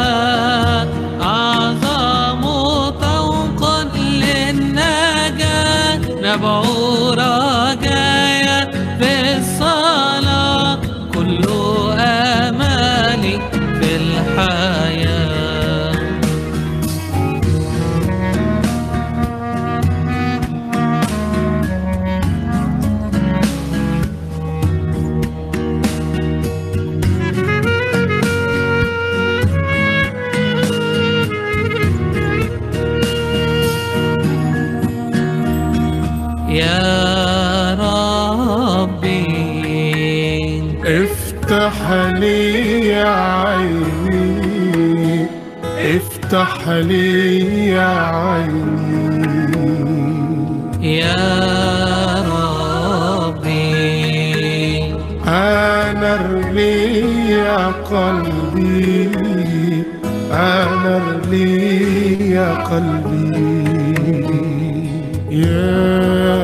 أعظم طوقا للنجاة نبع رجايا في الصلاة كل آمالي في الحياة يا ربي افتح لي عيني افتح لي عيني يا ربي أنر لي يا قلبي أنر لي يا قلبي يا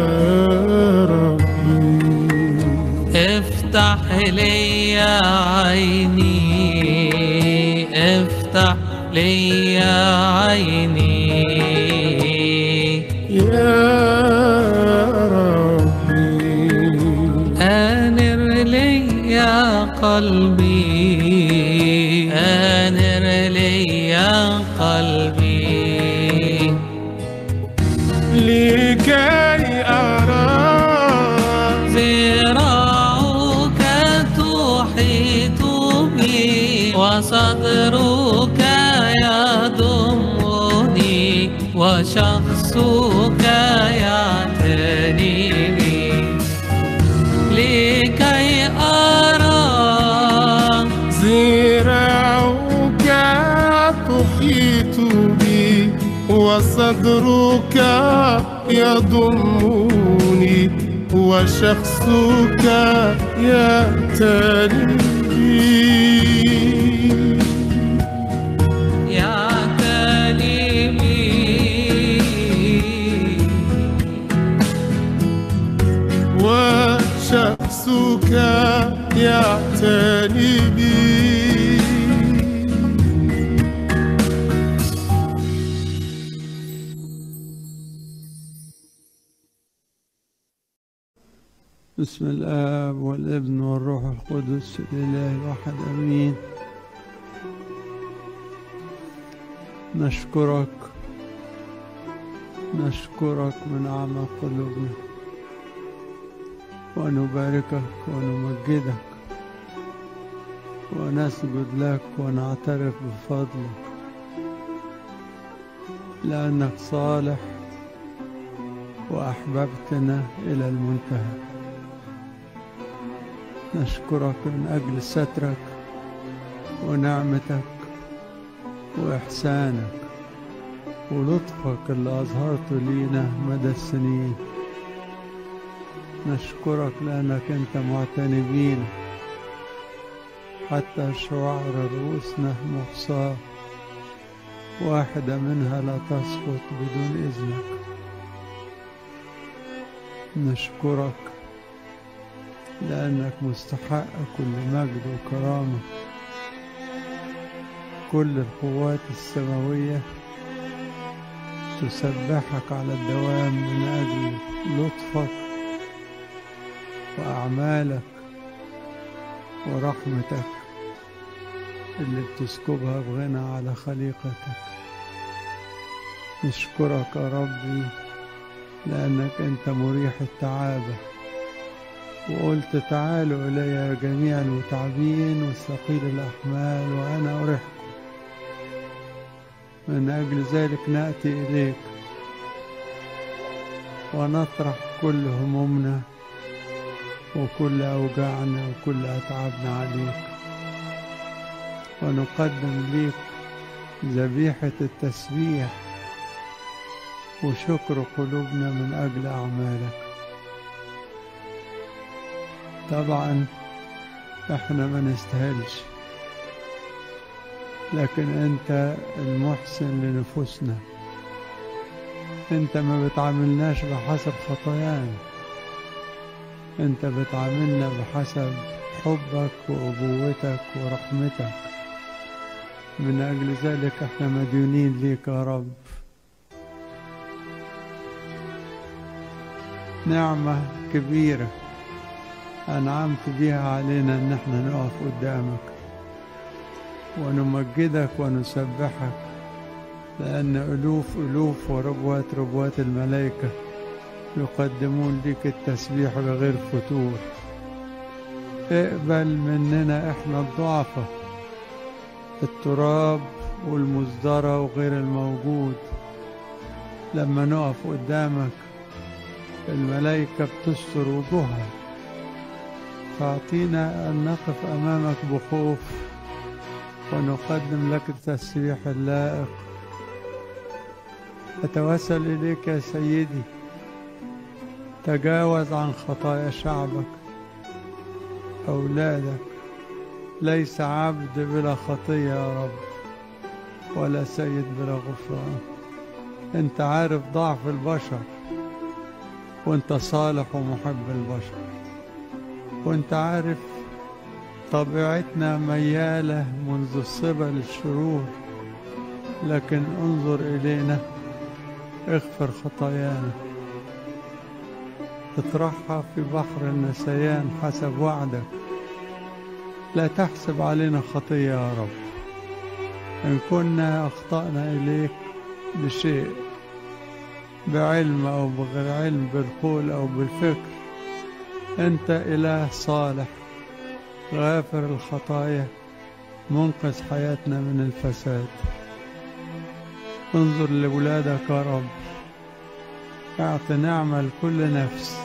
ربي افتح لي عيني افتح لي عيني يا ربي أنر لي يا قلبي أنر لي يا قلبي لكي أرى ذراعك تحيط بي وصدرك يضمني وشخصك يعتني بي لكي أرى ذراعك تحيط بي وصدرك يضمني وشخصك يأتني بي يعتني بي وشخصك يعتني بي بسم الآب والابن والروح القدس الإله الواحد أمين نشكرك نشكرك من أعماق قلوبنا ونباركك ونمجدك ونسجد لك ونعترف بفضلك لأنك صالح وأحببتنا إلى المنتهى نشكرك من أجل سترك ونعمتك وإحسانك ولطفك اللي أظهرته لينا مدى السنين نشكرك لأنك أنت معتني بينا حتى شعر رؤوسنا محصاة واحدة منها لا تسقط بدون إذنك نشكرك لأنك مستحق كل مجد وكرامة كل القوات السماوية تسبحك على الدوام من أجل لطفك وأعمالك ورحمتك اللي بتسكبها بغنى على خليقتك نشكرك يا ربي لأنك أنت مريح التعابة وقلت تعالوا إلي يا جميع المتعبين والثقيل الأحمال وأنا أريحكم من أجل ذلك نأتي إليك ونطرح كل همومنا وكل أوجاعنا وكل أتعابنا عليك ونقدم ليك ذبيحة التسبيح وشكر قلوبنا من أجل أعمالك طبعا احنا ما نستاهلش لكن انت المحسن لنفوسنا انت ما بتعاملناش بحسب خطايانا انت بتعاملنا بحسب حبك وأبوتك ورحمتك من أجل ذلك احنا مديونين ليك يا رب نعمة كبيرة أنعمت بها علينا إن احنا نقف قدامك ونمجدك ونسبحك لأن ألوف ألوف وربوات ربوات الملائكة يقدمون لك التسبيح بغير فتور اقبل مننا احنا الضعفة التراب والمزدرى وغير الموجود لما نقف قدامك الملائكة بتستر وجوهها فأعطينا أن نقف أمامك بخوف ونقدم لك التسبيح اللائق أتوسل إليك يا سيدي تجاوز عن خطايا شعبك أولادك ليس عبد بلا خطية يا رب ولا سيد بلا غفران انت عارف ضعف البشر وانت صالح ومحب البشر وانت عارف طبيعتنا ميالة منذ الصبا للشرور لكن انظر إلينا اغفر خطايانا اطرحها في بحر النسيان حسب وعدك لا تحسب علينا خطية يا رب إن كنا أخطأنا إليك بشيء بعلم أو بغير علم بالقول أو بالفكر أنت إله صالح غافر الخطايا منقذ حياتنا من الفساد انظر لولادك يا رب اعط نعمة لكل نفس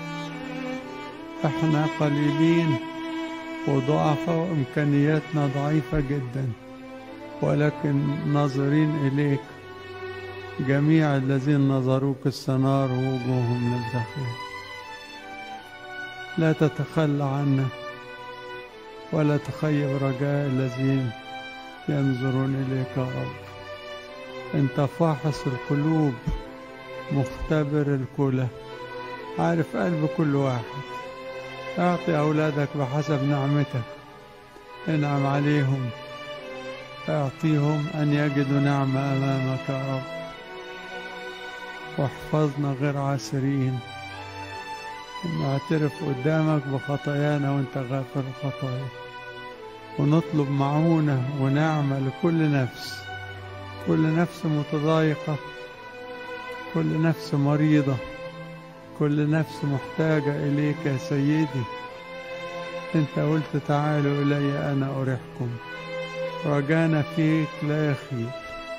احنا قليلين وضعفة وإمكانياتنا ضعيفة جدا ولكن ناظرين إليك جميع الذين نظروك السنار ووجوههم للداخل لا تتخلى عنا ولا تخيب رجاء الذين ينظرون إليك يا رب أنت فاحص القلوب مختبر الكلى عارف قلب كل واحد أعطي أولادك بحسب نعمتك انعم عليهم أعطيهم أن يجدوا نعمة أمامك يا رب واحفظنا غير عاسرين ونعترف قدامك بخطايانا وانت غافر الخطايا ونطلب معونة ونعمة لكل نفس كل نفس متضايقة كل نفس مريضة كل نفس محتاجة إليك يا سيدي أنت قلت تعالوا إلي أنا أريحكم رجانا فيك لا يخيب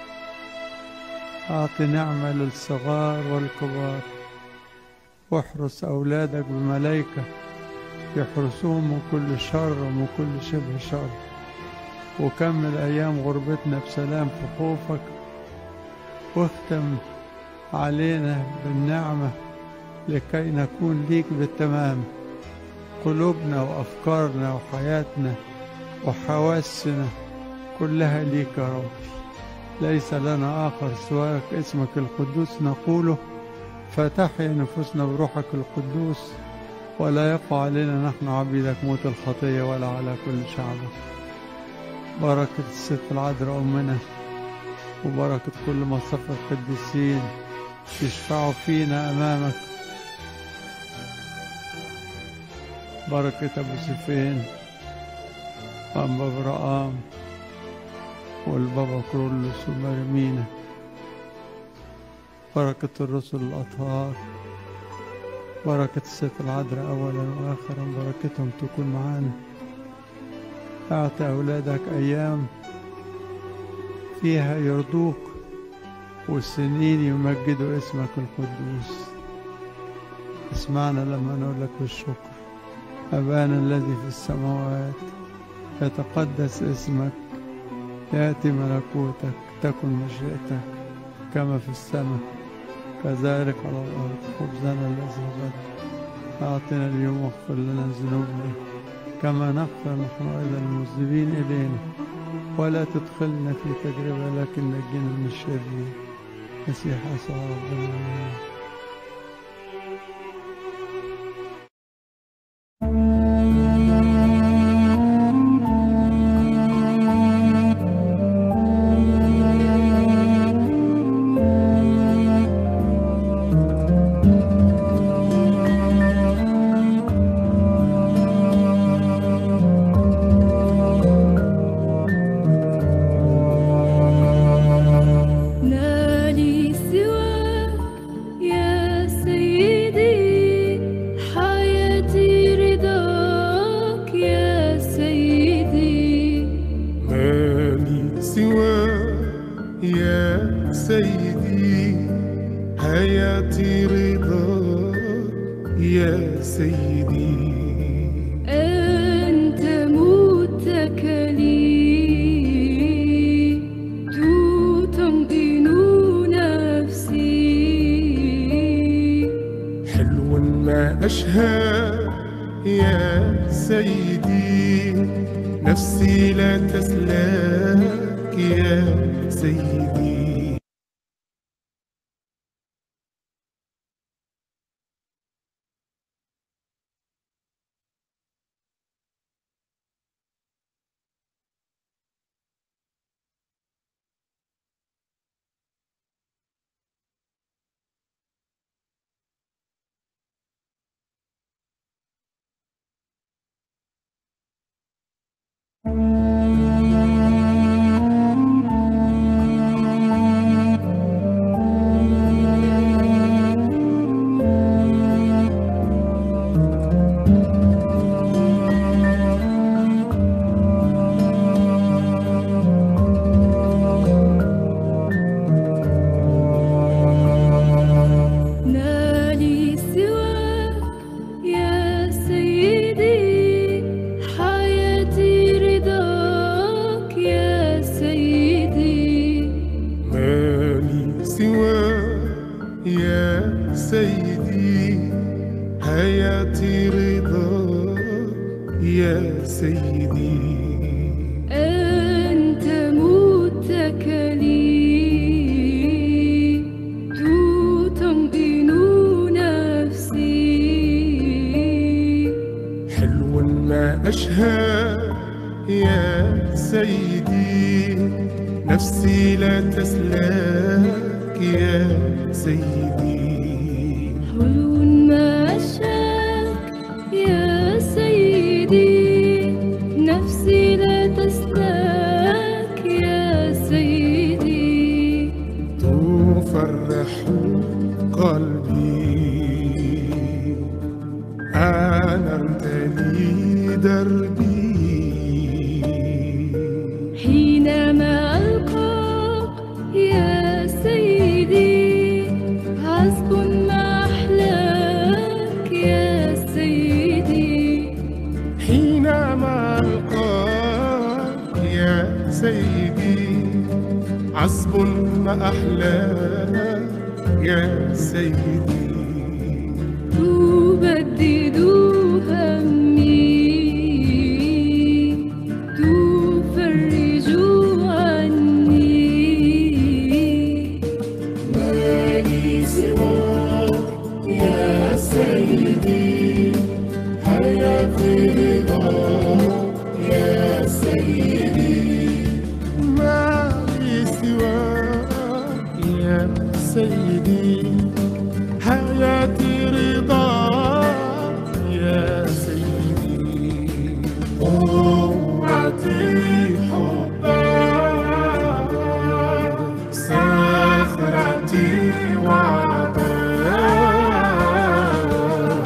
أعط نعمة للصغار والكبار واحرس أولادك بملائكة يحرسوهم من كل شر ومن كل شبه شر وكمل أيام غربتنا بسلام في خوفك واختم علينا بالنعمة لكي نكون ليك بالتمام قلوبنا وأفكارنا وحياتنا وحواسنا كلها ليك يا رب ليس لنا آخر سواك اسمك القدوس نقوله فتحيا نفوسنا بروحك القدوس ولا يقع علينا نحن عبيدك موت الخطية ولا على كل شعبك بركة الست العذراء أمنا وبركة كل مصطفى القديسين يشفعوا فينا أمامك بركة أبو سفين وأنبا برقام والبابا كرولوس ومرمينا بركة الرسل الأطهار بركة الست العذراء أولا وآخرا بركتهم تكون معانا أعطي أولادك أيام فيها يرضوك والسنين يمجدوا اسمك القدوس اسمعنا لما نقول لك بالشكر أبانا الذي في السماوات يتقدس اسمك يأتي ملكوتك تكن مشيئتك كما في السماء كذلك على الأرض خبزنا الذي غد أعطنا اليوم واغفر لنا ذنوبنا كما نغفر نحن أيضا المذنبين إلينا ولا تدخلنا في تجربة لكن نجينا من الشرير مسيح يسوع ربنا آمين. نالي سواك يا سيدي حياتي رضاك يا سيدي مالي سواك يا سيدي حياتي رضاك يا سيدي أنت متكلي تطمئن نفسي حلو ما أشهى يا سيدي نفسي لا تسلاك يا سيدي نالي سواك يا سيدي حياتي رضاك يا سيدي مالي سواك يا سيدي حياتي رضاك يا سيدي أنت متكلي تطمئن نفسي حلو ما أشهى يا سيدي نفسي لا تسلاك يا سيدي حلو ما أشاك يا سيدي نفسي لا تسلاك يا سيدي تفرح قلبي أنرت لي دربي حينما ألقاك يا سيدي حسب ما أحلاك يا سيدي حينما ألقاك يا سيدي عصب ما أحلاك يا سيدي تبدد همي تفرج عني مالي سواك يا سيدي حياتي رضاك يا سيدي مالي سواك يا سيدي حياتي رضاك يا سيدي قوتي حبك سخرتي وعطاك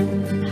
السماء